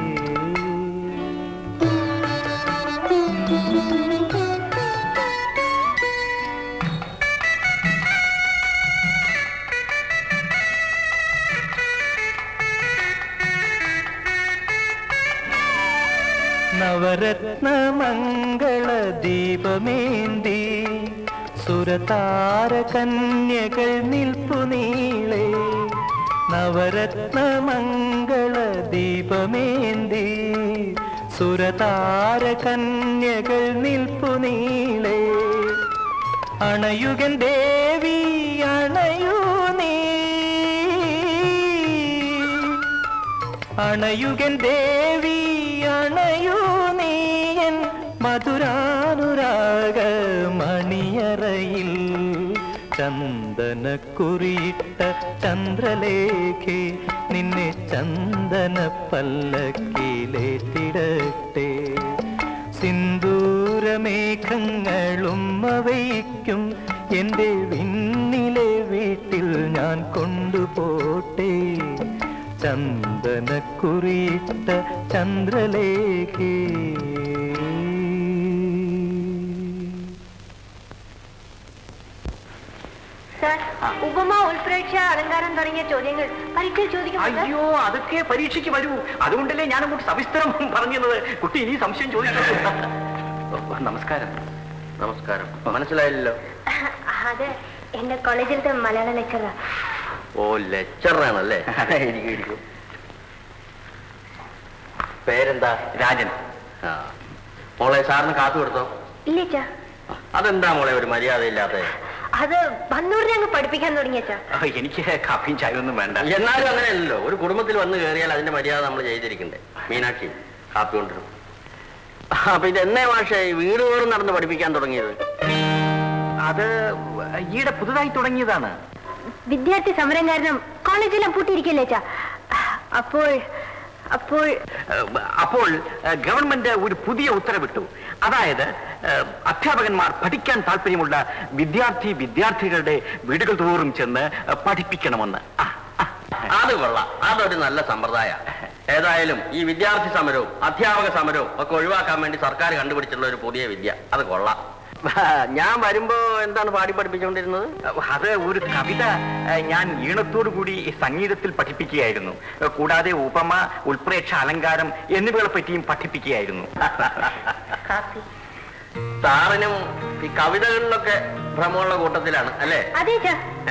നവരത്നമംഗള ദീപമേന്തി സുരതാര കന്യകൾ നിൽപ്പു നീളെ നവരത്നമംഗള ദീപമേന്തി സുരതാര കന്യകൾ നിൽപ്പു നീളെ അണയുകൻ ദേവി അണയൂ നീ അണയുകൻ ദേവി അണയൂ നീയൻ മധുരാനുരാഗ മണിയറയിൽ ചന്ദനക്കുറിയിട്ട ചന്ദ്രലേഖെ നിന്നെ ചന്ദന പല്ലക്കിലേറ്റിടട്ടെ സിന്ദൂരമേഘങ്ങളും അവയ്ക്കും എൻ്റെ വിണ്ണിലെ വീട്ടിൽ ഞാൻ കൊണ്ടുപോട്ടെ ചന്ദനക്കുറിയിട്ട ചന്ദ്രലേഖേ സാർ ഉപമ ഉൾപ്രേക്ഷ അലങ്കാരം തുടങ്ങിയ ചോദ്യങ്ങൾ പരീക്ഷയിൽ ചോദിക്കുന്നുണ്ട് അയ്യോ അതൊക്കെ പരീക്ഷയ്ക്ക് വരൂ അതുകൊണ്ടല്ലേ ഞാൻ അങ്ങോട്ട് സവിസ്തരം പറഞ്ഞത് കുട്ടി ഇനി സംശയം ചോദിച്ചു നമസ്കാരം നമസ്കാരം മനസ്സിലായില്ലല്ലോ അതെ എന്റെ കോളേജിലത്തെ മലയാള ലെക്ചറാ ഓ ലെക്ചറാണല്ലേ ഇരിക്കും ഇരിക്കും പേരെന്താ രാജൻ ആ മോളെ സാറിന് കാത്തു കൊടുത്തോ ഇല്ലേച്ചാ അതെന്താ മോളെ ഒരു മര്യാദയില്ലാത്ത അത് വന്നൂരിനെ അങ്ങ് പഠിപ്പിക്കാൻ തുടങ്ങിയച്ചാ എനിക്ക് കാപ്പിയും ചായ ഒന്നും വേണ്ട എന്നാലും അങ്ങനെയല്ലല്ലോ ഒരു കുടുംബത്തിൽ വന്ന് കയറിയാൽ അതിന്റെ മര്യാദ നമ്മൾ ചെയ്തിരിക്കണ്ടേ മീനാക്ഷി കാപ്പി കൊണ്ടിരും അപ്പൊ ഇത് എന്നേ മാഷേ ഈ വീട് തോറും നടന്ന് പഠിപ്പിക്കാൻ തുടങ്ങിയത് അത് ഈയിടെ പുതുതായി തുടങ്ങിയതാണ് വിദ്യാർത്ഥി സമരം കാരണം കോളേജെല്ലാം പൂട്ടിയിരിക്കല്ലേച്ചാ അപ്പോൾ അപ്പോൾ ഏഹ്, അപ്പോൾ ഏഹ്, ഗവൺമെന്റ് ഒരു പുതിയ ഉത്തരവിട്ടു അതായത് ഏഹ്, അധ്യാപകന്മാർ പഠിക്കാൻ താല്പര്യമുള്ള വിദ്യാർത്ഥി വിദ്യാർത്ഥികളുടെ വീടുകൾ തോറും ചെന്ന് ഏഹ്, പഠിപ്പിക്കണമെന്ന് ആ, അത് കൊള്ളാം അതൊരു നല്ല സമ്പ്രദായ ഏതായാലും ഈ വിദ്യാർത്ഥി സമരവും അധ്യാപക സമരവും ഒക്കെ ഒഴിവാക്കാൻ വേണ്ടി സർക്കാർ കണ്ടുപിടിച്ചിട്ടുള്ള ഒരു പുതിയ വിദ്യ അത് കൊള്ളാം ഞാൻ വരുമ്പോ എന്താണ് പാടി പഠിപ്പിച്ചുകൊണ്ടിരുന്നത് അത് ഒരു കവിത ഏഹ്, ഞാൻ ഈണത്തോടു കൂടി സംഗീതത്തിൽ പഠിപ്പിക്കുകയായിരുന്നു ഏഹ്, കൂടാതെ ഉപമ ഉൾപ്രേക്ഷ അലങ്കാരം എന്നിവകളെ പറ്റിയും പഠിപ്പിക്കുകയായിരുന്നു സാറിനും ഈ കവിതകളിലൊക്കെ ഭ്രമമുള്ള കൂട്ടത്തിലാണ് അല്ലേ അതേച്ചാ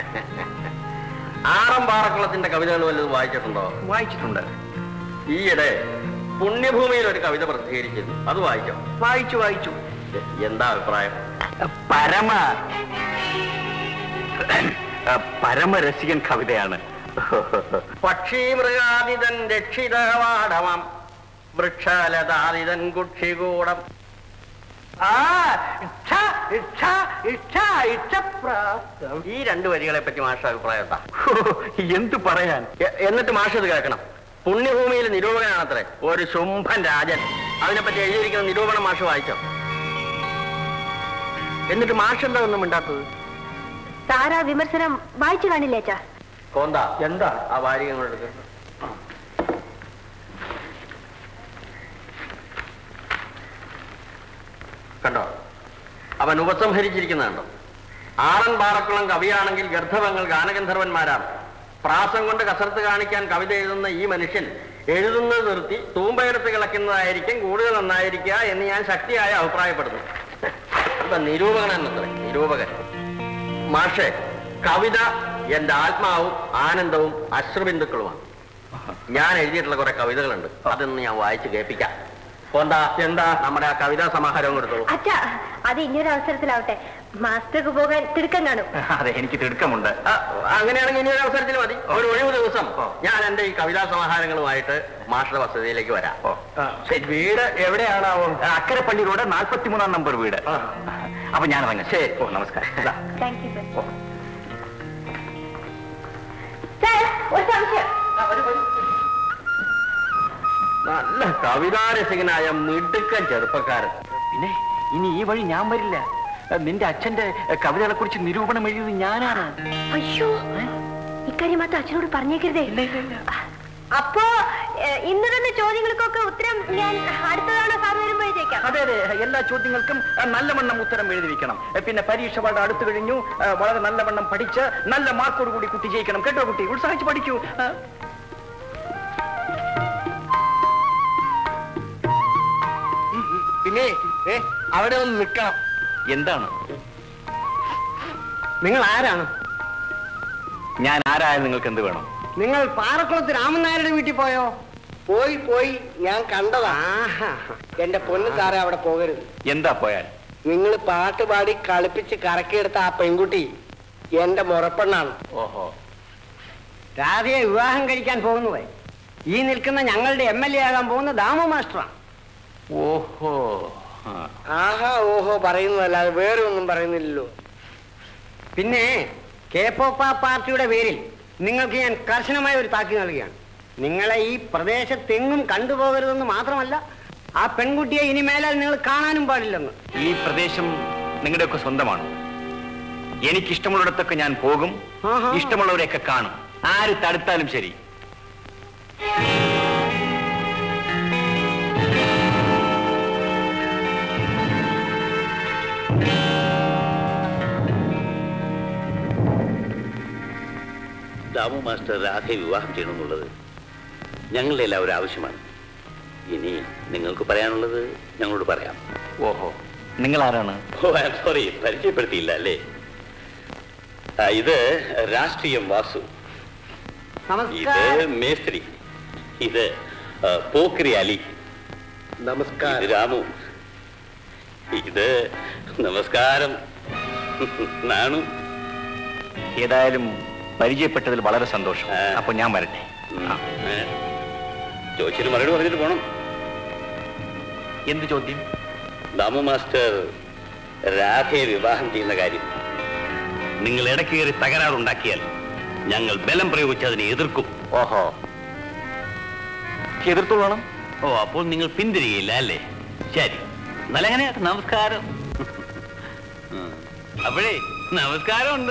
ആറം പാറക്കുളത്തിന്റെ കവിതകൾ വല്ലതും വായിച്ചിട്ടുണ്ടോ വായിച്ചിട്ടുണ്ട് ഈയിടെ പുണ്യഭൂമിയിൽ ഒരു കവിത പ്രസിദ്ധീകരിച്ചിരുന്നു അത് വായിച്ചോ വായിച്ചു വായിച്ചു എന്താ അഭിപ്രായം പരമ പരമരസികൻ കവിതയാണ് പക്ഷി മൃഗാതിതൻ രക്ഷിതവാടമം വൃക്ഷലതാതിതൻ കുക്ഷികൂടം ആ ഇച്ഛ, ഇച്ഛ, ഇച്ഛ, ഇച്ഛപ്രാപ്തം. ഈ രണ്ട് വരികളെ പറ്റി മാഷ അഭിപ്രായം എന്താ ഹോ, എന്തു പറയാൻ എ- എന്നിട്ട് മാഷ് ഇത് കേൾക്കണം പുണ്യഭൂമിയിൽ നിരൂപകനാണത്രേ ഒരു ശുംഭൻ രാജൻ അതിനെപ്പറ്റി എഴുതിയിരിക്കുന്ന നിരൂപണം മാഷ് വായിച്ചോ എന്നിട്ട് മാഷ് എന്താ ഒന്നും മിണ്ടാത്തത് സാറാ വിമർശനം വായിച്ചു കാണില്ലേച്ചാ കോന്ത എന്താ ആ വാരിക ഇങ്ങോട്ട് എടുക്ക്. കണ്ടോ അവൻ ഉപസംഹരിച്ചിരിക്കുന്നുണ്ടോ ആറൻ പാറക്കുളം കവിയാണെങ്കിൽ ഗർദ്ധവങ്ങൾ ഗാനഗന്ധർവന്മാരാണ് പ്രാസം കൊണ്ട് കസർത്ത് കാണിക്കാൻ കവിത എഴുതുന്ന ഈ മനുഷ്യൻ എഴുതുന്നത് നിർത്തി തൂമ്പയെടുത്ത് കിളക്കുന്നതായിരിക്കും കൂടുതൽ നന്നായിരിക്കുക എന്ന് ഞാൻ ശക്തിയായ അഭിപ്രായപ്പെടുന്നു ഇപ്പൊ നിരൂപകനെന്നത്രേ നിരൂപകൻ മാഷെ കവിത എന്റെ ആത്മാവും ആനന്ദവും അശ്രുബിന്ദുക്കളുമാണ് ഞാൻ എഴുതിയിട്ടുള്ള കുറെ കവിതകളുണ്ട് അതൊന്ന് ഞാൻ വായിച്ച് കേൾപ്പിക്കാം എന്താ എന്താ നമ്മുടെ ആ കവിതാ സമാഹാരം കൊടുത്തോളൂ അച്ഛാ അത് ഇനിയൊരു അവസരത്തിലാവട്ടെ മാസ്റ്റർക്ക് പോകാൻ തിടുക്കം കാണും അതെ എനിക്ക് തിടുക്കമുണ്ട് ആ, അങ്ങനെയാണെങ്കിൽ ഇനി ഒരു അവസരത്തിൽ മതി ഒരു ഒഴിവ് ദിവസം ഞാൻ എന്റെ ഈ കവിതാ സമാഹാരങ്ങളുമായിട്ട് മാസ്റ്റർ വസതിയിലേക്ക് വരാം വീട് എവിടെയാണാവോ അക്കരെ പള്ളി റോഡ് നാൽപ്പത്തിമൂന്നാം നമ്പർ വീട് അപ്പൊ ഞാൻ ഇറങ്ങാം ശരി ഓ നമസ്കാരം ദാ. താങ്ക് യു സർ സാർ ഒരു സംശയം നല്ല കവിതാരസികനായ മിടുക്കൻ ചെറുപ്പക്കാരൻ പിന്നെ ഇനി ഈ വഴി ഞാൻ വരില്ല നിന്റെ അച്ഛന്റെ കവിതകളെ കുറിച്ച് നിരൂപണം എഴുതിയത് ഞാനാണ് അയ്യോ ഇക്കാര്യം മാത്രം അച്ഛനോട് പറഞ്ഞേക്കരുതേ അപ്പോ ഏഹ്, ഇന്ന് തന്നെ ചോദ്യങ്ങൾക്കൊക്കെ ഉത്തരം ഞാൻ അടുത്ത തവണ സാർ വരുമ്പോഴത്തേക്കാം അതെ അതെ എല്ലാ ചോദ്യങ്ങൾക്കും അഹ്, നല്ലവണ്ണം ഉത്തരം എഴുതി വെക്കണം അഹ് പിന്നെ പരീക്ഷ വളരെ അടുത്തു കഴിഞ്ഞു അഹ്, വളരെ നല്ലവണ്ണം പഠിച്ച് നല്ല മാർക്കോട് കൂടി കുട്ടി ജയിക്കണം കേട്ടോ കുട്ടി ഉത്സാഹിച്ച് പഠിക്കൂ അഹ്. പിന്നെ ഏ അവിടെ ഒന്ന് നിൽക്കണം എന്താണ് നിങ്ങൾ ആരാണ് ഞാൻ ആരായാലും നിങ്ങൾക്ക് എന്ത് വേണം നിങ്ങൾ പാറക്കുളത്ത് രാമനായരുടെ വീട്ടിൽ പോയോ പോയി പോയി ഞാൻ കണ്ടതാ ആഹാ. എന്റെ പൊന്നു സാറേ അവിടെ പോകരുത് എന്താ പോയാൽ നിങ്ങൾ പാട്ട് പാടി കളിപ്പിച്ച് കറക്കിയെടുത്ത ആ പെൺകുട്ടി എന്റെ മുറപ്പെണ്ണാണ് ഓഹോ രാധയെ വിവാഹം കഴിക്കാൻ പോകുന്നത് ഈ നിൽക്കുന്ന ഞങ്ങളുടെ എം എൽ എ ആകാൻ പോകുന്ന ദാമു മാസ്റ്ററാണ് ഓഹോ ആ. ആഹാ ഓഹോ പറയുന്നതല്ലാതെ വേറെ ഒന്നും പറയുന്നില്ലല്ലോ പിന്നെ കെ പോപ്പ പാർട്ടിയുടെ പേരിൽ നിങ്ങൾക്ക് ഞാൻ കർശനമായ ഒരു താക്കി നൽകുകയാണ് നിങ്ങളെ ഈ പ്രദേശത്തെങ്ങും കണ്ടുപോകരുതെന്ന് മാത്രമല്ല ആ പെൺകുട്ടിയെ ഇനിമേലാൽ നിങ്ങൾ കാണാനും പാടില്ലെന്ന് ഈ പ്രദേശം നിങ്ങളുടെയൊക്കെ സ്വന്തമാണ് എനിക്കിഷ്ടമുള്ളിടത്തൊക്കെ ഞാൻ പോകും ആഹാ. ഇഷ്ടമുള്ളവരെയൊക്കെ കാണും ആര് തടുത്താലും ശരി ദാമു മാസ്റ്റർ രാധയെ വിവാഹം ചെയ്യണമെന്നുള്ളത് ഞങ്ങളുടെ എല്ലാവരും ആവശ്യമാണ് ഇനി നിങ്ങൾക്ക് പറയാനുള്ളത് ഞങ്ങളോട് പറയാം ഓഹോ നിങ്ങൾ ആരാണ് ഓ ഐ സോറി പരിചയപ്പെടുത്തിയില്ല അല്ലേ ആ, ഇത് രാഷ്ട്രീയം വാസു ഇത് നമസ്കാരം മേസ്ത്രി ഇത് ആ, പോക്രി അലി നമസ്കാരം ഇത് രാമു ഇത് നമസ്കാരം നാണു ഏതായാലും പരിചയപ്പെട്ടതിൽ വളരെ സന്തോഷം ആ. അപ്പൊ ഞാൻ വരട്ടെ ഉം. ഏ, ചോദിച്ചിട്ട് മറുപടി പറഞ്ഞിട്ട് പോണം എന്ത് ചോദ്യം ദാമു മാസ്റ്റർ രാധയെ വിവാഹം ചെയ്യുന്ന കാര്യം നിങ്ങൾ ഇടയ്ക്ക് കയറി തകരാറുണ്ടാക്കിയാൽ ഞങ്ങൾ ബലം പ്രയോഗിച്ച് അതിനെ എതിർക്കും ഓഹോ എതിർത്തോളണം ഓ അപ്പോൾ നിങ്ങൾ പിന്തിരികയില്ല അല്ലേ ശരി നല്ലങ്ങനെ നമസ്കാരം ഉം. അപ്പോഴേ നമസ്കാരമുണ്ട്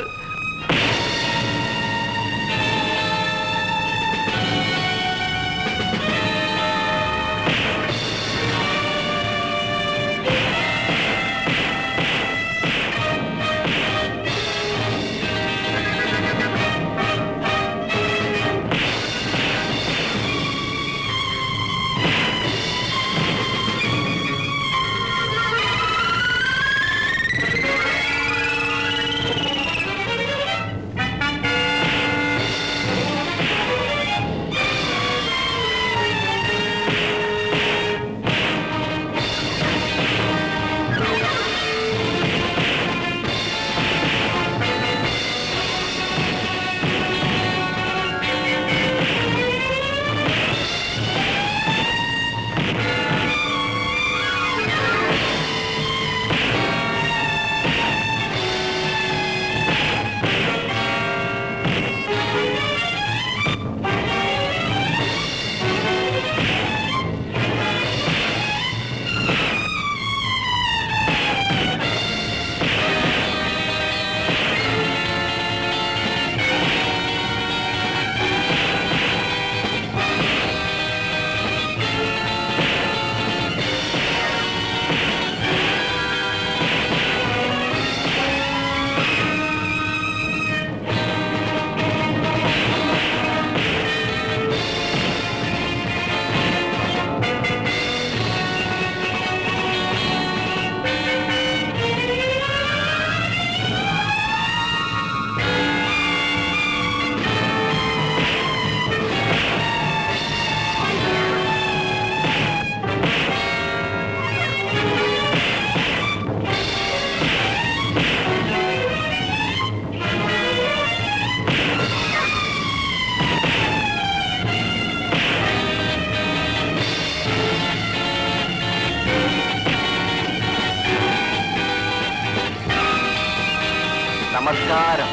നമസ്കാരം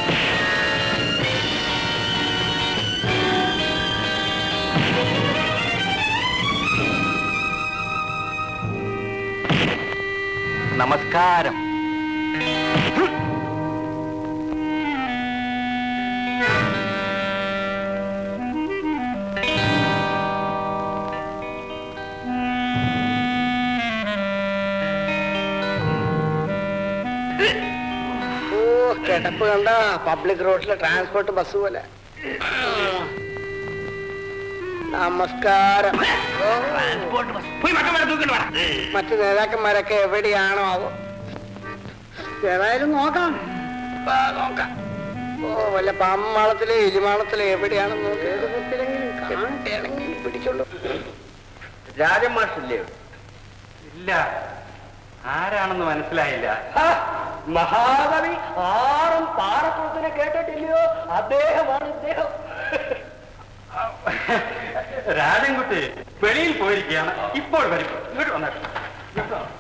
നമസ്കാരം ഓ കിടപ്പ് കണ്ട പബ്ലിക് റോഡിലെ ട്രാൻസ്പോർട്ട് ബസ് പോലെ നമസ്കാരം ഓ, മറ്റു നേതാക്കന്മാരൊക്കെ എവിടെയാണോ ആവോ ഏതായാലും നോക്കാം വാ, നോക്കാം ഓ വല്ല പമ്മാളത്തിലെ എലിമാളത്തിലെ എവിടെയാണെന്ന് നോക്കി ഏത് ബസ്സിലെങ്കിലും കാണുകയാണെങ്കിൽ പിടിച്ചോളൂ രാജമാഷില്ലേ ഇല്ല ആരാണെന്ന് മനസ്സിലായില്ല മഹാകവി ആറും പാറക്കുളത്തിനെ കേട്ടിട്ടില്ലയോ അദ്ദേഹമാണ് ഇദ്ദേഹം രാജൻകുട്ടി വെളിയിൽ പോയിരിക്കുകയാണ് ഇപ്പോൾ വരും ഇങ്ങോട്ട് വന്നേട്ടെ ഇങ്ങോട്ട് വാ.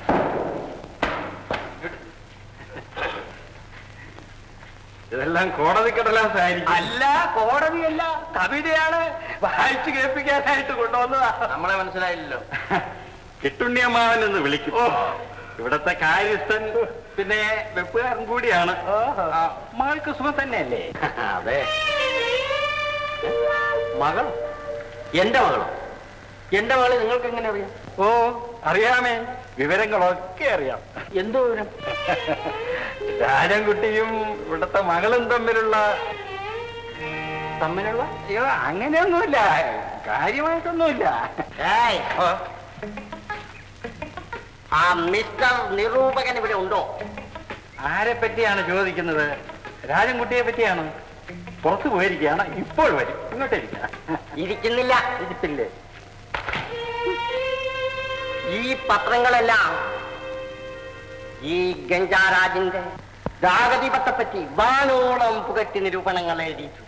ഇതെല്ലാം കോടതി കടലാസായിരിക്കും അല്ല കോടതിയല്ല കവിതയാണ് വായിച്ചു കേൾപ്പിക്കാനായിട്ട് കൊണ്ടുവന്നതാ നമ്മളെ മനസ്സിലായില്ലല്ലോ കിട്ടുണ്ണിയമ്മാവൻ എന്ന് വിളിക്കും ഇവിടത്തെ കാര്യസ്ഥൻ പിന്നെ വെപ്പുകാരൻ കൂടിയാണ് ആ, മകൾക്ക് സുഖം തന്നെയല്ലേ അതെ മകൾ എന്റെ മകളോ എന്റെ മകളെ നിങ്ങൾക്ക് എങ്ങനെ അറിയാം ഓ അറിയാമേ വിവരങ്ങളൊക്കെ അറിയാം എന്ത് വിവരം രാജൻകുട്ടിയും ഇവിടത്തെ മകളും തമ്മിലുള്ള തമ്മിലുള്ള അയ്യോ അങ്ങനെയൊന്നുമില്ല കാര്യമായിട്ടൊന്നുമില്ല ഏയ് ആ മിസ്റ്റർ നിരൂപകൻ ഇവിടെ ഉണ്ടോ ആരെ പറ്റിയാണ് ചോദിക്കുന്നത് രാജൻകുട്ടിയെ പറ്റിയാണ് പുറത്തു പോയിരിക്കുകയാണ് ഇപ്പോൾ വരും ഇങ്ങോട്ടിരിക്ക ഇരിക്കുന്നില്ല ഇരിപ്പില്ലേ ഈ പത്രങ്ങളെല്ലാം ഈ ഗംജാരാജിന്റെ രാഗദീപത്തെ പറ്റി വാനോളം പുകറ്റി നിരൂപണങ്ങൾ എഴുതിയിട്ടു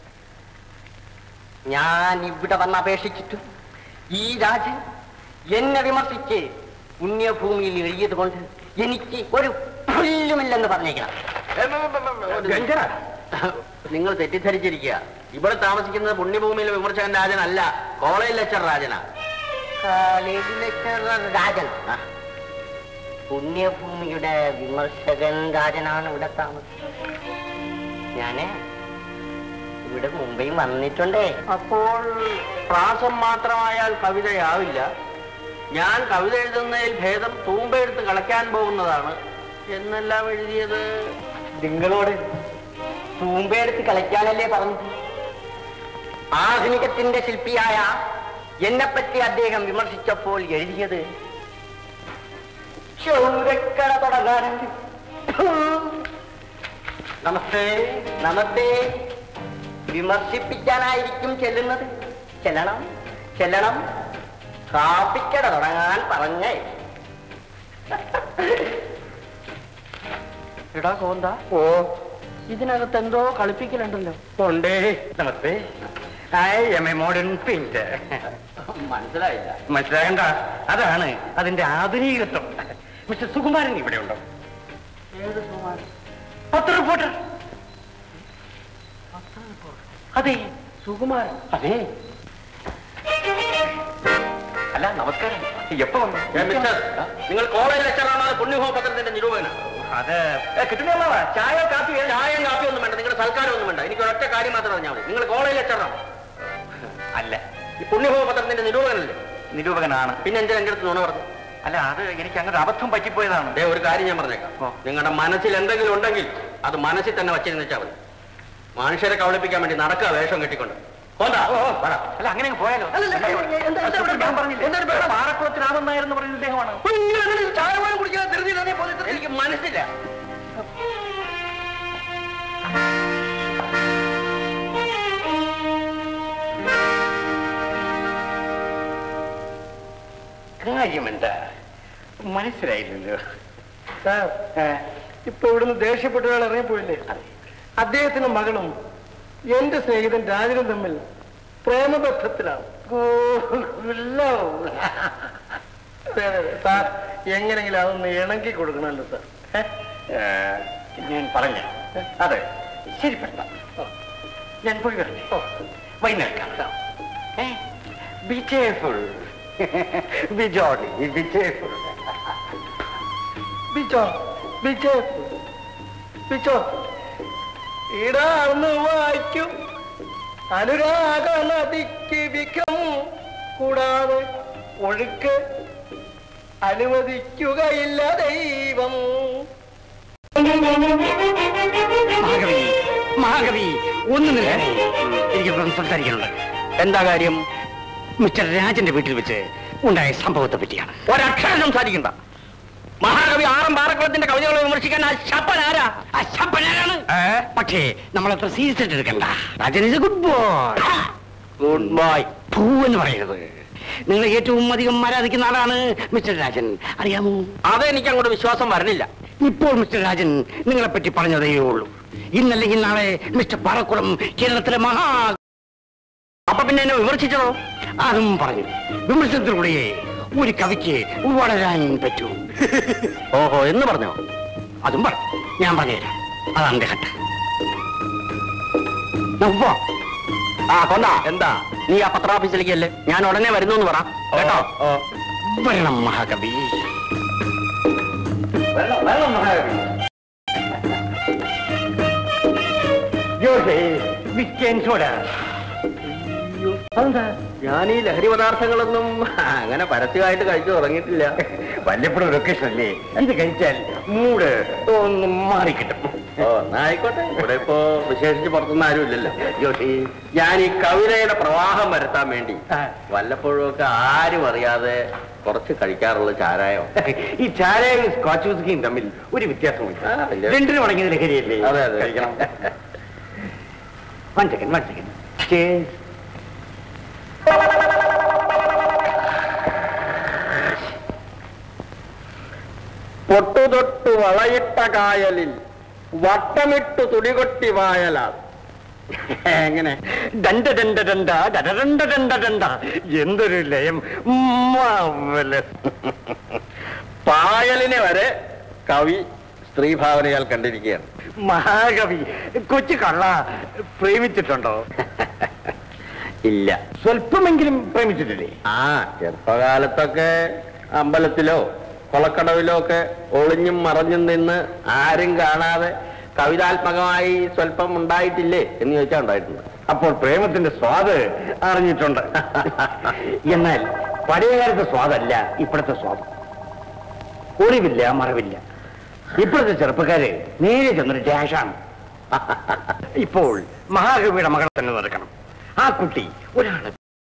ഞാൻ ഇവിടെ വന്ന് അപേക്ഷിച്ചിട്ടു ഈ രാജൻ എന്നെ വിമർശിച്ച് പുണ്യഭൂമിയിൽ എഴുതിയത് കൊണ്ട് എനിക്ക് ഒരു പുല്ലുമില്ലെന്ന് പറഞ്ഞേക്കണം ഗംജാ നിങ്ങൾ തെറ്റിദ്ധരിച്ചിരിക്കുക ഇവിടെ താമസിക്കുന്നത് പുണ്യഭൂമിയിലെ വിമർശകൻ രാജനല്ല കോളേജ് ലെക്ചർ രാജനാ കോളേജ് ലെക്ചർ രാജൻ ആ. പുണ്യഭൂമിയുടെ വിമർശകൻ രാജനാണ് ഇവിടെ താമസം ഞാന് ഇവിടെ മുംബൈ വന്നിട്ടുണ്ടേ അപ്പോൾ പ്രാസം മാത്രമായാൽ കവിതയാവില്ല ഞാൻ കവിത എഴുതുന്നതിൽ ഭേദം തൂമ്പെടുത്ത് കളയ്ക്കാൻ പോകുന്നതാണ് എന്നെല്ലാം എഴുതിയത് നിങ്ങളോട് തൂമ്പയെടുത്ത് കളിക്കാനല്ലേ പറഞ്ഞത് ആധുനികത്തിന്റെ ശില്പിയായ എന്നെപ്പറ്റി അദ്ദേഹം വിമർശിച്ചപ്പോൾ എഴുതിയത് ചൗരക്കട തുടങ്ങാനുണ്ട് നമസ്തേ നമസ്തേ വിമർശിപ്പിക്കാനായിരിക്കും ചെല്ലുന്നത് ചെല്ലണം ചെല്ലണം കാപ്പിക്കട തുടങ്ങാൻ പറഞ്ഞേ എടാ കോന്ത ഓ ഇതിനകത്ത് എന്തോ കളിപ്പിക്കലുണ്ടല്ലോ ഉണ്ടേ നമസ്തേ I'm a modern painter മനസ്സിലായില്ല മനസ്സിലാകണ്ട അതാണ് അതിന്റെ ആധുനികത്വം മിസ്റ്റർ സുകുമാരൻ ഇവിടെ ഉണ്ടോ ഏത് സുമാരൻ പത്ര റിപ്പോർട്ടർ അതെ സുകുമാരൻ അതെ അല്ല നമസ്കാരം എപ്പോ വന്നു ഏ, മിസ്റ്റർ നിങ്ങൾ കോളേജ് ലെക്ചറാണോ അത് പുണ്യഭൂമ പത്രത്തിന്റെ നിരൂപകനാണ് അത് കിട്ടുന്ന ചായ കാപ്പി ചായയും കാപ്പിയും ഒന്നും വേണ്ട നിങ്ങളുടെ സൽക്കാരം ഒന്നും വേണ്ട എനിക്ക് ഒരൊറ്റ കാര്യം മാത്രം അറിഞ്ഞാൽ മതി നിങ്ങൾ കോളേജ് ലെക്ചറാണോ അല്ല ഈ പുണ്യഭൂമ പത്രത്തിന്റെ നിരൂപകനല്ലേ നിരൂപകനാണ് പിന്നെ എന്തിനാ എന്റെ അടുത്ത് നുണ പറഞ്ഞു അല്ല അത് എനിക്ക് അങ്ങനെ അബദ്ധം പറ്റിപ്പോയതാണ് ദേ ഒരു കാര്യം ഞാൻ പറഞ്ഞേക്കാം നിങ്ങളുടെ മനസ്സിൽ എന്തെങ്കിലും ഉണ്ടെങ്കിൽ അത് മനസ്സിൽ തന്നെ വച്ചിരുന്ന് വെച്ചാൽ മതി മനുഷ്യരെ കവളിപ്പിക്കാൻ വേണ്ടി നടക്കുക വേഷം കെട്ടിക്കൊണ്ട് പോണ്ടാ, വാടാ. അല്ല അങ്ങനെ അങ്ങ് പോയാലോ ഞാൻ പറഞ്ഞില്ലേ പാറക്കുളത്ത് രാമൻ നായർ എന്ന് പറയുന്ന ഇദ്ദേഹമാണ് ചായ പോലും കുടിക്കാതെ ധൃതിയിലാണേ പോലെ എനിക്ക് മനസ്സില്ല കാര്യമെന്താ മനസ്സിലായില്ലല്ലോ സാർ ഇപ്പൊ ഇവിടുന്ന് ദേഷ്യപ്പെട്ട ഒരാൾ ഇറങ്ങിപ്പോയില്ലേ അദ്ദേഹത്തിന്റെ മകളും എന്റെ സ്നേഹിതൻ രാജനും തമ്മിൽ പ്രേമബന്ധത്തിലാണ് ഓ, love. അതെ, അതെ, അതെ. സാർ എങ്ങനെങ്കിലും അതൊന്ന് ഇണക്കി കൊടുക്കണമല്ലോ സാർ ഞാൻ പറഞ്ഞ അതെ ശരി പെട്ട ഞാൻ പോയി വരട്ടെ വൈകുന്നേരം be careful be jolly be careful ബിച്ചോ ബിച്ചോ ബിച്ചോ ഇടാന്ന് വായിക്കും അനുരാഗ നദിക്ക് വിഖം കൂടാതെ ഒഴുക്ക് അനുവദിക്കുകയില്ല ദൈവം മഹാകവി മഹാകവി ഒന്ന് നിൽക്കണേ എനിക്ക് സംസാരിക്കാനുണ്ട് എന്താ കാര്യം മിസ്റ്റർ രാജന്റെ വീട്ടിൽ വെച്ച് ഉണ്ടായ സംഭവത്തെ പറ്റിയാണ് ഒരക്ഷരം സംസാരിക്കണ്ട മഹാകവി ആറം പാറക്കുളത്തിന്റെ കവിതകളെ വിമർശിക്കാൻ ആ ശപ്പൻ ആരാ ആ ശപ്പൻ ആരാണ് പക്ഷേ നമ്മളത്ര സീരിയസ് ആയിട്ട് എടുക്കണ്ട Rajan is good boy good boy പൂ എന്ന് പറയരുത് നിങ്ങൾ ഏറ്റവും അധികം ആരാധിക്കുന്ന ആളാണ് മിസ്റ്റർ രാജൻ അറിയാമോ അതെനിക്ക് അങ്ങോട്ട് വിശ്വാസം വരണില്ല ഇപ്പോൾ മിസ്റ്റർ രാജൻ നിങ്ങളെ പറ്റി പറഞ്ഞതേ ഉള്ളൂ ഇന്നല്ലെങ്കിൽ നാളെ മിസ്റ്റർ പാറക്കുളം കേരളത്തിലെ മഹാ അപ്പൊ പിന്നെ എന്നെ വിമർശിച്ചോ അതും പറഞ്ഞു വിമർശനത്തിലൂടെ ഒരു കവിക്ക് വളരാൻ പറ്റൂ ഓഹോ എന്ന് പറഞ്ഞോ അതും പറഞ്ഞു ഞാൻ പറഞ്ഞുതരാം അതാണ് എന്റെ ഘട്ടം നമുക്ക് പോവാം. ആ കൊണ്ട എന്താ നീ ആ പത്രാഫീസിലേക്ക് അല്ലേ ഞാൻ ഉടനെ വരുന്നു എന്ന് പറ കേട്ടോ വരണം മഹാകവി വെള്ളം മഹാകവി ജോസേ വിക്കൻ സോഡ അതെന്താ ഞാൻ ഈ ലഹരി പദാർത്ഥങ്ങളൊന്നും അങ്ങനെ പരസ്യമായിട്ട് കഴിച്ചു തുടങ്ങിയിട്ടില്ല വല്ലപ്പോഴും ലൊക്കേഷൻ അല്ലേ ഇത് കഴിച്ചാൽ മൂഡ് ഒന്ന് മാറിക്കിട്ടും ഓ എന്നാ ആയിക്കോട്ടെ ഇവിടെ ഇപ്പോ വിശേഷിച്ച് പുറത്തുനിന്ന് ആരും ഇല്ലല്ലോ ജോഷി ഞാൻ ഈ കവിതയുടെ പ്രവാഹം വരുത്താൻ വേണ്ടി വല്ലപ്പോഴും ഒക്കെ ആരും അറിയാതെ കുറച്ച് കഴിക്കാറുള്ള ചാരായം ഈ ചാരയും സ്കോച്ച് വിസ്കിയും തമ്മിൽ ഒരു വ്യത്യാസമില്ല രണ്ടിനും അടങ്ങിയത് ലഹരിയല്ലേ അതെ അതെ കഴിക്കണം വൺ സെക്കൻഡ് വൺ സെക്കൻഡ് പൊട്ടുതൊട്ടു വളയിട്ട കായലിൽ വട്ടമിട്ടു തുടികൊട്ടി വായലാൽ എങ്ങനെ ദണ്ട ദണ്ട ദണ്ട ദടദണ്ട ദണ്ട ദണ്ട എന്തൊരു ലയം മാവലസ്. പായലിനെ വരെ കവി സ്ത്രീഭാവനയാൽ കണ്ടിരിക്കുകയാണ് മഹാകവി കൊച്ചു കള്ള പ്രേമിച്ചിട്ടുണ്ടോ ഇല്ല സ്വല്പമെങ്കിലും പ്രേമിച്ചിട്ടില്ലേ ആ ചെറുപ്പകാലത്തൊക്കെ അമ്പലത്തിലോ കൊളക്കടവിലോ ഒക്കെ ഒളിഞ്ഞും മറഞ്ഞും നിന്ന് ആരും കാണാതെ കവിതാത്മകമായി സ്വല്പം ഉണ്ടായിട്ടില്ലേ എന്ന് ചോദിച്ചാൽ ഉണ്ടായിട്ടുണ്ട് അപ്പോൾ പ്രേമത്തിന്റെ സ്വാദ് അറിഞ്ഞിട്ടുണ്ട് എന്നാൽ പഴയകാലത്തെ സ്വാദല്ല ഇപ്പോഴത്തെ സ്വാദ് ഒളിവില്ല മറവില്ല ഇപ്പോഴത്തെ ചെറുപ്പക്കാര് നേരെ ചെന്നൊരു ഡാഷാണ് ഇപ്പോൾ മഹാകവിയുടെ മകളെ തന്നെ നടക്കണം ആ കുട്ടി ഒരാള്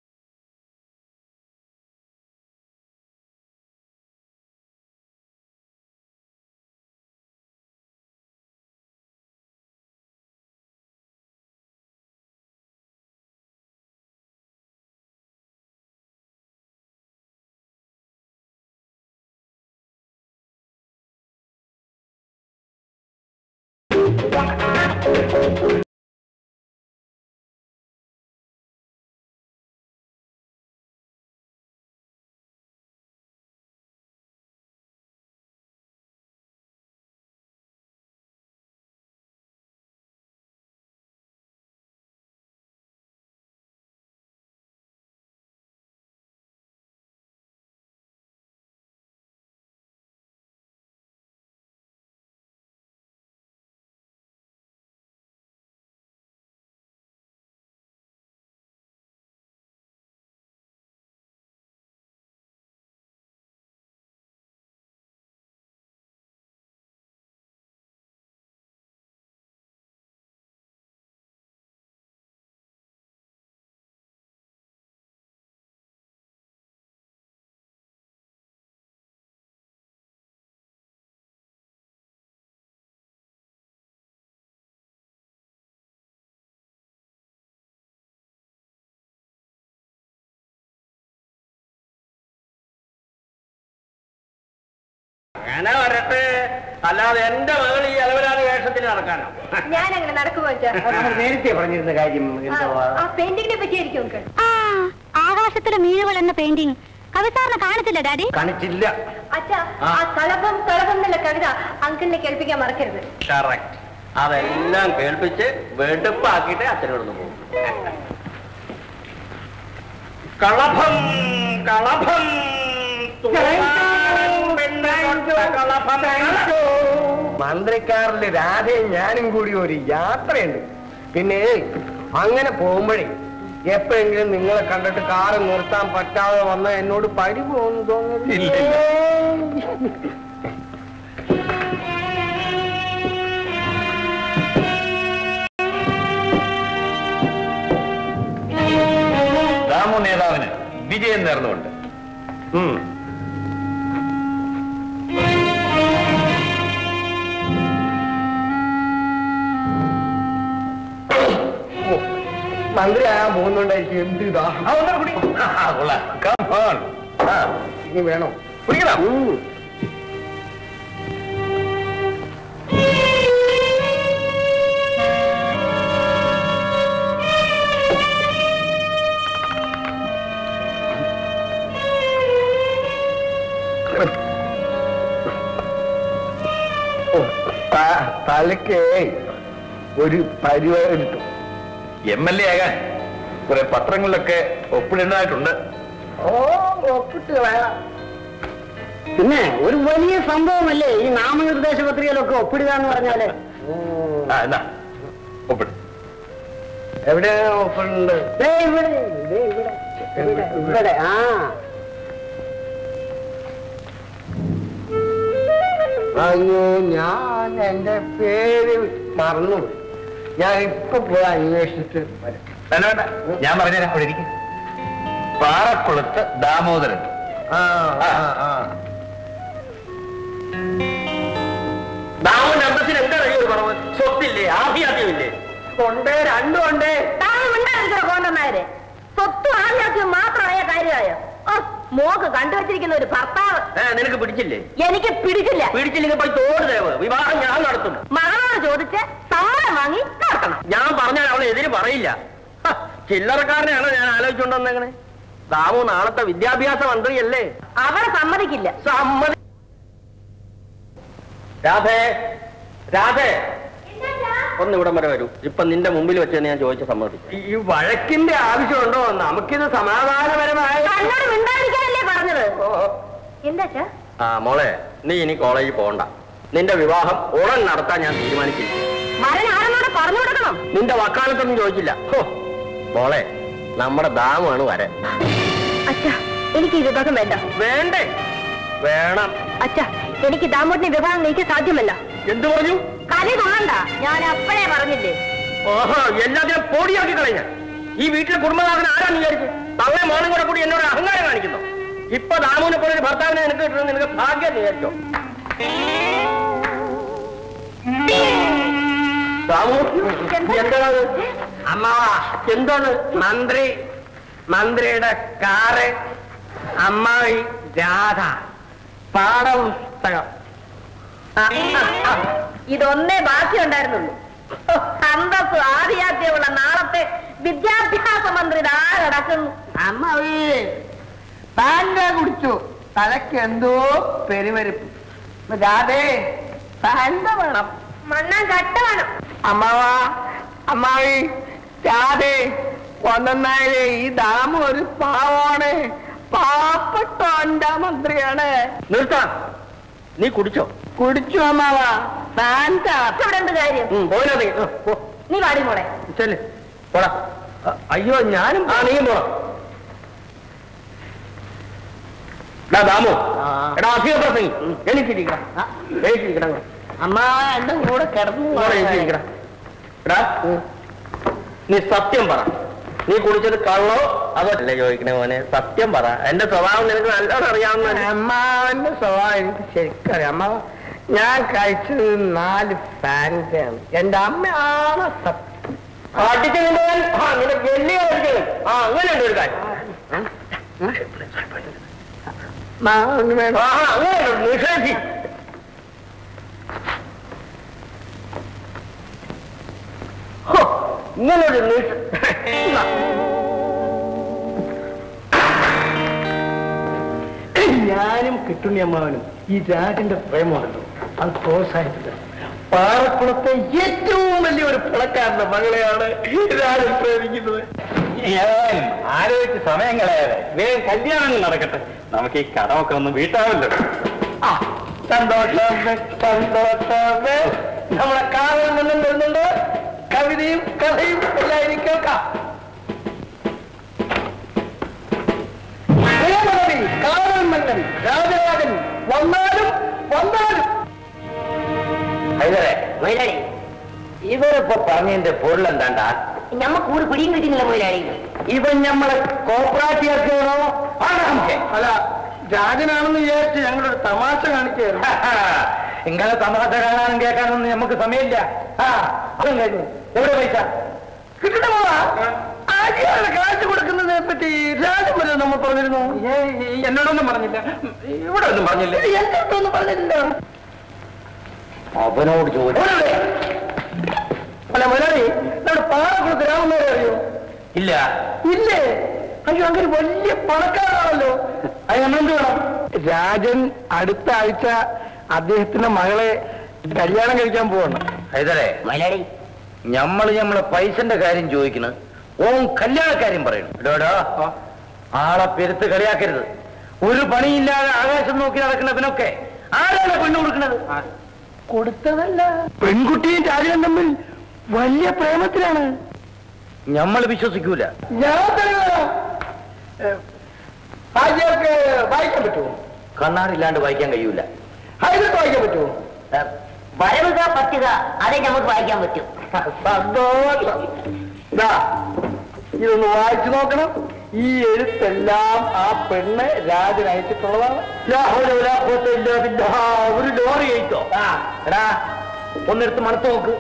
അങ്ങനെ വരട്ടെ അല്ലാതെ എന്റെ മകൾ ഈ അലവലാതി വേഷത്തിൽ നടക്കാനോ ഞാൻ അങ്ങനെ നടക്കുമോ അച്ഛാ? നമ്മൾ നേരത്തെ പറഞ്ഞിരുന്ന കാര്യം ആ, എന്തുവാ ആ പെയിന്റിങ്ങിനെ പറ്റിയായിരിക്കും അങ്കിൾ ആ ആകാശത്തിലെ മീനുകൾ എന്ന പെയിന്റിംഗ് കവിസാറിന് കാണിച്ചില്ല ഡാഡി കാണിച്ചില്ല അച്ഛാ ആ കളഭം കളഭം എന്നുള്ള കവിത അങ്കിളിനെ കേൾപ്പിക്കാൻ മറക്കരുത് കറക്റ്റ് അതെല്ലാം കേൾപ്പിച്ച് വെടുപ്പാക്കിയിട്ട് അച്ഛനോടൊന്ന് പോകും കളഭം കളഭം മന്ത്രിക്കാറില് രാധയും ഞാനും കൂടി ഒരു യാത്രയുണ്ട് പിന്നെ അങ്ങനെ പോകുമ്പോഴേ എപ്പോഴെങ്കിലും നിങ്ങളെ കണ്ടിട്ട് കാറ് നിർത്താൻ പറ്റാതെ വന്ന എന്നോട് പരി പോകുന്നു തോന്നുന്നില്ല ദാമു നേതാവിന് വിജയം നേർന്നുകൊണ്ട് ഉം. മന്ത്രി ആ പോകുന്നുണ്ടായിരിക്കും എന്ത് ഇതാ ആ, ഒന്നുകൂടെ കുടി. ആ, കൊള്ളാം. Come on. ആ, ഇനി വേണോ കുടിക്കണം. ത- തലക്ക് ഒരു പരിപാടി കിട്ടും എം എൽ എ ആകാൻ കുറെ പത്രങ്ങളിലൊക്കെ ഒപ്പിടേണ്ടതായിട്ടുണ്ട് ഓ ഒപ്പിട്ട് വേണം പിന്നെ ഒരു വലിയ സംഭവമല്ലേ ഈ നാമനിർദ്ദേശ പത്രികയിലൊക്കെ ഒപ്പിടുക എന്ന് പറഞ്ഞാല് ആ എന്നാ ഒപ്പിട് എവിടെയാണ് ഒപ്പിടുന്നത് ദേ ഇവിടെ ദേ ഇവിടെ ഇവിടെ ഇവിടെ ആ അയ്യോ ഞാൻ എന്റെ പേര് മറന്നുപോയി ഞാൻ ഇപ്പൊ പോയി അന്വേഷിച്ചിട്ട് വരാം വേണ്ട വേണ്ട ഞാൻ പറഞ്ഞുതരാം അവിടെ ഇരിക്കും പാറക്കുളത്ത് ദാമോദരൻ ആ ആ ആ ദാമന്റെ അന്തസ്സിന് എന്താ കഴിയൊരു കുറവ് സ്വത്തില്ലേ ആഭിയാദ്യമില്ലേ ഉണ്ടേ രണ്ടും ഉണ്ടേ കൊണ്ടുവന്നായരെ സ്വത്തും ആദ്യാത്യം മാത്രമായ കാര്യമായോ ഓ മോക്ക് കണ്ടുവച്ചിരിക്കുന്ന ഒരു ഭർത്താവ് ഏ, നിനക്ക് പിടിച്ചില്ലേ എനിക്ക് പിടിച്ചില്ല പിടിച്ചില്ലെങ്കിൽ പോയി തോട് ദേവ് വിവാഹം ഞാൻ നടത്തും മകളോട് ചോദിച്ച് സമ്മതം വാങ്ങി നടത്തണം ഞാൻ പറഞ്ഞാൽ അവളെ എതിര് പറയില്ല ഹ, ചില്ലറക്കാരനെയാണ് ഞാൻ ആലോചിച്ചുകൊണ്ടെന്നേക്കണേ ദാമു നാളത്തെ വിദ്യാഭ്യാസ മന്ത്രിയല്ലേ അവർ സമ്മതിക്കില്ല സമ്മതി രാധേ രാധേ ഒന്ന് ഇവിടം വരെ വരൂ ഇപ്പൊ നിന്റെ മുമ്പിൽ വെച്ച് തന്നെ ഞാൻ ചോദിച്ച സമ്മതിച്ചു ഈ വഴക്കിന്റെ ആവശ്യമുണ്ടോ നമുക്കിത് സമാധാനപരമായ കണ്ണോട് മിണ്ടാതിരിക്കാനല്ലേ പറഞ്ഞത് എന്താ ആ മോളെ നീ ഇനി കോളേജിൽ പോകണ്ട നിന്റെ വിവാഹം ഉടൻ നടത്താൻ ഞാൻ തീരുമാനിച്ചിരിക്കുന്നു മരൻ ആരെന്നോട് പറഞ്ഞു കൊടുക്കണം നിന്റെ വക്കാലത്തൊന്നും ചോദിച്ചില്ല ഹോ, മോളെ നമ്മുടെ ദാമാണ് വരെ അച്ഛ എനിക്ക് ഈ വിഭാഗം വേണ്ട വേണ്ടേ വേണം അച്ഛ എനിക്ക് ദാമോട്ടിനെ വിവാഹം നയിക്കാൻ സാധ്യമല്ല എന്തു പറഞ്ഞു കലി തുള്ളണ്ട ഞാൻ അപ്പഴേ പറഞ്ഞില്ലേ ഓഹോ എല്ലാത്തിനും പൊടിയാക്കി കളഞ്ഞ ഈ വീട്ടിലെ കുടുംബനാഥൻ ആരാന്ന് വിചാരിച്ചു തള്ളെ മോനും കൂടെ കൂടി എന്നോട് അഹങ്കാരം കാണിക്കുന്നു ഇപ്പൊ ദാമുവിനെ പോലെ ഒരു ഭർത്താവിനെ നിനക്ക് കിട്ടുന്നത് നിനക്ക് ഭാഗ്യം വിചാരിച്ചോ ദാമു എന്താണ് അമ്മാവാ എന്താണ് മന്ത്രി മന്ത്രിയുടെ കാറ് അമ്മായി രാധ പാഠപുസ്തകം ആ, ആ, ആ. ഇതൊന്നേ ബാക്കിയുണ്ടായിരുന്നുള്ളൂ ഹോ, അന്തസ്സും ആദിയാദ്യമുള്ള നാളത്തെ വിദ്യാഭ്യാസ മന്ത്രി ദാ കിടക്കുന്നു അമ്മാവി പാൻഡ കുടിച്ചു തലക്ക് എന്തോ പെരുവരിപ്പ് രാധേ പാൻഡ വേണം മണ്ണാൻ കട്ട വേണം അമ്മാവാ അമ്മാവി രാധേ ഒന്നായാലേ ഈ ദാമു ഒരു പാവാണ് പാവപ്പെട്ട എന്റെ മന്ത്രിയാണ് നിർത്താം നീ കുടിച്ചോ കുടിച്ചു അമ്മാവാ പാൻഡ ഇവിടെ എന്ത് കാര്യം പോയില്ലേ നീ വാടി മോളെ ചെല് പോടാ അ- അയ്യോ ഞാനും ആ നീയും പോണം എടാ ദാമു എടാ അധിക പ്രസംഗി എനിക്കിരിക്കണം എനിക്കിരിക്കണം അമ്മ എന്റെ കൂടെ കിടന്നു എനിക്കിരിക്കണം എടാ നീ സത്യം പറ നീ കുടിച്ചത് കള്ളോ അതോ അല്ലേ ചോദിക്കണേ മോനെ സത്യം പറ എന്റെ സ്വഭാവം നിനക്ക് നല്ലോണം അറിയാവുന്ന അമ്മാവന്റെ സ്വഭാവം എനിക്ക് ശരിക്കറിയാം അമ്മാവ ഞാൻ കഴിച്ചത് നാല് ഫാൻറ്റാണ് എന്റെ അമ്മയാണ് സത്യം അടിച്ചു കൊണ്ടുപോകാൻ ആ നിനക്ക് വലിയ കഴിച്ചത് ആ അങ്ങനെയുണ്ട് ഒരു കാര്യം ആ അങ്ങനെയുണ്ട് നിഷേധി ഹോ, ഇങ്ങനൊരു നിഷ ഞാനും കിട്ടുണ്ണി അമ്മാവനും ഈ രാജന്റെ പ്രേമമുണ്ടല്ലോ അത് പ്രോത്സാഹിപ്പിക്കണം പാറക്കുളത്തെ ഏറ്റവും വലിയ ഒരു പിളക്കാരന്റെ മകളെയാണ് രാജൻ പ്രേമിക്കുന്നത് ആലോചിച്ച് സമയം കളയാതെ വേഗം കല്യാണം നടക്കട്ടെ നമുക്ക് ഈ കടമൊക്കെ ഒന്ന് വീട്ടാമല്ലോ ആ, സന്തോഷമേ സന്തോഷമേ നമ്മളെ കാവൽ മണ്ണും വരുന്നുണ്ട് കവിതയും കഥയും എല്ലാം ഇനി കേൾക്കാം പ്രേമനദി, കാവൽ മന്നൻ രാജരാജൻ വന്നാലും വന്നാലും മൈലാടി ഇവരിപ്പോ പറഞ്ഞതിന്റെ പൊരുൾ എന്താണ്ടാ ഞമ്മക്ക് ഒരു പിടിയും കിട്ടുന്നില്ല മുതലാളി ഇവൻ നമ്മളെ കോപ്പറേറ്റീവാക്കണോ അല്ല രാജനാണെന്ന് വിചാരിച്ച് ഞങ്ങളൊരു തമാശ കാണിക്കുകയായിരുന്നു ഇങ്ങനെ തമാശ കാണാനും കേൾക്കാനൊന്നും നമുക്ക് സമയമില്ല ആ അതും കഴിഞ്ഞു എവിടെ പൈസ കിട്ടണമോ ആദ്യമാണ് കാശ് കൊടുക്കുന്നതിനെ പറ്റി രാജൻ വരെ നമ്മൾ പറഞ്ഞിരുന്നു എന്നോടൊന്നും പറഞ്ഞില്ല ഇവിടെ ഒന്നും പറഞ്ഞില്ല എന്റെ അടുത്തൊന്നും പറഞ്ഞില്ല അവനോട് ചോദിച്ചു ഇവിടെ. അല്ല മുതലാളി നമ്മുടെ പാറക്കുളത്ത് രാമന്മാരെ അറിയോ ഇല്ല ഇല്ലേ അയ്യോ അങ്ങനെ വലിയ പണക്കാരാണല്ലോ അത് നമ്മളെന്ത് വേണം രാജൻ അടുത്ത ആഴ്ച അദ്ദേഹത്തിന്റെ മകളെ കല്യാണം കഴിക്കാൻ പോവാണ് ഹൈദരേ മുതലാളി ഞമ്മള് ഞമ്മളെ പൈസന്റെ കാര്യം ചോദിക്കണ് ഓൻ കല്യാണക്കാര്യം പറയണു എടോടോ ആളെ പെരുത്ത് കളിയാക്കരുത് ഒരു പണിയില്ലാതെ ആകാശം നോക്കി നടക്കുന്നവനൊക്കെ ആരാണ് പെണ്ണു കൊടുക്കുന്നത് കൊടുത്തതല്ല പെൺകുട്ടിയും രാജനും തമ്മിൽ വലിയ പ്രേമത്തിലാണ് ഞമ്മൾ വിശ്വസിക്കൂല ഞാൻ തരുന്നതാ. ഏ, ഹാജിയാർക്ക് വായിക്കാൻ പറ്റുമോ കണ്ണാടില്ലാണ്ട് വായിക്കാൻ കഴിയൂല ഹൈദർക്ക് വായിക്കാൻ പറ്റുമോ വരവുക പറ്റുക അതേ നമുക്ക് വായിക്കാൻ പറ്റും സന്തോഷം ഇതാ ഇതൊന്ന് വായിച്ചു നോക്കണം ഈ എഴുത്തെല്ലാം ആ പെണ്ണ് രാജൻ അയച്ചിട്ടുള്ളതാണ് ലാ ഹൗല വലാ ഖുവത ഇല്ലാ ബില്ലാഹ്. ഒരു ലോറി കഴിച്ചോ ആ എടാ ഒന്നെടുത്ത് മണത്ത് നോക്ക്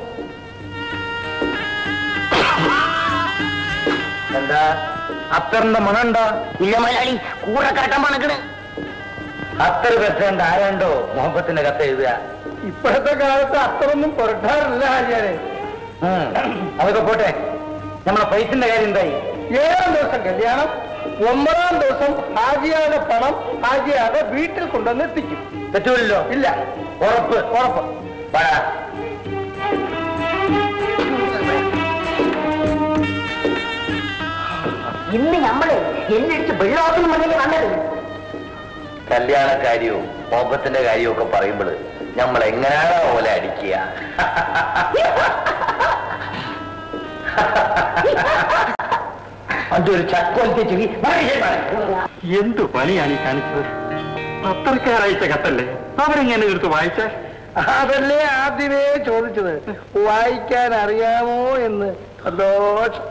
എന്താ അത്തറിന്റെ മണുണ്ടോ ഇല്ല മുതലാളി കൂറ കട്ടം പണക്കണ് അത്തർ കത്തേണ്ട ആരാണ്ടോ മുഹബത്തിന്റെ കത്ത് എഴുതുക ഇപ്പോഴത്തെ കാലത്ത് അത്രയൊന്നും പുരട്ടാറില്ല ഹാജിയാരെ ഉം. അതൊക്കെ പോട്ടെ നമ്മളെ പൈസന്റെ കാര്യം എന്തായി ഏഴാം ദിവസം കല്യാണം ഒമ്പതാം ദിവസം ഹാജിയാടെ പണം ഹാജിയാടെ വീട്ടിൽ കൊണ്ടുവന്ന് എത്തിക്കും തെറ്റൂലല്ലോ ഇല്ല ഉറപ്പ് ഉറപ്പ് വാടാ. ഇന്ന് നമ്മള് എന്നടിച്ച് വെള്ളമാക്കുന്ന മണ്ണിൽ വന്നത് കല്യാണ കാര്യവും മുഹബത്തിന്റെ കാര്യവും ഒക്കെ പറയുമ്പോൾ നമ്മൾ എങ്ങനെയാണോ പോലെ അടിക്കുക അതൊരു ചക്കോലത്തെ ചെവി എന്തു പണിയാണ് ഈ കാണിച്ചത് പത്രക്കാരയച്ച കത്തല്ലേ അവരെങ്ങനെ എടുത്ത് വായിച്ചാൽ അതല്ലേ ആദ്യമേ ചോദിച്ചത് വായിക്കാൻ അറിയാമോ എന്ന് സന്തോഷം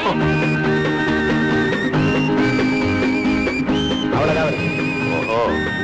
ഓഹോ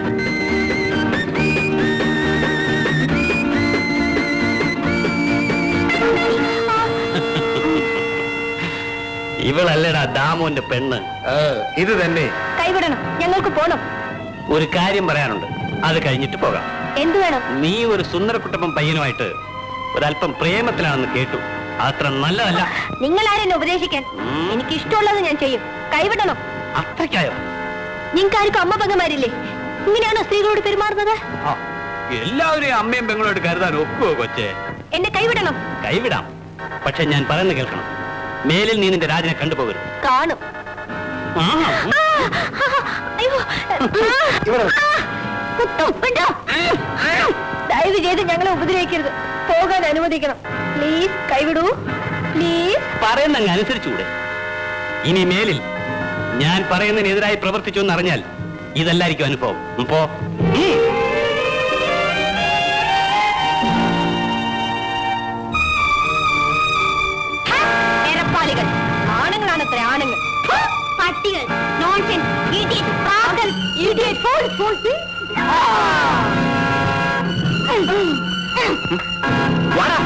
ഇവളല്ലടാ ദാമുവിന്റെ പെണ്ണ് ഇത് തന്നെ കൈവിടണം ഞങ്ങൾക്ക് പോണം ഒരു കാര്യം പറയാനുണ്ട് അത് കഴിഞ്ഞിട്ട് പോകാം എന്തു വേണം നീ ഒരു സുന്ദരക്കുട്ടപ്പൻ പയ്യനുമായിട്ട് ഒരല്പം പ്രേമത്തിലാണെന്ന് കേട്ടു അത്ര നല്ലതല്ല നിങ്ങൾ ആരെന്നെ ഉപദേശിക്കാൻ എനിക്ക് ഇഷ്ടമുള്ളത് ഞാൻ ചെയ്യും കൈവിടണം അത്രയ്ക്കായോ നിങ്ങൾക്ക് ആർക്കും അമ്മ പങ്കമാരില്ലേ ഇങ്ങനെയാണോ സ്ത്രീകളോട് പെരുമാറുന്നത് ആ, എല്ലാവരെയും അമ്മയും പെങ്ങളോട് കരുതാൻ ഒക്കുവോ കൊച്ചേ എന്നെ കൈവിടണം കൈവിടാം പക്ഷെ ഞാൻ പറയുന്നത് കേൾക്കണം മേലിൽ നീ നിന്റെ രാജനെ കണ്ടുപോകരുത് കാണും ആഹാ. അയ്യോ കുത്തും. വിട്ടോ. ദയവ് ചെയ്ത് ഞങ്ങളെ ഉപദ്രവിക്കരുത് പോകാൻ അനുവദിക്കണം പ്ലീസ് കൈവിടൂ പ്ലീസ് പറയുന്നങ്ങ് അനുസരിച്ചുകൂടെ ഇനി മേലിൽ ഞാൻ പറയുന്നതിനെതിരായി പ്രവർത്തിച്ചു എന്നറിഞ്ഞാൽ ഇതല്ലായിരിക്കും അനുഭവം പോ ഉം. എരപ്പാളികൾ ആണുങ്ങളാണ് അത്ര ആണുങ്ങൾ പട്ടികൾ നോൺസെൻസ് ഇഡിയറ്റ് പാഗൽ ഇഡിയറ്റ് ഫോൾ ഫോൾ വാടാ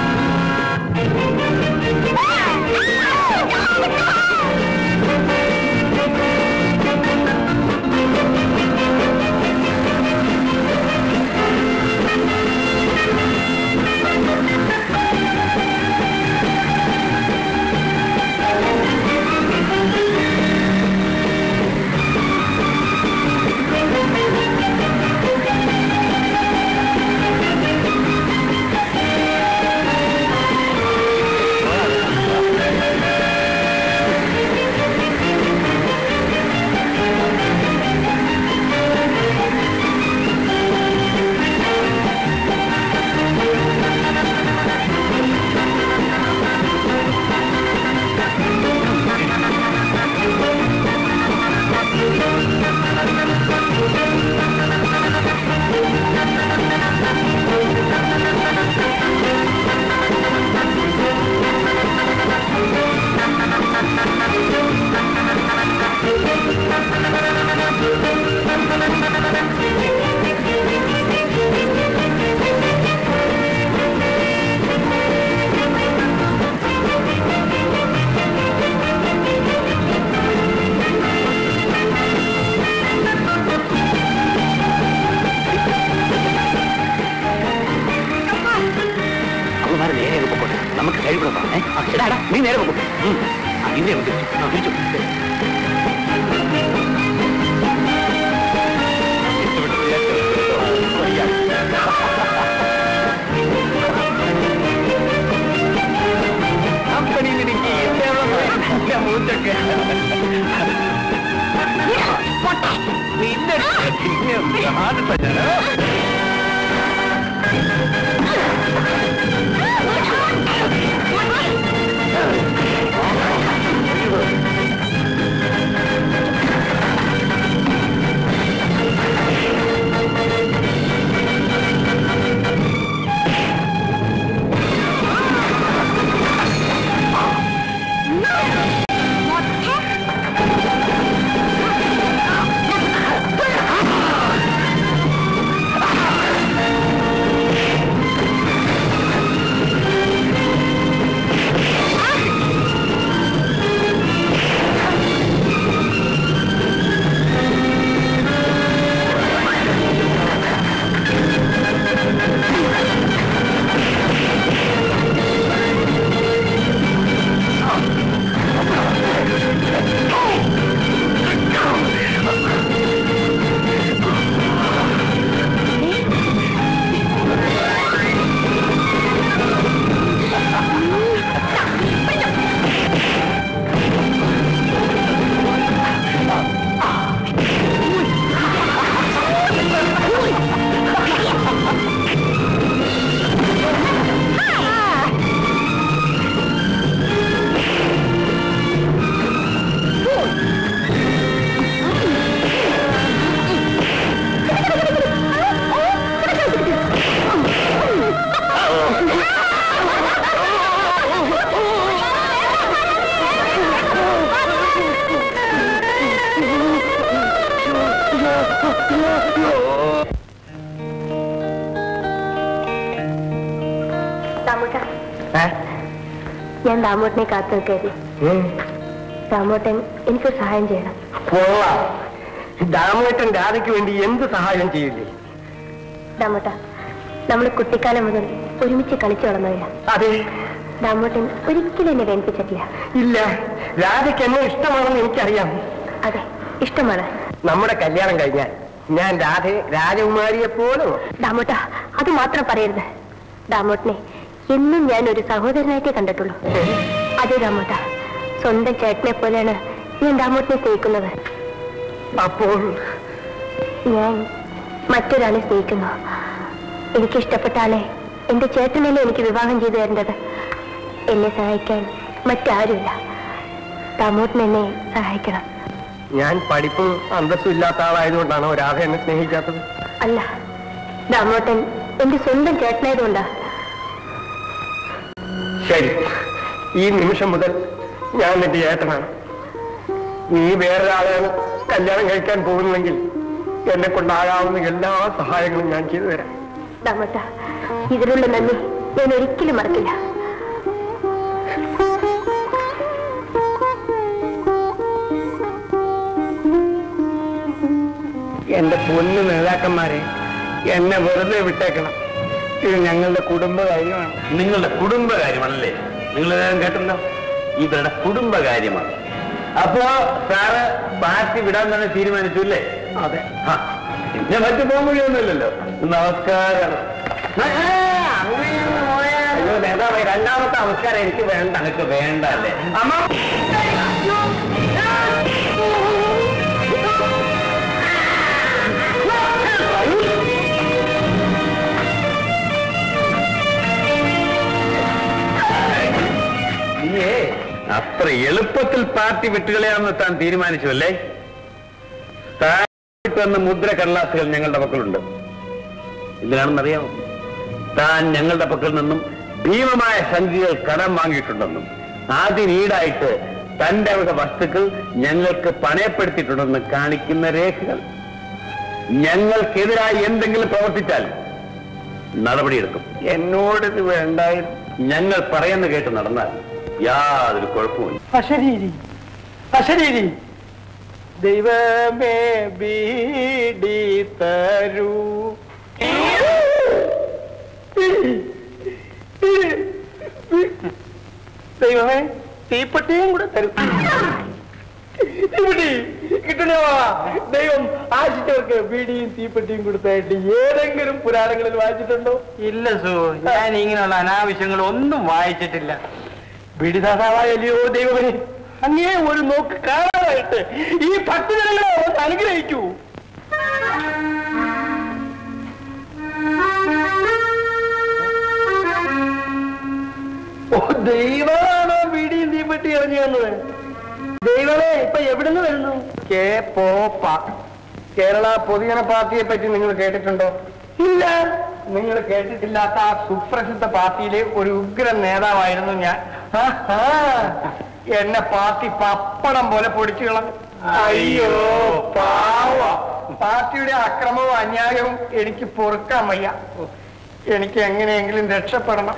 ആ എടാ, എടാ, നീ നേരെ പോകും ഇന്നെ തിരിച്ചു ആ, തിരിച്ചു കമ്പനിയിൽ എനിക്ക് എന്റെ മൂച്ചൊക്കെ നിന്നെ നിന്നെ കാണട്ടെ ഞാൻ ദാമോട്ട ഞാൻ ദാമോട്ടനെ കാത്തു നിൽക്കായിരുന്നു ദാമോട്ടൻ എനിക്ക് സഹായം ചെയ്യണം കൊള്ളാം ദാമോട്ടൻ രാധയ്ക്ക് വേണ്ടി എന്ത് സഹായം ചെയ്യില്ലേ ദാമോട്ട നമ്മൾ കുട്ടിക്കാലം മുതൽ ഒരുമിച്ച് കളിച്ചു വളർന്നവരാ അതെ ദാമോട്ടൻ ഒരിക്കലും എന്നെ വേണിപ്പിച്ചിട്ടില്ല ഇല്ല രാധയ്ക്ക് എന്നെ ഇഷ്ടമാണെന്ന് എനിക്കറിയാം അതെ ഇഷ്ടമാണ് നമ്മുടെ കല്യാണം കഴിഞ്ഞാൽ ഞാൻ രാധയെ രാജകുമാരിയെ പോലെ ദാമോട്ട അത് മാത്രം പറയരുത് ദാമോട്ടനെ എന്നും ഞാൻ ഒരു സഹോദരനായിട്ടേ കണ്ടിട്ടുള്ളൂ അതെ ദാമോട്ട സ്വന്തം ചേട്ടനെ പോലെയാണ് ഞാൻ ദാമോട്ടനെ സ്നേഹിക്കുന്നത് അപ്പോൾ ഞാൻ മറ്റൊരാളെ സ്നേഹിക്കുന്നു എനിക്ക് ഇഷ്ടപ്പെട്ട ആളെ എന്റെ ചേട്ടനല്ലേ എനിക്ക് വിവാഹം ചെയ്തു തരേണ്ടത് എന്നെ സഹായിക്കാൻ മറ്റാരുമില്ല ദാമോട്ടൻ എന്നെ സഹായിക്കണം ഞാൻ പഠിപ്പും അന്തസ്സും ഇല്ലാത്ത ആളായതുകൊണ്ടാണോ രാധ എന്നെ സ്നേഹിക്കാത്തത് അല്ല ദാമോട്ടൻ എന്റെ സ്വന്തം ചേട്ടനായതുകൊണ്ടാ ശരി ഈ നിമിഷം മുതൽ ഞാൻ നിന്റെ ഏട്ടനാണ് നീ വേറൊരാളെയാണ് കല്യാണം കഴിക്കാൻ പോകുന്നതെങ്കിൽ എന്നെ കൊണ്ടാകാവുന്ന എല്ലാ സഹായങ്ങളും ഞാൻ ചെയ്തു തരാം ദാമോട്ട ഇതിനുള്ള നന്ദി ഞാൻ ഒരിക്കലും മറക്കില്ല എന്റെ പൊന്നു നേതാക്കന്മാരെ എന്നെ വെറുതെ വിട്ടേക്കണം ഇത് ഞങ്ങളുടെ കുടുംബ കാര്യമാണ് നിങ്ങളുടെ കുടുംബകാര്യമാണല്ലേ നിങ്ങൾ എല്ലാവരും കേട്ടല്ലോ ഇവരുടെ കുടുംബകാര്യമാണ് അപ്പോ സാറ് പാർട്ടി വിടാൻ തന്നെ തീരുമാനിച്ചു അല്ലേ അതെ ആ, പിന്നെ മറ്റു പോകുമ്പോഴൊന്നുമില്ലല്ലോ നമസ്കാരം അയ്യോ നേതാവേ രണ്ടാമത്തെ നമസ്കാരം എനിക്ക് വേണ്ട നിനക്ക് വേണ്ട അല്ലേ അമ്മ നീയേ അത്ര എളുപ്പത്തിൽ പാർട്ടി വിട്ടുകളയാമെന്ന് താൻ തീരുമാനിച്ചു അല്ലേ താൻ തന്ന മുദ്ര കടലാസുകൾ ഞങ്ങളുടെ പക്കലുണ്ട് എന്തിനാണെന്നറിയാമോ താൻ ഞങ്ങളുടെ പക്കൽ നിന്നും ഭീമമായ സംഖ്യകൾ കടം വാങ്ങിയിട്ടുണ്ടെന്നും അതിനീടായിട്ട് തന്റെ വക വസ്തുക്കൾ ഞങ്ങൾക്ക് പണയപ്പെടുത്തിയിട്ടുണ്ടെന്ന് കാണിക്കുന്ന രേഖകൾ ഞങ്ങൾക്കെതിരായി എന്തെങ്കിലും പ്രവർത്തിച്ചാൽ നടപടിയെടുക്കും എന്നോടിത് വേണ്ടായിരുന്നു ഞങ്ങൾ പറയുന്ന കേട്ട് നടന്നാൽ യാതൊരു കുഴപ്പമില്ല അശരീരി അശരീരി ദൈവമേ ബീഡി തരൂ ദൈവമേ തീപ്പെട്ടിയും കൂടെ തരും തീപ്പെട്ടി കിട്ടണോ ദൈവം ആശിച്ചവർക്ക് ബീഡിയും തീപ്പെട്ടിയും കൊടുത്തായിട്ട് ഏതെങ്കിലും പുരാണങ്ങളിൽ വായിച്ചിട്ടുണ്ടോ ഇല്ല സു ഞാൻ ഇങ്ങനെയുള്ള അനാവശ്യങ്ങൾ ഒന്നും വായിച്ചിട്ടില്ല ബീഡിദാതാവായല്ലയോ ദൈവമേ അങ്ങേ ഒരു നോക്ക് കാണാനായിട്ട് ഈ ഭക്തജനങ്ങളെ ഒന്ന് അനുഗ്രഹിക്കൂ ഓ ദൈവമാണോ ബീഡിയും തീപ്പെട്ടി എറിഞ്ഞു തന്നത് ദൈവമേ ഇപ്പൊ എവിടുന്ന് വരുന്നു കെ പോപ്പ കേരള പൊതുജന പാർട്ടിയെ പറ്റി നിങ്ങൾ കേട്ടിട്ടുണ്ടോ ഇല്ല നിങ്ങൾ കേട്ടിട്ടില്ലാത്ത ആ സുപ്രസിദ്ധ പാർട്ടിയിലെ ഒരു ഉഗ്ര നേതാവായിരുന്നു ഞാൻ ആഹാ. എന്നെ പാർട്ടി പപ്പടം പോലെ പൊടിച്ചു കളഞ്ഞു അയ്യോ പാവ പാർട്ടിയുടെ അക്രമവും അന്യായവും എനിക്ക് പൊറുക്കാൻ വയ്യ എനിക്ക് എങ്ങനെയെങ്കിലും രക്ഷപ്പെടണം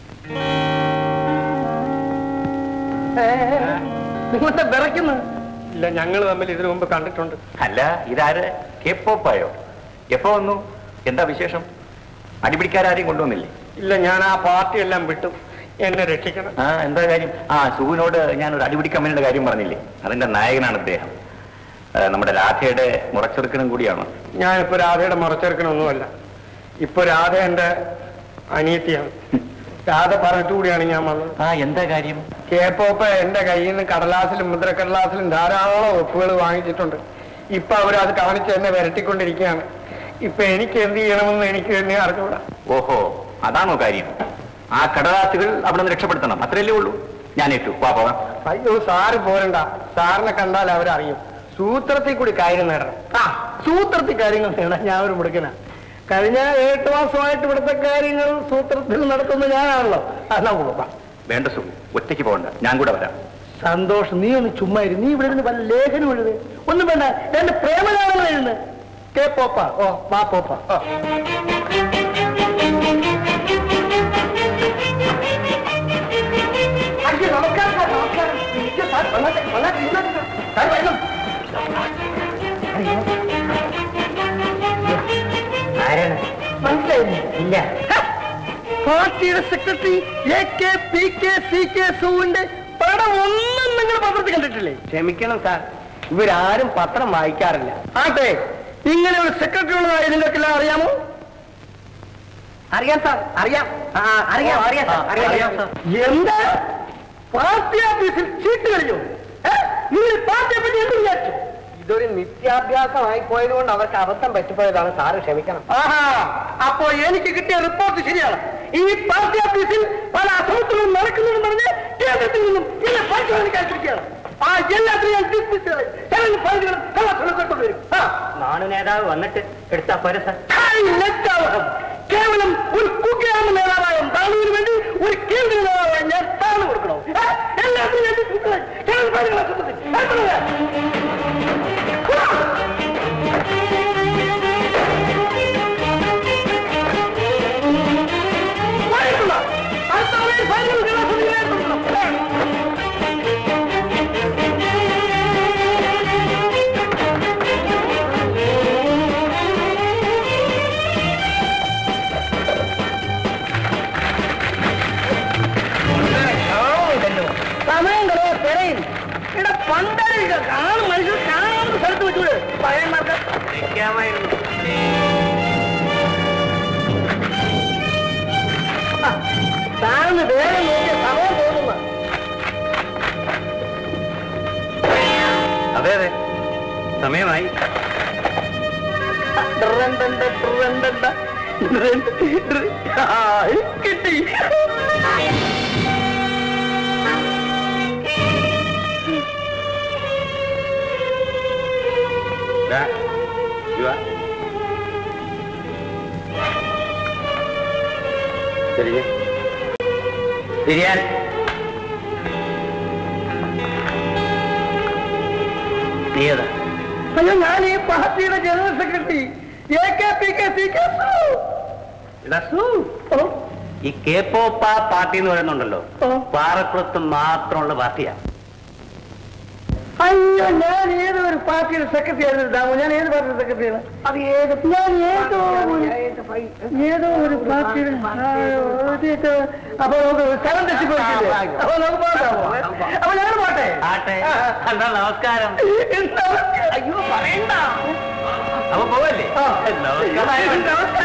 നിങ്ങളെ വിറയ്ക്കുന്നു ഇല്ല ഞങ്ങൾ തമ്മിൽ ഇതിനു മുമ്പ് കണ്ടിട്ടുണ്ട് അല്ല ഇതാര് കേപ്പോപ്പായോ എപ്പോ വന്നു എന്താ വിശേഷം അടിപിടിക്കാരും കൊണ്ടുവന്നില്ലേ ഇല്ല ഞാൻ ആ പാർട്ടി എല്ലാം വിട്ടു എന്നെ രക്ഷിക്കണം ആ എന്താ കാര്യം ആ സുവിനോട് ഞാൻ ഒരു അടിപിടി കമ്പനിയുടെ കാര്യം പറഞ്ഞില്ലേ അതിന്റെ നായകനാണ് അദ്ദേഹം ആ, നമ്മുടെ രാധയുടെ മുറച്ചെറുക്കനും കൂടിയാണ് ഞാനിപ്പോ രാധയുടെ മറച്ചെടുക്കണമൊന്നുമല്ല ഇപ്പൊ രാധ എന്റെ അനിയത്തിയാണ് രാധ പറഞ്ഞിട്ട് കൂടിയാണ് ഞാൻ വന്നത് ആ എന്താ കാര്യം കേപ്പോപ്പ എന്റെ കയ്യിൽ നിന്ന് കടലാസിലും മുദ്രക്കടലാസിലും ധാരാളം ഒപ്പുകൾ വാങ്ങിച്ചിട്ടുണ്ട് ഇപ്പൊ അവരത് കാണിച്ച് എന്നെ വരട്ടിക്കൊണ്ടിരിക്കുകയാണ് ഇപ്പൊ എനിക്ക് എന്ത് ചെയ്യണമെന്ന് എനിക്ക് തന്നെ അറിഞ്ഞൂടാ ഓഹോ അതാണോ കാര്യം ആ കടലാസുകൾ അവിടെ നിന്ന് രക്ഷപ്പെടുത്തണം അത്രയല്ലേ ഉള്ളൂ ഞാൻ ഏറ്റു വാ പോവാം അയ്യോ സാറ് പോരണ്ട സാറിനെ കണ്ടാൽ അവരറിയും സൂത്രത്തിൽ കൂടി കാര്യം നേടണം ആ സൂത്രത്തിൽ കാര്യങ്ങൾ നേടാൻ ഞാൻ ഒരു മുടുക്കന കഴിഞ്ഞ എട്ട് മാസമായിട്ട് ഇവിടുത്തെ കാര്യങ്ങൾ സൂത്രത്തിൽ നടത്തുന്ന ഞാനാണല്ലോ അതാ കൊടുക്കാം വേണ്ട സു ഒറ്റയ്ക്ക് പോകണ്ട ഞാൻ കൂടെ വരാം സന്തോഷം നീ ഒന്ന് ചുമ്മാ ഇരു നീ ഇവിടെ നിന്ന് വല്ല ലേഖനം എഴുത് ഒന്നും വേണ്ട എന്റെ പ്രേമഗാനങ്ങൾ എഴുതുന്നത് കെ പോപ്പ ഓ വാ പോപ്പ ഓ അയ്യോ, നമസ്കാരം സാർ, നമസ്കാരം. ഇരിക്കൂ സാർ, വന്നാട്ടെ, വന്നാട്ടെ, ഇരുന്നാട്ടെ സാർ. സാർ, വരണം. ആരാണ് മനസ്സിലായില്ലേ ഇല്ല പാർട്ടിയുടെ secretary A K P K C K സുവിന്റെ പടം ഒന്നും നിങ്ങൾ പത്രത്തിൽ കണ്ടിട്ടില്ലേ ക്ഷമിക്കണം സാർ ഇവരാരും പത്രം വായിക്കാറില്ല ആട്ടെ ഇങ്ങനെ ഒരു സെക്രട്ടറി ഉള്ളതായി നിങ്ങൾക്കെല്ലാം അറിയാമോ അറിയാം സാർ അറിയാം ആ, അറിയാം അറിയാം സാർ, അറിയാം അറിയാം സാർ എന്താ പാർട്ടി ഓഫീസിൽ ചീട്ട് കഴിഞ്ഞു ഏ? നിങ്ങൾ പാർട്ടിയെ പറ്റി എന്ത് വിചാരിച്ചു ഇതൊരു നിത്യാഭ്യാസമായി പോയത് കൊണ്ട് അവർക്ക് അബദ്ധം പറ്റിപ്പോയതാണ് സാറ് ക്ഷമിക്കണം ആഹാ അപ്പോ എനിക്ക് കിട്ടിയ റിപ്പോർട്ട് ശരിയാണ് ഈ പാർട്ടി ഓഫീസിൽ പല അസമത്വവും നടക്കുന്നുണ്ടെന്ന് പറഞ്ഞ് കേന്ദ്രത്തിൽ നിന്നും എന്നെ പരിശോധനയ്ക്കായിരിക്കുകയാണ് ആ എല്ലാത്തിനും ഞാൻ ഡിസ്മിസ് ചെയ്ത് ചില ഫയലുകൾ കള്ളക്കൊണ്ടുവരും നാണു നേതാവ് വന്നിട്ട് എടുത്താ പോരെ സാർ കേവലം ഒരു കുഗ്രാമ നേതാവായ താണുവിന് വേണ്ടി ഒരു കേന്ദ്ര നേതാവായ ഞാൻ താണു കൊടുക്കണോ ഏ? എല്ലാത്തിനും ഞാൻ dismiss ചെയ്ത് ചില ഫയലുകളെ സ്വന്തത്തിൽ. എടുത്തോളൂ. വായിക്കുക. അടുത്ത തവണ ഫയലുകൾ കലാസമിതിയിലേക്ക് കൊടുക്കണം. ഏ? സമയം കളയോ പെരയിൽ ഇവിടെ പന്തലില്ല കാണും മനുഷ്യർ കാണാവുന്ന സ്ഥലത്ത് വെച്ചൂടെ പഴയന്മാർക്ക് താഴ്ന്ന് വേറെ നോക്കിയ സമയം തോന്നുന്ന അതെ അതെ സമയമായി കിട്ടി ദാ, ഇങ്ങ് വാ. തിരിഞ്ഞ്. തിരിയാൻ നീ ഏതാ അയ്യോ ഞാൻ ഈ പാർട്ടിയുടെ general secretary A K P K C K എടാ സു, ഈ കേപ്പോപ്പ പാർട്ടി എന്ന് പറയുന്നുണ്ടല്ലോ പാറക്കുളത്ത് മാത്രമുള്ള പാർട്ടിയാ അയ്യോ ഞാൻ ഏതോ ഒരു പാർട്ടിയുടെ സെക്രട്ടറി ആയിരുന്നു ദാമു ഞാൻ ഏത് പാർട്ടിയുടെ സെക്രട്ടറിയാണ് അത് ഏത് ഞാൻ ഏതോ ഒരു ഏതോ ഒരു പാർട്ടിയുടെ ആ, ഇത് അപ്പൊ നമുക്ക് സ്ഥലം തെറ്റിപ്പോയില്ലേ അപ്പൊ നമുക്ക് പോകാമോ അപ്പൊ ഞങ്ങൾ പോട്ടെ എന്നാ നമസ്കാരം അയ്യോ പറയണ്ട അപ്പൊ പോവല്ലേ ആ. നമസ്കാരം നമസ്കാരം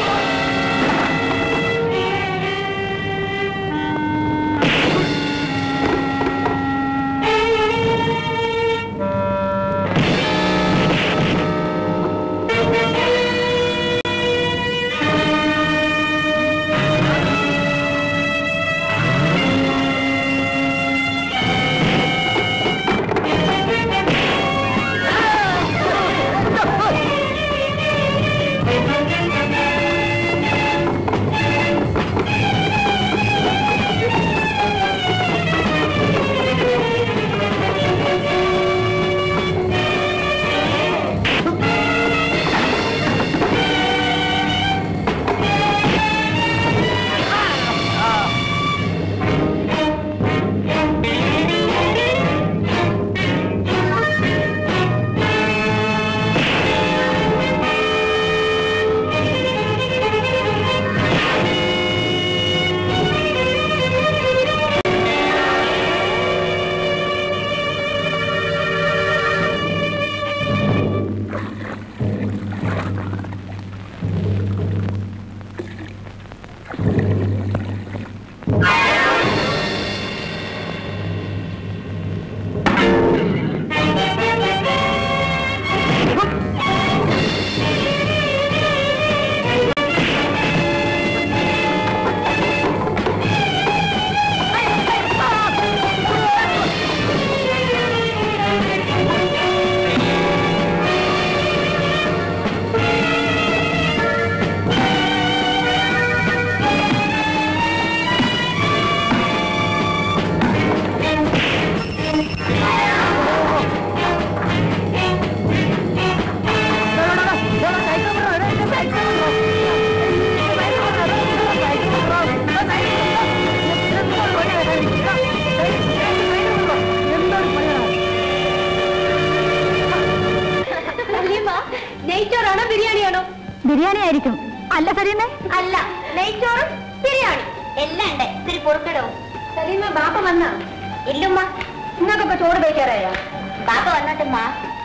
നെയ്ച്ചോറാണോ ബിരിയാണിയാണോ ബിരിയാണി ആയിരിക്കും അല്ല സലീമേ അല്ല നെയ്ച്ചോറും ബിരിയാണി എല്ലാം ഉണ്ട് ഇത്തിരി പൊറുക്കടവും സലീമ ബാപ്പ വന്ന ഇല്ലുമ്മ നിങ്ങൾക്കൊക്കെ ചോറ് കഴിക്കാറായ ബാപ്പ വന്നിട്ടുമ്മ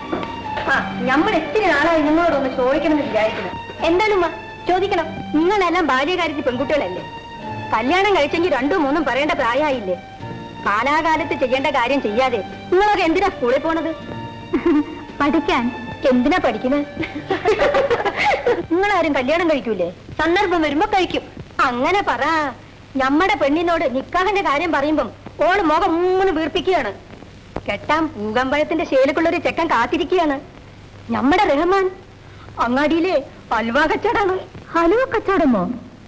ആ നമ്മൾ ഇത്തിരി നാളായി നിങ്ങളോടൊന്ന് ചോദിക്കണമെന്ന് വിചാരിക്കുന്നു എന്താണുമ്മ ചോദിക്കണം നിങ്ങളെല്ലാം ബാല്യകാര്യത്തിൽ പെൺകുട്ടികളല്ലേ കല്യാണം കഴിച്ചെങ്കിൽ രണ്ടും മൂന്നും പറയേണ്ട പ്രായമായില്ലേ കാലാകാലത്ത് ചെയ്യേണ്ട കാര്യം ചെയ്യാതെ നിങ്ങളൊക്കെ എന്തിനാ സ്കൂളിൽ പോണത് പഠിക്കാൻ എന്തിനാ പഠിക്കുന്നത് നിങ്ങളാരും കല്യാണം കഴിക്കൂലേ സന്ദർഭം വരുമ്പോ കഴിക്കും അങ്ങനെ പറ ഞമ്മടെ പെണ്ണിനോട് നിക്കാഹിന്റെ കാര്യം പറയുമ്പം ഓള് മുഖം മൂന്ന് വീർപ്പിക്കുകയാണ് കെട്ടാൻ പൂകമ്പഴത്തിന്റെ ശേലക്കുള്ള ഒരു ചെക്കൻ കാത്തിരിക്കുകയാണ് ഞമ്മടെ റഹ്മാൻ അങ്ങാടിയിലെ ഹൽവ കച്ചവടാണ് ഹലുവ കച്ചവടമോ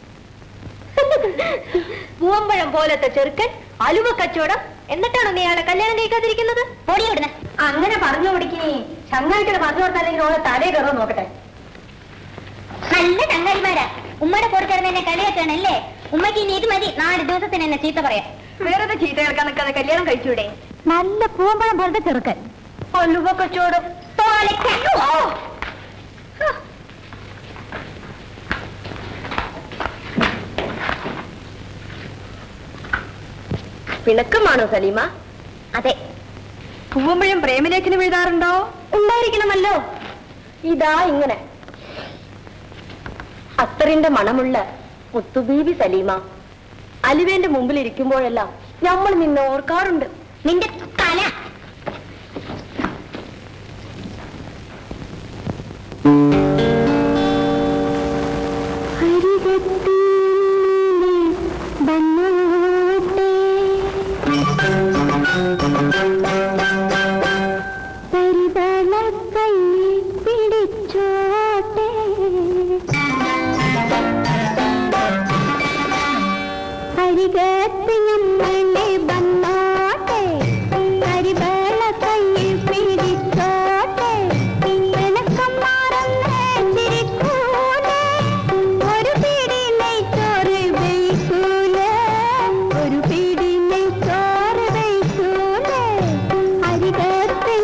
പൂവമ്പഴം പോലത്തെ ചെറുക്കൻ അലുവ കച്ചവടം എന്നിട്ടാണോ നീ അയാളെ കല്യാണം കഴിക്കാതിരിക്കുന്നത് ഓടിയോടനെ അങ്ങനെ പറഞ്ഞു കൊടുക്കിനി ചങ്ങായിട്ട് പറഞ്ഞു കൊടുത്താലെങ്കിൽ ഓളെ തലേ കയറോ നോക്കട്ടെ നല്ല ചങ്ങായിമാരാ ഉമ്മയുടെ കൂടെ കിടന്ന് എന്നെ കളിയാക്കാണല്ലേ ഉമ്മക്ക് ഇനി ഇത് മതി നാല് ദിവസത്തിന് എന്നെ ചീത്ത പറയാം വേറെ ചീത്ത കേൾക്കാൻ നിൽക്കാതെ കല്യാണം കഴിച്ചൂടെ നല്ല പൂമ്പഴം പോലത്തെ ചെറുക്കൻ അലുവ കച്ചവടം പിണക്കമാണോ സലീമ അതെ പൂവമ്പഴം പ്രേമലേഖനം എഴുതാറുണ്ടോ ഉണ്ടായിരിക്കണമല്ലോ ഇതാ ഇങ്ങനെ അത്തറിന്റെ മണമുള്ള മുത്തുബീബി സലീമ അലുവേന്റെ മുമ്പിൽ ഇരിക്കുമ്പോഴെല്ലാം നമ്മൾ നിന്നെ ഓർക്കാറുണ്ട് നിന്റെ തല അരികത്ത് ഞമ്മളെ വന്നോട്ടെ അരിവേള കയ്യിൽ പിടിച്ചോട്ടെ പിണക്കം മാറുന്നേ ചിരിക്കൂലേ ഒരു പിടി നെയ്ച്ചോറ് വെയ്ക്കൂലേ ഒരു പിടി നെയ്ച്ചോറ് വെയ്ക്കൂലേ അരികത്ത്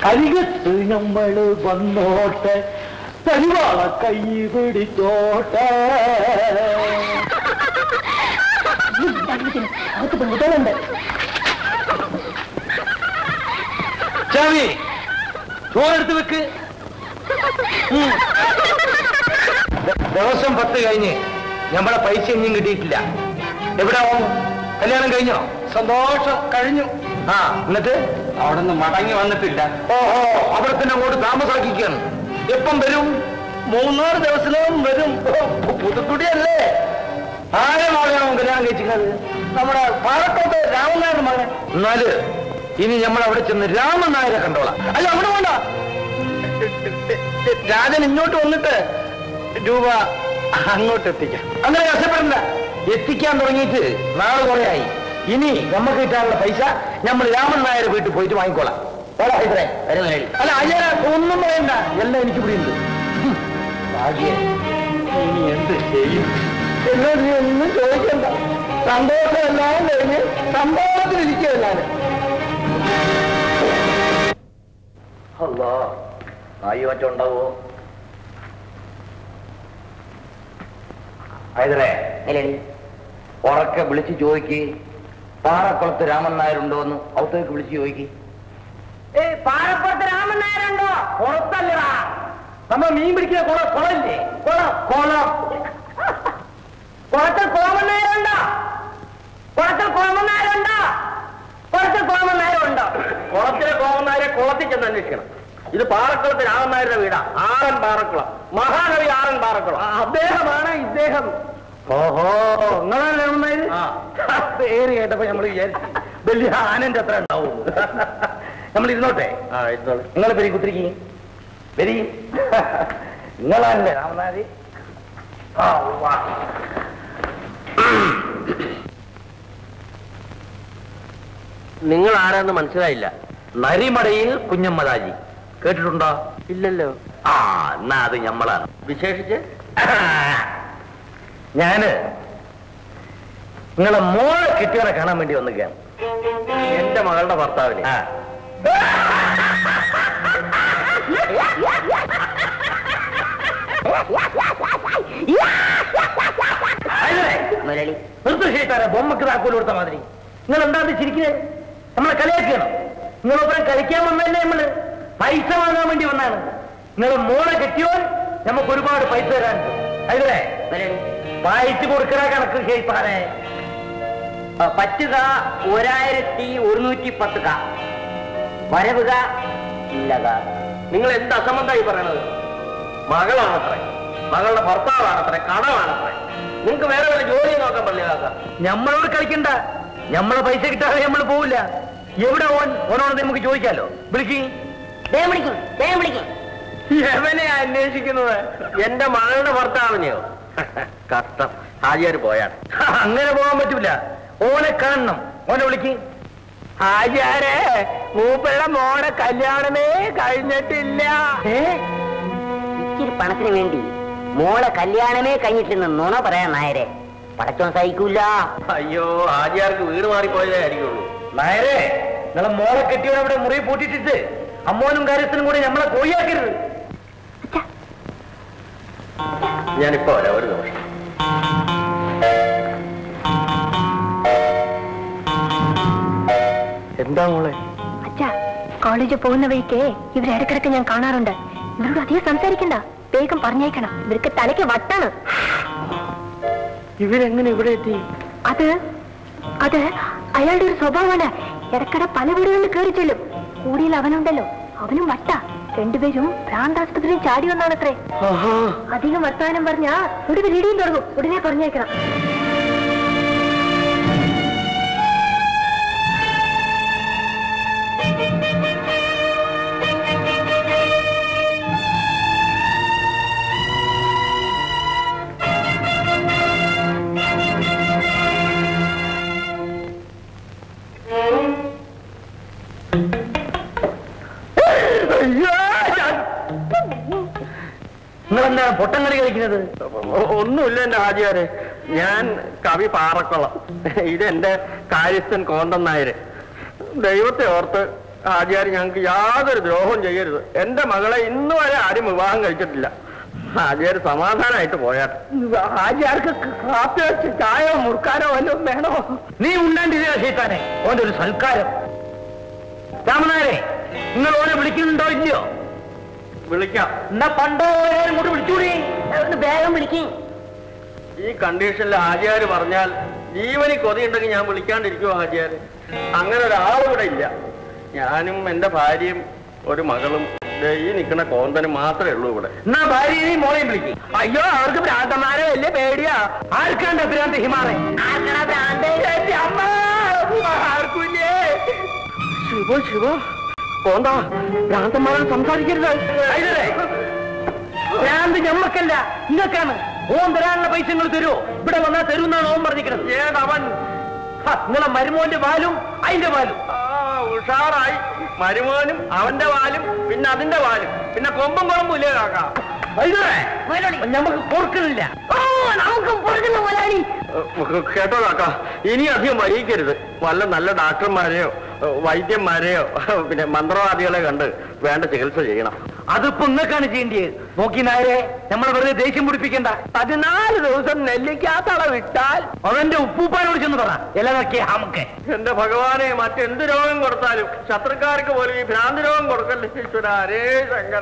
അരികത്ത് നമ്മള് വന്നോട്ടെ തരിവാള കൈ പിടിച്ചോട്ടെ അകത്ത് പെൺകുട്ടികളുണ്ട് ചാവി ചോറെടുത്ത് വെക്ക് ഉം. ദ- ദിവസം പത്ത് കഴിഞ്ഞ് നമ്മളെ പൈസ ഒന്നും കിട്ടിയിട്ടില്ല എവിടെ ആവും കല്യാണം കഴിഞ്ഞോ സന്തോഷം കഴിഞ്ഞു ആ എന്നിട്ട് അവിടെ നിന്ന് മടങ്ങി വന്നിട്ടില്ല ഓഹോ അവിടെ തന്നെ അങ്ങോട്ട് താമസാക്കിക്കാണ് എപ്പം വരും മൂന്നാറ് ദിവസവും വരും പുതുക്കുടിയല്ലേ ആരെ മകനാവും കല്യാണം കഴിച്ചിരുന്നത് നമ്മുടെ പാലക്കോട്ട് രാമനാഥൻ മകൻ എന്നാല് ഇനി നമ്മൾ അവിടെ ചെന്ന് രാമൻ നായരെ കണ്ടോളാം അല്ല അവിടെ വേണ്ട രാജൻ ഇങ്ങോട്ട് വന്നിട്ട് രൂപ അങ്ങോട്ട് എത്തിക്കാം അങ്ങനെ കഷ്ടപ്പെടണ്ട എത്തിക്കാൻ തുടങ്ങിയിട്ട് നാളെ കുറയായി ഇനി നമുക്ക് കിട്ടാനുള്ള പൈസ നമ്മൾ രാമൻ നായർ വീട്ടിൽ പോയിട്ട് വാങ്ങിക്കോളാം പോടാ ഇത്രേ വരുന്ന അല്ല അയ്യ ഒന്നും വേണ്ട എല്ലാം എനിക്ക് ഇവിടെ ഉണ്ട് ഭാഗ്യം ഇനി എന്ത് ചെയ്യും എന്നോട് നീ ഒന്നും ചോദിക്കണ്ട സന്തോഷം എല്ലാം കഴിഞ്ഞ് സംഭവത്തിലിരിക്കുക ഞാൻ അല്ലോ നായി മറ്റോ ഉണ്ടാവോ ഹൈദരേ ഉറക്കെ വിളിച്ച് ചോദിക്ക് പാറക്കുളത്ത് രാമൻ നായരുണ്ടോന്ന് ഔത്തേക്ക് വിളിച്ച് ചോദിക്ക് ഏയ് പാലപ്പുറത്ത് രാമൻ നായരുണ്ടോ പുറത്തല്ലടാ നമ്മ മീൻ പിടിക്കുന്ന കുളം കുളമില്ലേ കുളം കുളം കുളത്തിൽ കോമൻ നായരുണ്ടോ കുളത്തിൽ കോമൻ നായരുണ്ടോ കുളത്തിൽ കോമൻ നായരുണ്ടോ കുളത്തിലെ കോമനായരെ കുളത്തിൽ ചെന്ന് അന്വേഷിക്കണം ഇത് പാറക്കുളത്ത് രാമൻ നായരുടെ വീടാ ആറൻ പാറക്കുളം മഹാകവി ആറൻ പാറക്കുളം അദ്ദേഹമാണ് ഇദ്ദേഹം ഓഹോ നിങ്ങളാണ് രാമൻ നായർ പേര് കേട്ടപ്പോ നമ്മൾ വിചാരിച്ചു വലിയ ആനന്റെ അത്ര ഉണ്ടാവും നമ്മൾ ഇരുന്നോട്ടെ നിങ്ങളെ പേര് കുത്തിരിക്കി വരി നിങ്ങളല്ലേ രാമനാരി നിങ്ങൾ ആരാന്ന് മനസ്സിലായില്ല നരിമടയിൽ കുഞ്ഞമ്മദാജി കേട്ടിട്ടുണ്ടോ ഇല്ലല്ലോ ആ എന്നാ അത് ഞമ്മളാണ് വിശേഷിച്ച് ഞാന് നിങ്ങളെ മോളെ കിട്ടിയവരെ കാണാൻ വേണ്ടി വന്നിരിക്കുകയാണ് എന്റെ മകളുടെ ഭർത്താവിനെ ആ മുരളി നിർത്തുശേഷാരെ ബൊമ്മക്ക് താക്കോൽ കൊടുത്ത മാതിരി നിങ്ങൾ എന്താണ്ട് ചിരിക്കുന്നത് നമ്മളെ കളിയാക്കണം നിങ്ങളൊപ്പം കളിക്കാൻ വന്നല്ലേ നമ്മള് പൈസ വാങ്ങാൻ വേണ്ടി വന്നാണ് നിങ്ങൾ മോളെ കെട്ടിയോൻ നമുക്ക് ഒരുപാട് പൈസ തരാനുണ്ട് അതിലേ വായിച്ചു കൊടുക്കണ കണക്ക് ഷേപ്പാനെ പറ്റുക ഒരായിരത്തി ഒരുന്നൂറ്റി പത്ത് ക വരവുക ഇല്ലക നിങ്ങൾ എന്ത് അസംബന്ധമായി പറയണത് മകളാണത്രേ മകളുടെ ഭർത്താവാണത്രേ കടമാണത്രേ നിങ്ങൾക്ക് വേറെ വല്ല ജോലി നോക്കാൻ പറ്റില്ല നമ്മളോട് കളിക്കണ്ട നമ്മളെ പൈസ കിട്ടാതെ നമ്മൾ പോവില്ല എവിടെ ഓൻ ഓനോട് നമുക്ക് ചോദിക്കാലോ വിളിക്ക് വിളിക്കും വിളിക്കും എവനെ അന്വേഷിക്കുന്നത് എന്റെ മകളുടെ ഭർത്താവിനെയോ കഷ്ടം ഹാജിയാര് പോയാണ് അങ്ങനെ പോകാൻ പറ്റൂല ഓനെ കാണണം ഓനെ വിളിക്ക് ഹാജിയാരെ മൂപ്പയുടെ മോടെ കല്യാണമേ കഴിഞ്ഞിട്ടില്ല ഇച്ചിരി പണത്തിന് വേണ്ടി മോളെ കല്യാണമേ കഴിഞ്ഞിട്ടെന്ന് നുണ പറയാൻ നായരെ പടച്ചോൻ സഹിക്കൂല അയ്യോ ഹാജിയാർക്ക് വീട് മാറിപ്പോയതേ ആയിരിക്കുള്ളൂ നായരെ നിങ്ങളെ മോളെ കെട്ടിയവനവിടെ മുറി പൂട്ടിട്ടിട്ട് അമ്മോനും കാര്യത്തിനും കൂടി നമ്മളെ കോഴിയാക്കരുത് ഞാനിപ്പോ വരാം ഒരു നിമിഷം എന്താ മോളെ അച്ഛാ കോളേജിൽ പോകുന്ന വഴിക്ക് ഇവരെ ഇടക്കിടക്ക് ഞാൻ കാണാറുണ്ട് ഇവരോട് അധികം സംസാരിക്കണ്ട വേഗം പറഞ്ഞേക്കണം ഇവർക്ക് തലയ്ക്ക് വട്ടാണ് ഇവരെങ്ങനെ ഇവിടെ എത്തി അത് അത് അയാളുടെ ഒരു സ്വഭാവമാണ് ഇടക്കിടെ പല വീടുകളിൽ കയറി ചെല്ലും കൂടിയിൽ അവനുണ്ടല്ലോ അവനും വട്ട രണ്ടുപേരും ഭ്രാന്താസ്പത്രിയിൽ ചാടി വന്നാണത്രേ അധികം വർത്താനം പറഞ്ഞാ ഒടുവിൽ ഇടിയും തുടങ്ങും ഉടനെ പറഞ്ഞേക്കണം നിങ്ങളെന്താ പൊട്ടം കളി കളിക്കുന്നത് ഒന്നുമില്ല എന്റെ ഹാജിയാരെ ഞാൻ കവി പാറക്കുളം ഇതെന്റെ കാര്യസ്ഥൻ കോന്തൻ നായര് ദൈവത്തെ ഓർത്ത് ആചാര്യ ഞങ്ങൾക്ക് യാതൊരു ദ്രോഹവും ചെയ്യരുത് എന്റെ മകളെ ഇന്ന് വരെ ആരും വിവാഹം കഴിച്ചിട്ടില്ല ആചാര്യ സമാധാനമായിട്ട് പോയാട്ടെ ആചാർക്ക് കാപ്പി വെച്ച് ചായോ മുറുക്കാനോ വല്ലതും വേണോ നീ ഉണ്ടാണ്ടില്ല ശൈത്താനെ ഓന്റെ ഒരു സൽക്കാരം രാമനായരെ നിങ്ങൾ ഓനെ വിളിക്കുന്നുണ്ടോ ഇല്ലയോ വിളിക്കാം എന്നാ പണ്ടോ ഇങ്ങോട്ട് വിളിച്ചൂടി വേഗം വിളിക്കും ഈ കണ്ടീഷനിൽ ആചാര്യ പറഞ്ഞാൽ ജീവനി കൊതിയുണ്ടെങ്കിൽ ഞാൻ വിളിക്കാണ്ടിരിക്കുമോ ആചാര്യ അങ്ങനെ ഒരാൾ ഇവിടെ ഇല്ല ഞാനും എന്റെ ഭാര്യയും ഒരു മകളും ദേ ഈ നിൽക്കുന്ന കോന്തനും മാത്രമേ ഉള്ളൂ ഇവിടെ എന്നാ ഭാര്യയും മോളെയും വിളിക്കും അയ്യോ അവർക്ക് ഭ്രാന്തന്മാരെ വലിയ പേടിയാ ആർക്കാണ്ട് ഭ്രാന്ത് ഹിമാറെ ആർക്കടാ ഭ്രാന്ത് അമ്മ ആർക്കില്ലേ ശിവോ ശിവോ കോന്താ ഭ്രാന്തന്മാരോട് സംസാരിക്കരുത് ഹൈദരെ, ഭ്രാന്ത് ഞമ്മക്കല്ല നിങ്ങൾക്കാണ് ഓൻ തരാനുള്ള പൈസ നിങ്ങൾ തരുമോ ഇവിടെ വന്നാൽ തരുമെന്നാണ് ഓൻ പറഞ്ഞിരിക്കുന്നത് ഏതവൻ ഹ, നിങ്ങളെ മരുമോന്റെ പാലും അതിന്റെ പാലും ആ ഉഷാറായി മരുമോനും അവന്റെ വാലും പിന്നെ അതിന്റെ വാലും പിന്നെ കൊമ്പും കുളമ്പും ഇല്ലേ കാക്ക നമുക്ക് കൊടുക്കുന്നില്ല നമുക്ക് പുറകുന്ന മുതലാളി ഏഹ് കേട്ടോ കാക്ക ഇനി അധികം വൈകിക്കരുത് വല്ല നല്ല ഡാക്ടർമാരെയോ ഏഹ് വൈദ്യന്മാരെയോ പിന്നെ മന്ത്രവാദികളെ കണ്ട് വേണ്ട ചികിത്സ ചെയ്യണം അതിപ്പോ നിങ്ങൾക്കാണ് ചെയ്യേണ്ടത് നോക്കി നായരെ നമ്മളെ വെറുതെ ദേഷ്യം പിടിപ്പിക്കണ്ട പതിനാല് ദിവസം നെല്ലിക്കാത്തള വിട്ടാൽ അവന്റെ ഉപ്പൂപ്പാനോട് ചെന്ന് പറ ഇലതൊക്കെ നമുക്ക് എന്റെ ഭഗവാനെ മറ്റെന്ത് രോഗം കൊടുത്താലും ശത്രുക്കാർക്ക് പോലും ഈ ഭ്രാന്തി രോഗം കൊടുക്കല്ലേ ഈശ്വര ഹരേ ശങ്കര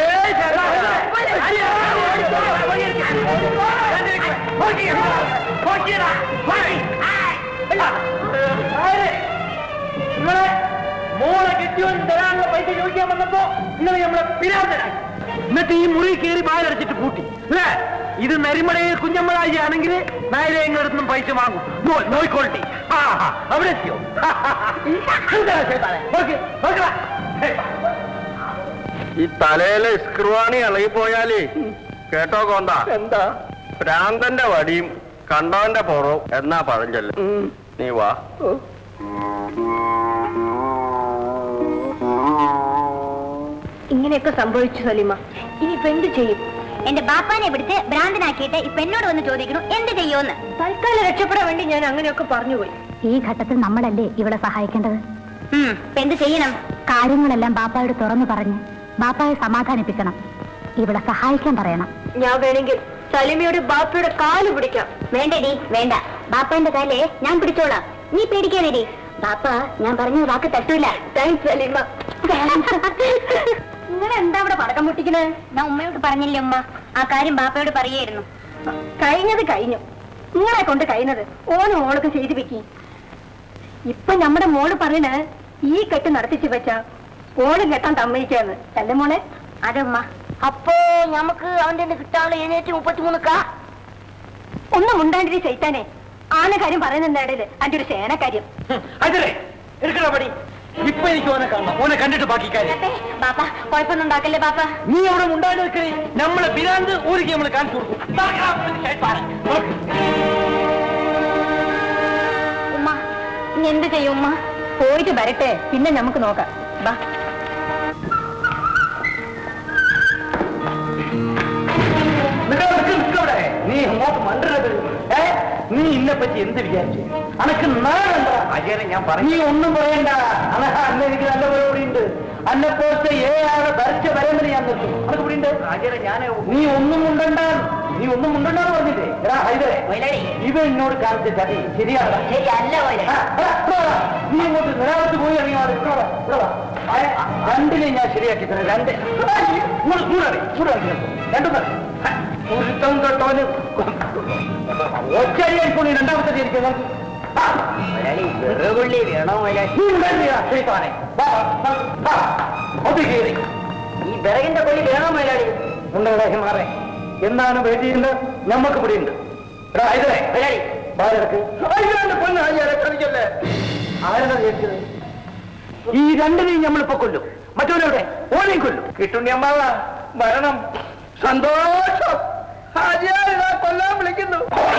നിങ്ങളെ മോളെ കെട്ടിയോൻ തരാനുള്ള പൈസ ചോദിക്കാൻ വന്നപ്പോ നിങ്ങൾ നമ്മളെ പിരാന്തരാക്കി എന്നിട്ട് ഈ മുറി കയറി ബാലടച്ചിട്ട് പൂട്ടി അല്ലേ ഇത് നരിമടയിൽ കുഞ്ഞമ്മളായി ആണെങ്കിൽ നായരെ എങ്ങളടുത്തും പൈസ വാങ്ങും നോ- നോയിക്കോൾട്ടി ആ ആ, അവിടെ എത്തിയോ എന്താ ചേട്ടാ ഓക്കെ ഓക്കെ ഈ തലയിലെ സ്ക്രൂവാണി ഇളകിപ്പോയാലേ കേട്ടോ കോന്ത എന്താ ഭ്രാന്തന്റെ വടിയും കണ്ടവന്റെ പുറവും എന്നാ പഴഞ്ചൊല്ല് നീ വാ ഇങ്ങനെയൊക്കെ സംഭവിച്ചു സലിമ ഇനിയിപ്പോ എന്ത് ചെയ്യും എന്റെ ബാപ്പാനെ പിടിച്ച് ഭ്രാന്തനാക്കിയിട്ട് ഇപ്പൊ എന്നോട് വന്ന് ചോദിക്കണു എന്ത് ചെയ്യുമെന്ന് തൽക്കാലം രക്ഷപ്പെടാൻ വേണ്ടി ഞാൻ അങ്ങനെയൊക്കെ പറഞ്ഞുപോയി ഈ ഘട്ടത്തിൽ നമ്മളല്ലേ ഇവിടെ സഹായിക്കേണ്ടത് ഇപ്പൊ എന്ത് ചെയ്യണം കാര്യങ്ങളെല്ലാം ബാപ്പായോട് തുറന്നു പറഞ്ഞ് ബാപ്പായെ സമാധാനിപ്പിക്കണം ഇവിടെ സഹായിക്കാൻ പറയണം ഞാൻ വേണമെങ്കിൽ സലിമയുടെ ബാപ്പയുടെ കാല് പിടിക്കാം വേണ്ടടി വേണ്ട ബാപ്പാന്റെ കാലേ ഞാൻ പിടിച്ചോളാം നീ പേടിക്കാനേടി ബാപ്പ ഞാൻ പറഞ്ഞ വാക്ക് തട്ടൂല താങ്ക്സ് സലിമ നിങ്ങൾ എന്താ ഇവിടെ പടക്കം പൊട്ടിക്കുന്നത് ഞാൻ ഉമ്മയോട് പറഞ്ഞില്ലേ ഉമ്മ ആ കാര്യം ബാപ്പയോട് പറയായിരുന്നു കഴിഞ്ഞത് കഴിഞ്ഞു നിങ്ങളെ കൊണ്ട് കഴിഞ്ഞത് ഓനും മോൾക്ക് ചെയ്തു വെക്കി ഇപ്പൊ നമ്മുടെ മോള് പറയണ ഈ കെട്ട് നടത്തിച്ചു വെച്ച ഓളും കെട്ടാൻ തമ്മയിക്കാന്ന് അല്ലേ മോളെ അതെ ഉമ്മ അപ്പോ നമുക്ക് അവന്റെ കിട്ടാനുള്ള എഴുന്നേറ്റ് മുപ്പത്തിമൂന്ന് കാ ഒന്നും ഉണ്ടാണ്ടിരി ചെയ്താനെ ആന കാര്യം പറയുന്ന ഇടയില് അതിന്റെ ഒരു സേന കാര്യം അതിരെ എടുക്കണ പടി ഇപ്പൊ എനിക്ക് ഓനെ കാണണം ഓനെ കണ്ടിട്ട് ബാക്കി കാര്യം ബാപ്പ കുഴപ്പമൊന്നും ഉണ്ടാക്കല്ലേ ബാപ്പ നീ അവിടെ ഉണ്ടായി നിൽക്കണേ നമ്മളെ ബിരാന്ത് ഊരിക്ക് നമ്മൾ കാണിച്ചു കൊടുക്കും ദാ, ശൈത്താനെ. നോക്ക്. ഉമ്മ ഇനി എന്ത് ചെയ്യും ഉമ്മ പോയിട്ട് വരട്ടെ പിന്നെ നമുക്ക് നോക്കാം ബാ നിക്ക് നിക്ക് നിക്ക് അവിടെ. നീ അങ്ങോട്ട് മണ്ടരുത് ഏ നീ ഇന്നെ പറ്റി എന്ത് വിചാരിച്ചു അനക്ക് നാളുണ്ട അജയനെ ഞാൻ പറഞ്ഞു നീ ഒന്നും പറയണ്ട അന അന്ന എനിക്ക് നല്ല പരിപാടി ഉണ്ട് അന്നെ പോലത്തെ ഏഴാളെ ധരിച്ച വരേണ്ടത് ഞാൻ നിർത്തും അനക്ക് ഇവിടെ ഉണ്ട് അജയനെ ഞാൻ നീ ഒന്നും ഉണ്ടണ്ട നീ ഒന്നും ഉണ്ടണ്ടെന്ന് പറഞ്ഞില്ലേ എടാ ഹൈദരെ ഇവ എന്നോട് കാണിച്ച ചതി ശരിയാണ് ശരിയല്ല പോലെ നീ ഇങ്ങോട്ട് നിലവത്ത് പോയി ഇറങ്ങി മാറി. ഇവിടെ വാ, ഇവിടെ വാ. ആ, രണ്ടിനെ ഞാൻ ശരിയാക്കി തരാം രണ്ട് ഇങ്ങോട്ട് കൂടാറി കൂടാറി രണ്ടു പേർ ഒരുത്തം തൊട്ടവന് ഒറ്റയടിയായിക്കോളി രണ്ടാമത്തെ ജനിക്കുന്നത് വെറുപുള്ളി വേണോ ഈ വിറകിന്റെ കൊല്ലി വേണോ മുതലാളി ഉണ്ടേ മാറേ എന്താണ് വേണ്ടിയിരുന്നത് ഞമ്മക്ക് പിടിയുണ്ട് എടാ ഹൈദരെ മുതലാളി ബാലടക്ക് പൊന്നു ആചാര്യ ക്ഷണിക്കല്ലേ ആരെന്താ ചോദിച്ചത് ഈ രണ്ടിനെയും നമ്മളിപ്പോ കൊല്ലും മറ്റവനെവിടെ ഓനെയും കൊല്ലും കിട്ടുണ്ണി അമ്മാവ വരണം സന്തോഷം ആചാര്യ കൊല്ലാൻ വിളിക്കുന്നു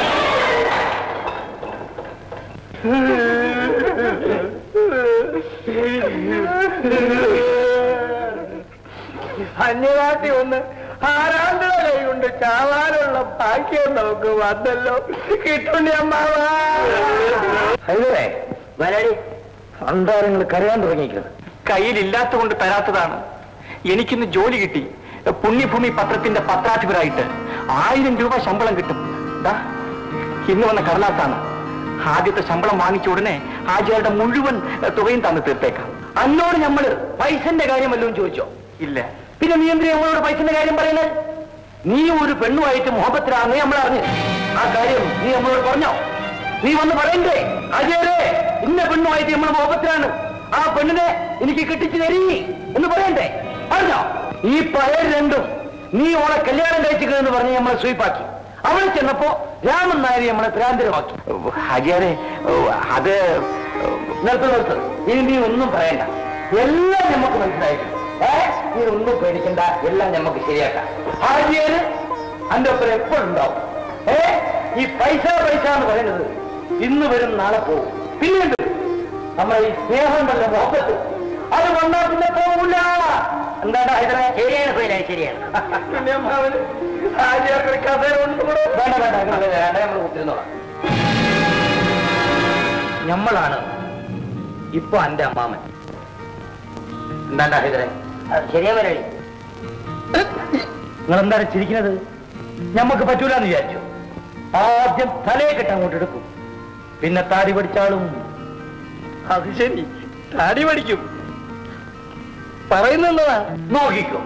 അന്യനാട്ടി ഒന്ന് ആരാണ്ടുടെ കൈ കൊണ്ട് ചാവാനുള്ള ഭാഗ്യം നമുക്ക് വന്നല്ലോ കിട്ടുണ്ണി അമ്മാവ ഹൈദരെ മുതലാളി അന്താരങ്ങൾ കരയാൻ തുടങ്ങിയിരിക്കുന്നത് കയ്യിലില്ലാത്ത കൊണ്ട് തരാത്തതാണ് എനിക്കിന്ന് ജോലി കിട്ടി പുണ്യഭൂമി പത്രത്തിന്റെ പത്രാധിപരായിട്ട് ആയിരം രൂപ ശമ്പളം കിട്ടും ദാ, ഇന്ന് വന്ന കടലാസാണ് ആദ്യത്തെ ശമ്പളം വാങ്ങിച്ച ഉടനെ ആചാരുടെ മുഴുവൻ എ, തുകയും തന്നു തീർത്തേക്കാം അന്നോട് നമ്മള് പൈസന്റെ കാര്യം വല്ലതും ചോദിച്ചോ ഇല്ല പിന്നെ നീ എന്തിനാ നമ്മളോട് പൈസന്റെ കാര്യം പറയുന്നത് നീ ഒരു പെണ്ണുമായിട്ട് മുഹബത്തിലാണെന്ന് നമ്മൾ അറിഞ്ഞു ആ കാര്യം നീ നമ്മളോട് പറഞ്ഞോ നീ വന്ന് പറയണ്ടേ അജയരെ ഇന്ന പെണ്ണുമായിട്ട് നമ്മൾ മുഹബത്തിലാണ് ആ പെണ്ണിനെ എനിക്ക് കെട്ടിച്ചു തരീ എന്ന് പറയണ്ടേ പറഞ്ഞോ ഈ പഴയ രണ്ടും നീ ഓളെ കല്യാണം കഴിച്ചിരിക്കുന്നു പറഞ്ഞ് നമ്മളെ സ്വീപ്പാക്കി അവിടെ ചെന്നപ്പോ രാമൻ നായരെ നമ്മളെ ഭ്രാന്തരമാക്കി ഹാജിയാരെ അത് നിർത്ത് നിർത്ത് ഇനി നീ ഒന്നും പറയണ്ട എല്ലാം നമുക്ക് മനസ്സിലായിട്ടുണ്ട് ഏ നീ ഒന്നും പേടിക്കണ്ട എല്ലാം നമുക്ക് ശരിയാക്കാം ഹാജിയര് അന്റെ ഒപ്പം എപ്പോഴും ഉണ്ടാവും ഏ ഈ പൈസ പൈസ എന്ന് പറയുന്നത് ഇന്ന് വരും നാളെ പോകും പിന്നീട് നമ്മളെ ഈ സ്നേഹമുണ്ടല്ലോ മുഹബത്ത് അത് വന്നാൽ പിന്നെ പോകില്ല എന്താണ് ഹൈദരെ ശരിയാണ് പോയില്ല ശരിയാണ് പിന്നെ അമ്മാവന് ഹാജിയാർക്ക് കഥ ഉണ്ട് വേണ്ട വേണ്ട നിങ്ങൾ വേണ്ട നമ്മൾ കുത്തിരുന്നോളാം ഞമ്മളാണ് ഇപ്പൊ എന്റെ അമ്മാമൻ എന്താണ്ടാ ഹൈദരെ ശരിയാ മുരളി നിങ്ങൾ എന്താണ് ചിരിക്കുന്നത് ഞമ്മക്ക് പറ്റൂലെന്ന് വിചാരിച്ചു ആദ്യം തലയെ കെട്ട് അങ്ങോട്ട് എടുക്കും പിന്നെ താടി പഠിച്ചാളും അത് ശരി താടി പഠിക്കും പറയുന്നതാ നോക്കിക്കോ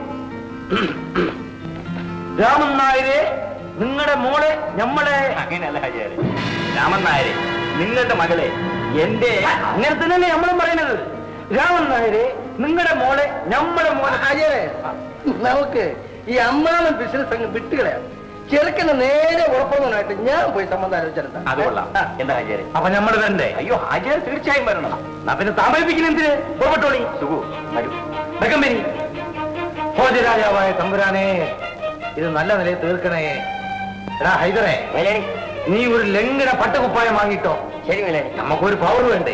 രാമൻ നായരെ നിങ്ങളുടെ മോളെ ഞമ്മളെ അങ്ങനെയല്ല ഹാജിയാരെ രാമൻ നായരെ നിങ്ങളുടെ മകളെ എന്റെ അങ്ങനെ തന്നെയല്ലേ നമ്മളും പറയുന്നത് രാമൻ നായരെ നിങ്ങളുടെ മോളെ ഞമ്മടെ മോളെ അജയേ നമുക്ക് ഈ അമ്മാവൻ ബിസിനസ് അങ്ങ് വിട്ടുകളയാം ചെറുക്കനെ നേരെ ഉറപ്പുന്നതിനായിട്ട് ഞാൻ പോയി സംബന്ധം ആലോചിച്ചിട്ടുണ്ട് അത് കൊള്ളാം എന്താ ഹാജിയാരെ അപ്പൊ നമ്മൾ വരണ്ടേ അയ്യോ ഹാജിയാർ തീർച്ചയായും വരണം എന്നാ പിന്നെ താമസിപ്പിക്കുന്ന എന്തിന് പുറപ്പെട്ടോളി സുഖു വരൂ ബെഗംബരി ഭോജരാജാവായ തമ്പുരാനെ ഇത് നല്ല നിലയിൽ തീർക്കണേ എടാ ഹൈദറെ മുരളി നീ ഒരു ലംഘന പട്ടുകുപ്പായം വാങ്ങിട്ടോ ശരി മുരളി നമുക്കൊരു പവർ വേണ്ടേ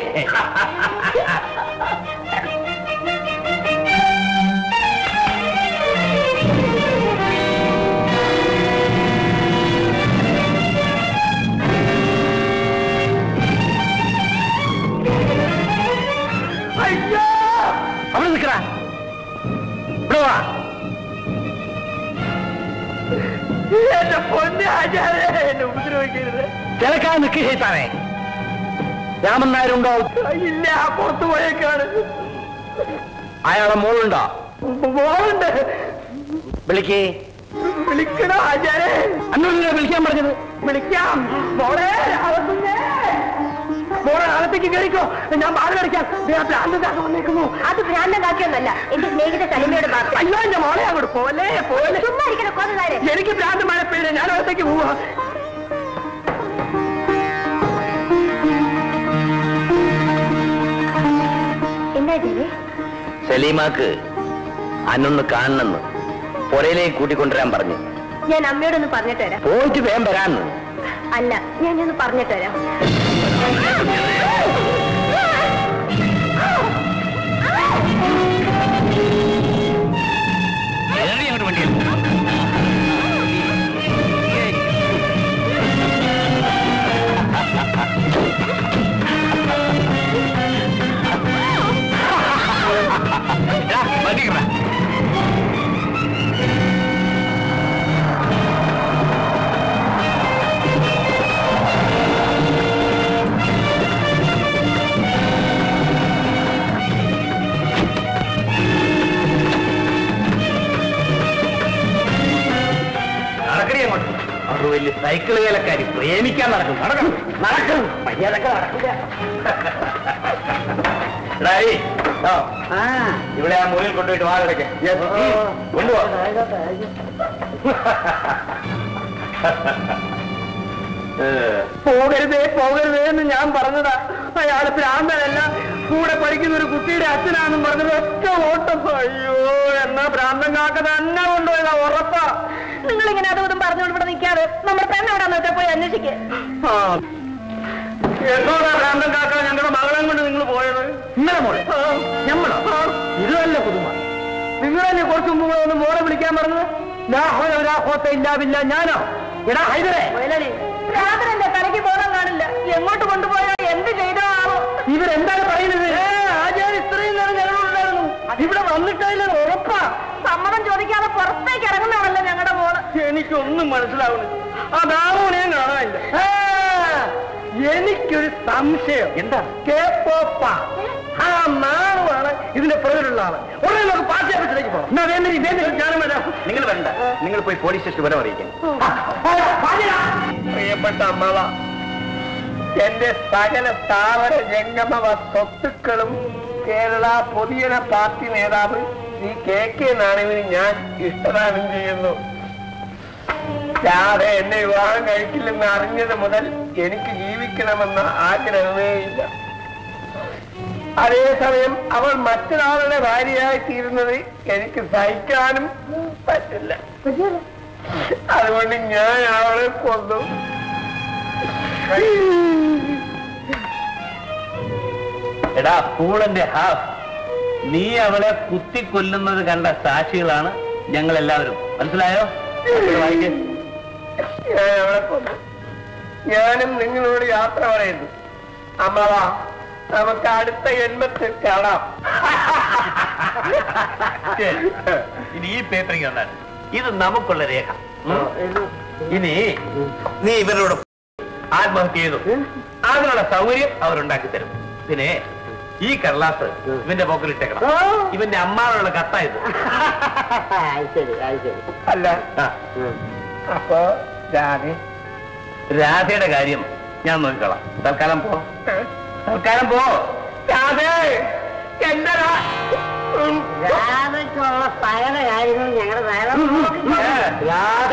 അയ്യോ അവിടെ നിൽക്കടാ ഇവിടെ വാ എന്റെ പൊന്നെ ആചാരേ എന്നെ ഉപദ്രവിക്കരുത് തിരക്കാൻ നിൽക്കുക ചെയ്താനേ രാമൻ നായരുണ്ടോ ഇല്ല പുറത്തു പോയേക്കാണ് അയാളെ മോളുണ്ടോ മോളുണ്ട് വിളിക്കേ വിളിക്കണോ ആചാരേ അന്നോട് വിളിക്കാൻ പറഞ്ഞത് വിളിക്കാം മോളെ അകത്തുന്നേ മോളെ അകത്തേക്ക് കയറിക്കോ ഞാൻ ബാധ കളിക്കാം ഭ്രാന്തതാക്ക വന്നേക്കുന്നു അത് ഭ്രാന്തകാക്കിയൊന്നല്ല എന്റെ സ്നേഹിത സലിമയുടെ മാത്രം അയ്യോ എന്റെ മോളെ അങ്ങോട്ട് പോലെ പോലെ ചുമ്മാ ഇരിക്കണ കൊന്നതാരെ എനിക്ക് ഭ്രാന്ത് മഴപ്പില്ല ഞാൻ അകത്തേക്ക് പോവാ എന്താ ജെറി സലീമാക്ക് അന്നൊന്ന് കാണണമെന്ന് പുരയിലേക്ക് കൂട്ടിക്കൊണ്ടുവരാൻ പറഞ്ഞു ഞാൻ അമ്മയോടൊന്ന് പറഞ്ഞിട്ട് വരാം പോയിട്ട് വേഗം വരാന്ന് അല്ല ഞാൻ ഒന്ന് പറഞ്ഞിട്ട് വരാം അങ്ങോട്ട് വണ്ടിയിൽ വണ്ടിക്കറ നടക്കണേ അങ്ങോട്ട് അവർ വലിയ സൈക്കിൾ വേലക്കാരി പ്രേമിക്കാൻ നടക്കും നടക്കണം നടക്കണം മര്യാദക്ക് നടക്കില്ല എടായി, ആ, ഇവിടെ ആ മുറിയിൽ കൊണ്ടുപോയിട്ട് വാ കിടക്കെ കൊണ്ടുപോ പോകരുതേ പോകരുതേ എന്ന് ഞാൻ പറഞ്ഞതാ അയാൾ ഭ്രാന്തനല്ല കൂടെ പഠിക്കുന്ന ഒരു കുട്ടിയുടെ അച്ഛനാണെന്നും പറഞ്ഞത് ഒറ്റ ഓട്ടം അയ്യോ എന്നാ ഭ്രാന്തൻ കാക്ക തന്നെ കൊണ്ടുപോയതാ ഉറപ്പാ നിങ്ങൾ ഇങ്ങനെ അതും പറഞ്ഞുകൊണ്ട് ഇവിടെ നിൽക്കാതെ നമ്മുടെ പെണ്ണ് എവിടെയാന്ന് വെച്ചാൽ പോയി അന്വേഷിക്കേ എന്നോടാ ഭ്രാന്തൻ കാക്ക ഞങ്ങളുടെ മകളെ കൊണ്ട് നിങ്ങൾ പോയത് ഇന്നലെ മോളെ ഞമ്മളോ ഇത് നല്ല പുതുമ നിങ്ങളല്ലേ കുറച്ച് മുമ്പ് ഒന്ന് മോളെ വിളിക്കാൻ പറഞ്ഞത് ലാഹോത്ത ഇല്ലാവില്ല ഞാനോ എടാ ഹൈദരെ രാത്രിന്റെ തലയ്ക്ക് ബോധം കാണില്ല എങ്ങോട്ട് കൊണ്ടുപോയാൽ എന്ത് ചെയ്തോ ആവോ ഇവരെന്താണ് പറയുന്നത് ആചാര്യ ഇത്രയും നേരം ഞങ്ങളുണ്ടായിരുന്നു എനിക്കൊന്നും മനസ്സിലാവുന്നില്ല ആ ദാമുനെയും കാണാനില്ല ആ, എനിക്കൊരു സംശയം എന്താ കേപ്പോപ്പ ആ നാളുമാണ് ഇതിന്റെ പുറകിലുള്ള ആള് ഉടനെ നമുക്ക് പാർട്ടി ഓഫീസിലേക്ക് പോകാം എന്നാ വേണ്ടി വേണ്ടി ഞാനും വരാം നിങ്ങൾ വരണ്ട നിങ്ങൾ പോയി പോലീസ് സ്റ്റേഷൻ വിവരം അറിയിക്കണം പ്രിയപ്പെട്ട അമ്മവ എന്റെ സകല സ്ഥാവര ജംഗമവ സ്വത്തുക്കളും കേരള പൊതുജന പാർട്ടി നേതാവ് ഈ കെ കെ നാണുവിന് ഞാൻ ഇഷ്ടദാനം ചെയ്യുന്നു രാധ എന്നെ വിവാഹം കഴിക്കില്ലെന്ന് അറിഞ്ഞത് മുതൽ എനിക്ക് ജീവിക്കണമെന്ന ആഗ്രഹമേ ഇല്ല അതേസമയം അവൾ മറ്റൊരാളുടെ ഭാര്യയായി തീരുന്നത് എനിക്ക് സഹിക്കാനും പറ്റില്ല അതുകൊണ്ട് ഞാൻ അവളെ കൊന്നു എടാ പൂളന്റെ ഹാഫ് നീ അവളെ കുത്തിക്കൊല്ലുന്നത് കണ്ട സാക്ഷികളാണ് ഞങ്ങൾ എല്ലാവരും മനസ്സിലായോ വായിക്കേ ഞാൻ അവളെ കൊന്നു ഞാനും നിങ്ങളോട് യാത്ര പറയുന്നു അമ്മവാ നമുക്ക് അടുത്ത ജന്മത്തിൽ കാണാം ശരി. ഇനി ഈ പേപ്പറിങ് ഒന്നാണ് ഇത് നമുക്കുള്ള രേഖ ഉം. ഇനി നീ ഇവരോട് ആത്മഹത്യ ചെയ്തു അതിനുള്ള സൗകര്യം അവരുണ്ടാക്കി തരും പിന്നെ ഈ കടലാസ് ഇവന്റെ പോക്കലിട്ടേക്കണം ഇവന്റെ അമ്മാനുള്ള കത്തായത് ശരി ശരി അല്ല അപ്പൊ ജാതി രാധയുടെ കാര്യം ഞാൻ നോക്കിക്കോളാം തൽക്കാലം പോ തൽക്കാലം പോ രാധേ എന്റെ രാധയ്ക്കുള്ള സകല കാര്യങ്ങളും ഞങ്ങളുടെ രാധ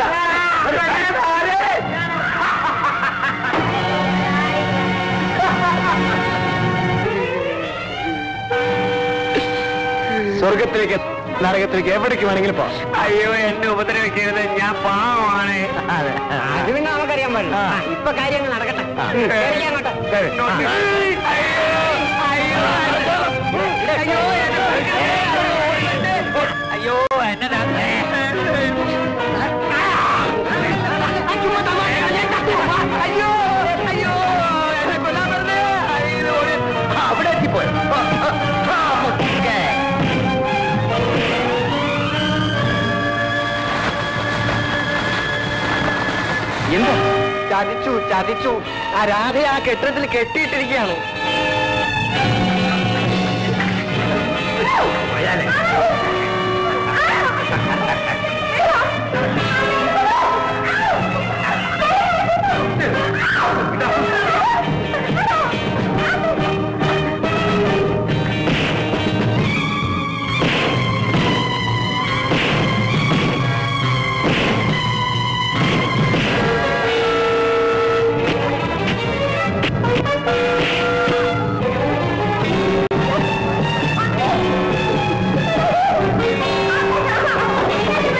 സ്വർഗത്തിലേക്ക് നരകത്തിലേക്ക് എവിടേക്ക് വേണമെങ്കിലും പോ അയ്യോ എന്നെ ഉപദ്രവിക്കരുത് ഞാൻ പാവമാണ് അത് പിന്നെ നമുക്കറിയാൻ പാടില്ല ആ, ഇപ്പൊ കാര്യങ്ങൾ നടക്കട്ടെ കേറിക്ക് അങ്ങോട്ട്. അയ്യോ എന്നെ അയ്യോ അയ്യോ എന്നെ കൊല്ലാൻ പറഞ്ഞേ അവിടെ എത്തിപ്പോയോ എന്താ ചതിച്ചു ചതിച്ചു ആ രാധ ആ കെട്ടിടത്തിൽ കെട്ടിയിട്ടിരിക്കുകയാണ് ആ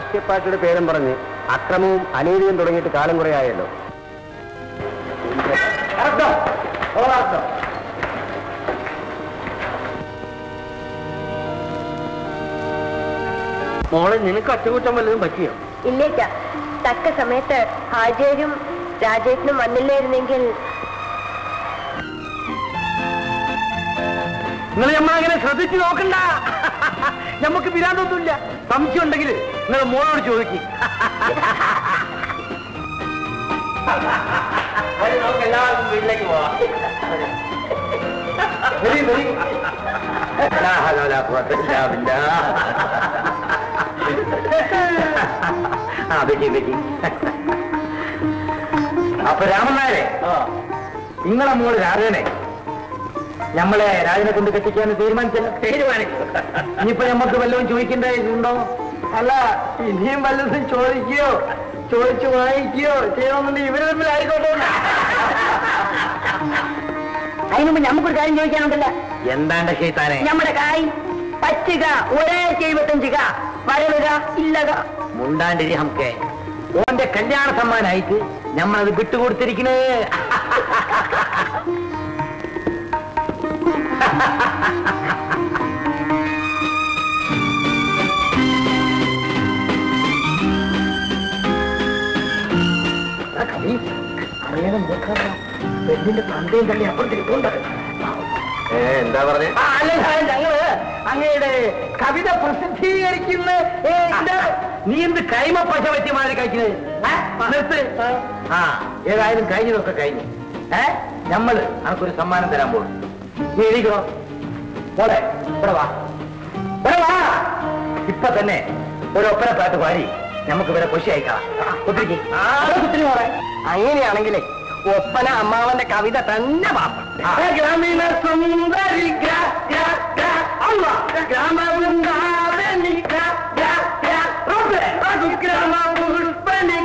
രാഷ്ട്രീയ പാർട്ടിയുടെ പേരും പറഞ്ഞ് അക്രമവും അനീതിയും തുടങ്ങിയിട്ട് കാലം കുറേ ആയല്ലോ മോളെ നിനക്ക് അറ്റകുറ്റം വല്ലതും പറ്റിയോ ഇല്ലേച്ച തക്ക സമയത്ത് ഹാജരും രാജേട്ടനും വന്നില്ലായിരുന്നെങ്കിൽ നിങ്ങൾ നമ്മളങ്ങനെ ശ്രദ്ധിച്ചു നോക്കണ്ട നമുക്ക് വിരാന്തൊന്നുമില്ല സംശയം ഉണ്ടെങ്കിൽ നിങ്ങൾ മോളോട് ചോദിക്കും നമുക്ക് എല്ലാവർക്കും വീട്ടിലേക്ക് പോവാം വരി, വരി. ലാ ഹൗല വലാ ഖുവത ഇല്ലാ ബില്ലാ. ആ വെറ്റി വെറ്റി അപ്പൊ രാമനായരെ നിങ്ങളെ മോള് രാജനെ നമ്മളെ രാജനെ കൊണ്ട് കെട്ടിക്കാൻ തീരുമാനിച്ചല്ലോ തീരുമാനിച്ചു ഇനിയിപ്പോ നമുക്ക് വല്ലതും ചോദിക്കേണ്ടതുണ്ടോ അല്ല ഇനിയും വല്ലതും ചോദിക്കുകയോ ചോദിച്ചു വാങ്ങിക്കുകയോ ചെയ്യണമെന്നുണ്ടെങ്കിൽ ഇവര് തമ്മിൽ ആയിക്കോട്ടെ അതിന് മുമ്പ് നമുക്കൊരു കാര്യം ചോദിക്കാനുണ്ടല്ലോ എന്താണ്ട ഷെയ്ത്താനെ നമ്മുടെ കായ് പച്ചുക ഒരേ എഴുപത്തഞ്ചുക വരവുക ഇല്ലക മുണ്ടാണ്ടിരി ഹംക്കെ ഓന്റെ കല്യാണ സമ്മാനായിട്ട് നമ്മളത് വിട്ടുകൊടുത്തിരിക്കണേ പെണ്ണിന്റെ തന്തയും തള്ളി അപ്പുറത്തേക്ക് പോകണ്ടത് എന്താ പറഞ്ഞേ ആ, അല്ല സാറേ, ഞങ്ങള് അങ്ങയുടെ കവിത പ്രസിദ്ധീകരിക്കുന്ന ഏ, ഇത് നീ എന്ത് കൈമ പശ പറ്റിയ മാതിരി കഴിക്കുന്നത് ഏ? നിർത്ത് ആ ഏതായാലും കഴിഞ്ഞതൊക്കെ കഴിഞ്ഞു ഏ ഞമ്മള് നമുക്കൊരു സമ്മാനം തരാൻ പോകും നീ എഴുതിക്കണോ മോളെ ഇവിടെ വാ ഇവിടെ വാ ഇപ്പൊ തന്നെ ഒരു ഒപ്പന പാട്ട് പാടി നമുക്ക് ഇവരെ കൊശി അയക്കാം ഒത്തിരി ഒത്തിരി മോളെ അങ്ങനെയാണെങ്കിലേ ഒപ്പന അമ്മാവന്റെ കവിത തന്നെ പാപ്പം ഗ്രാമീണ സുന്ദരി ഗ്രാ, ഗ്രാ, ഗ്രാ, അള്ളാ. ഗ്രാമവൃന്ദാവനി ഗ്രാ, ഗ്രാ, ഗ്രാ, റബ്ബേ. ഗ്രാമപുഷ്പനി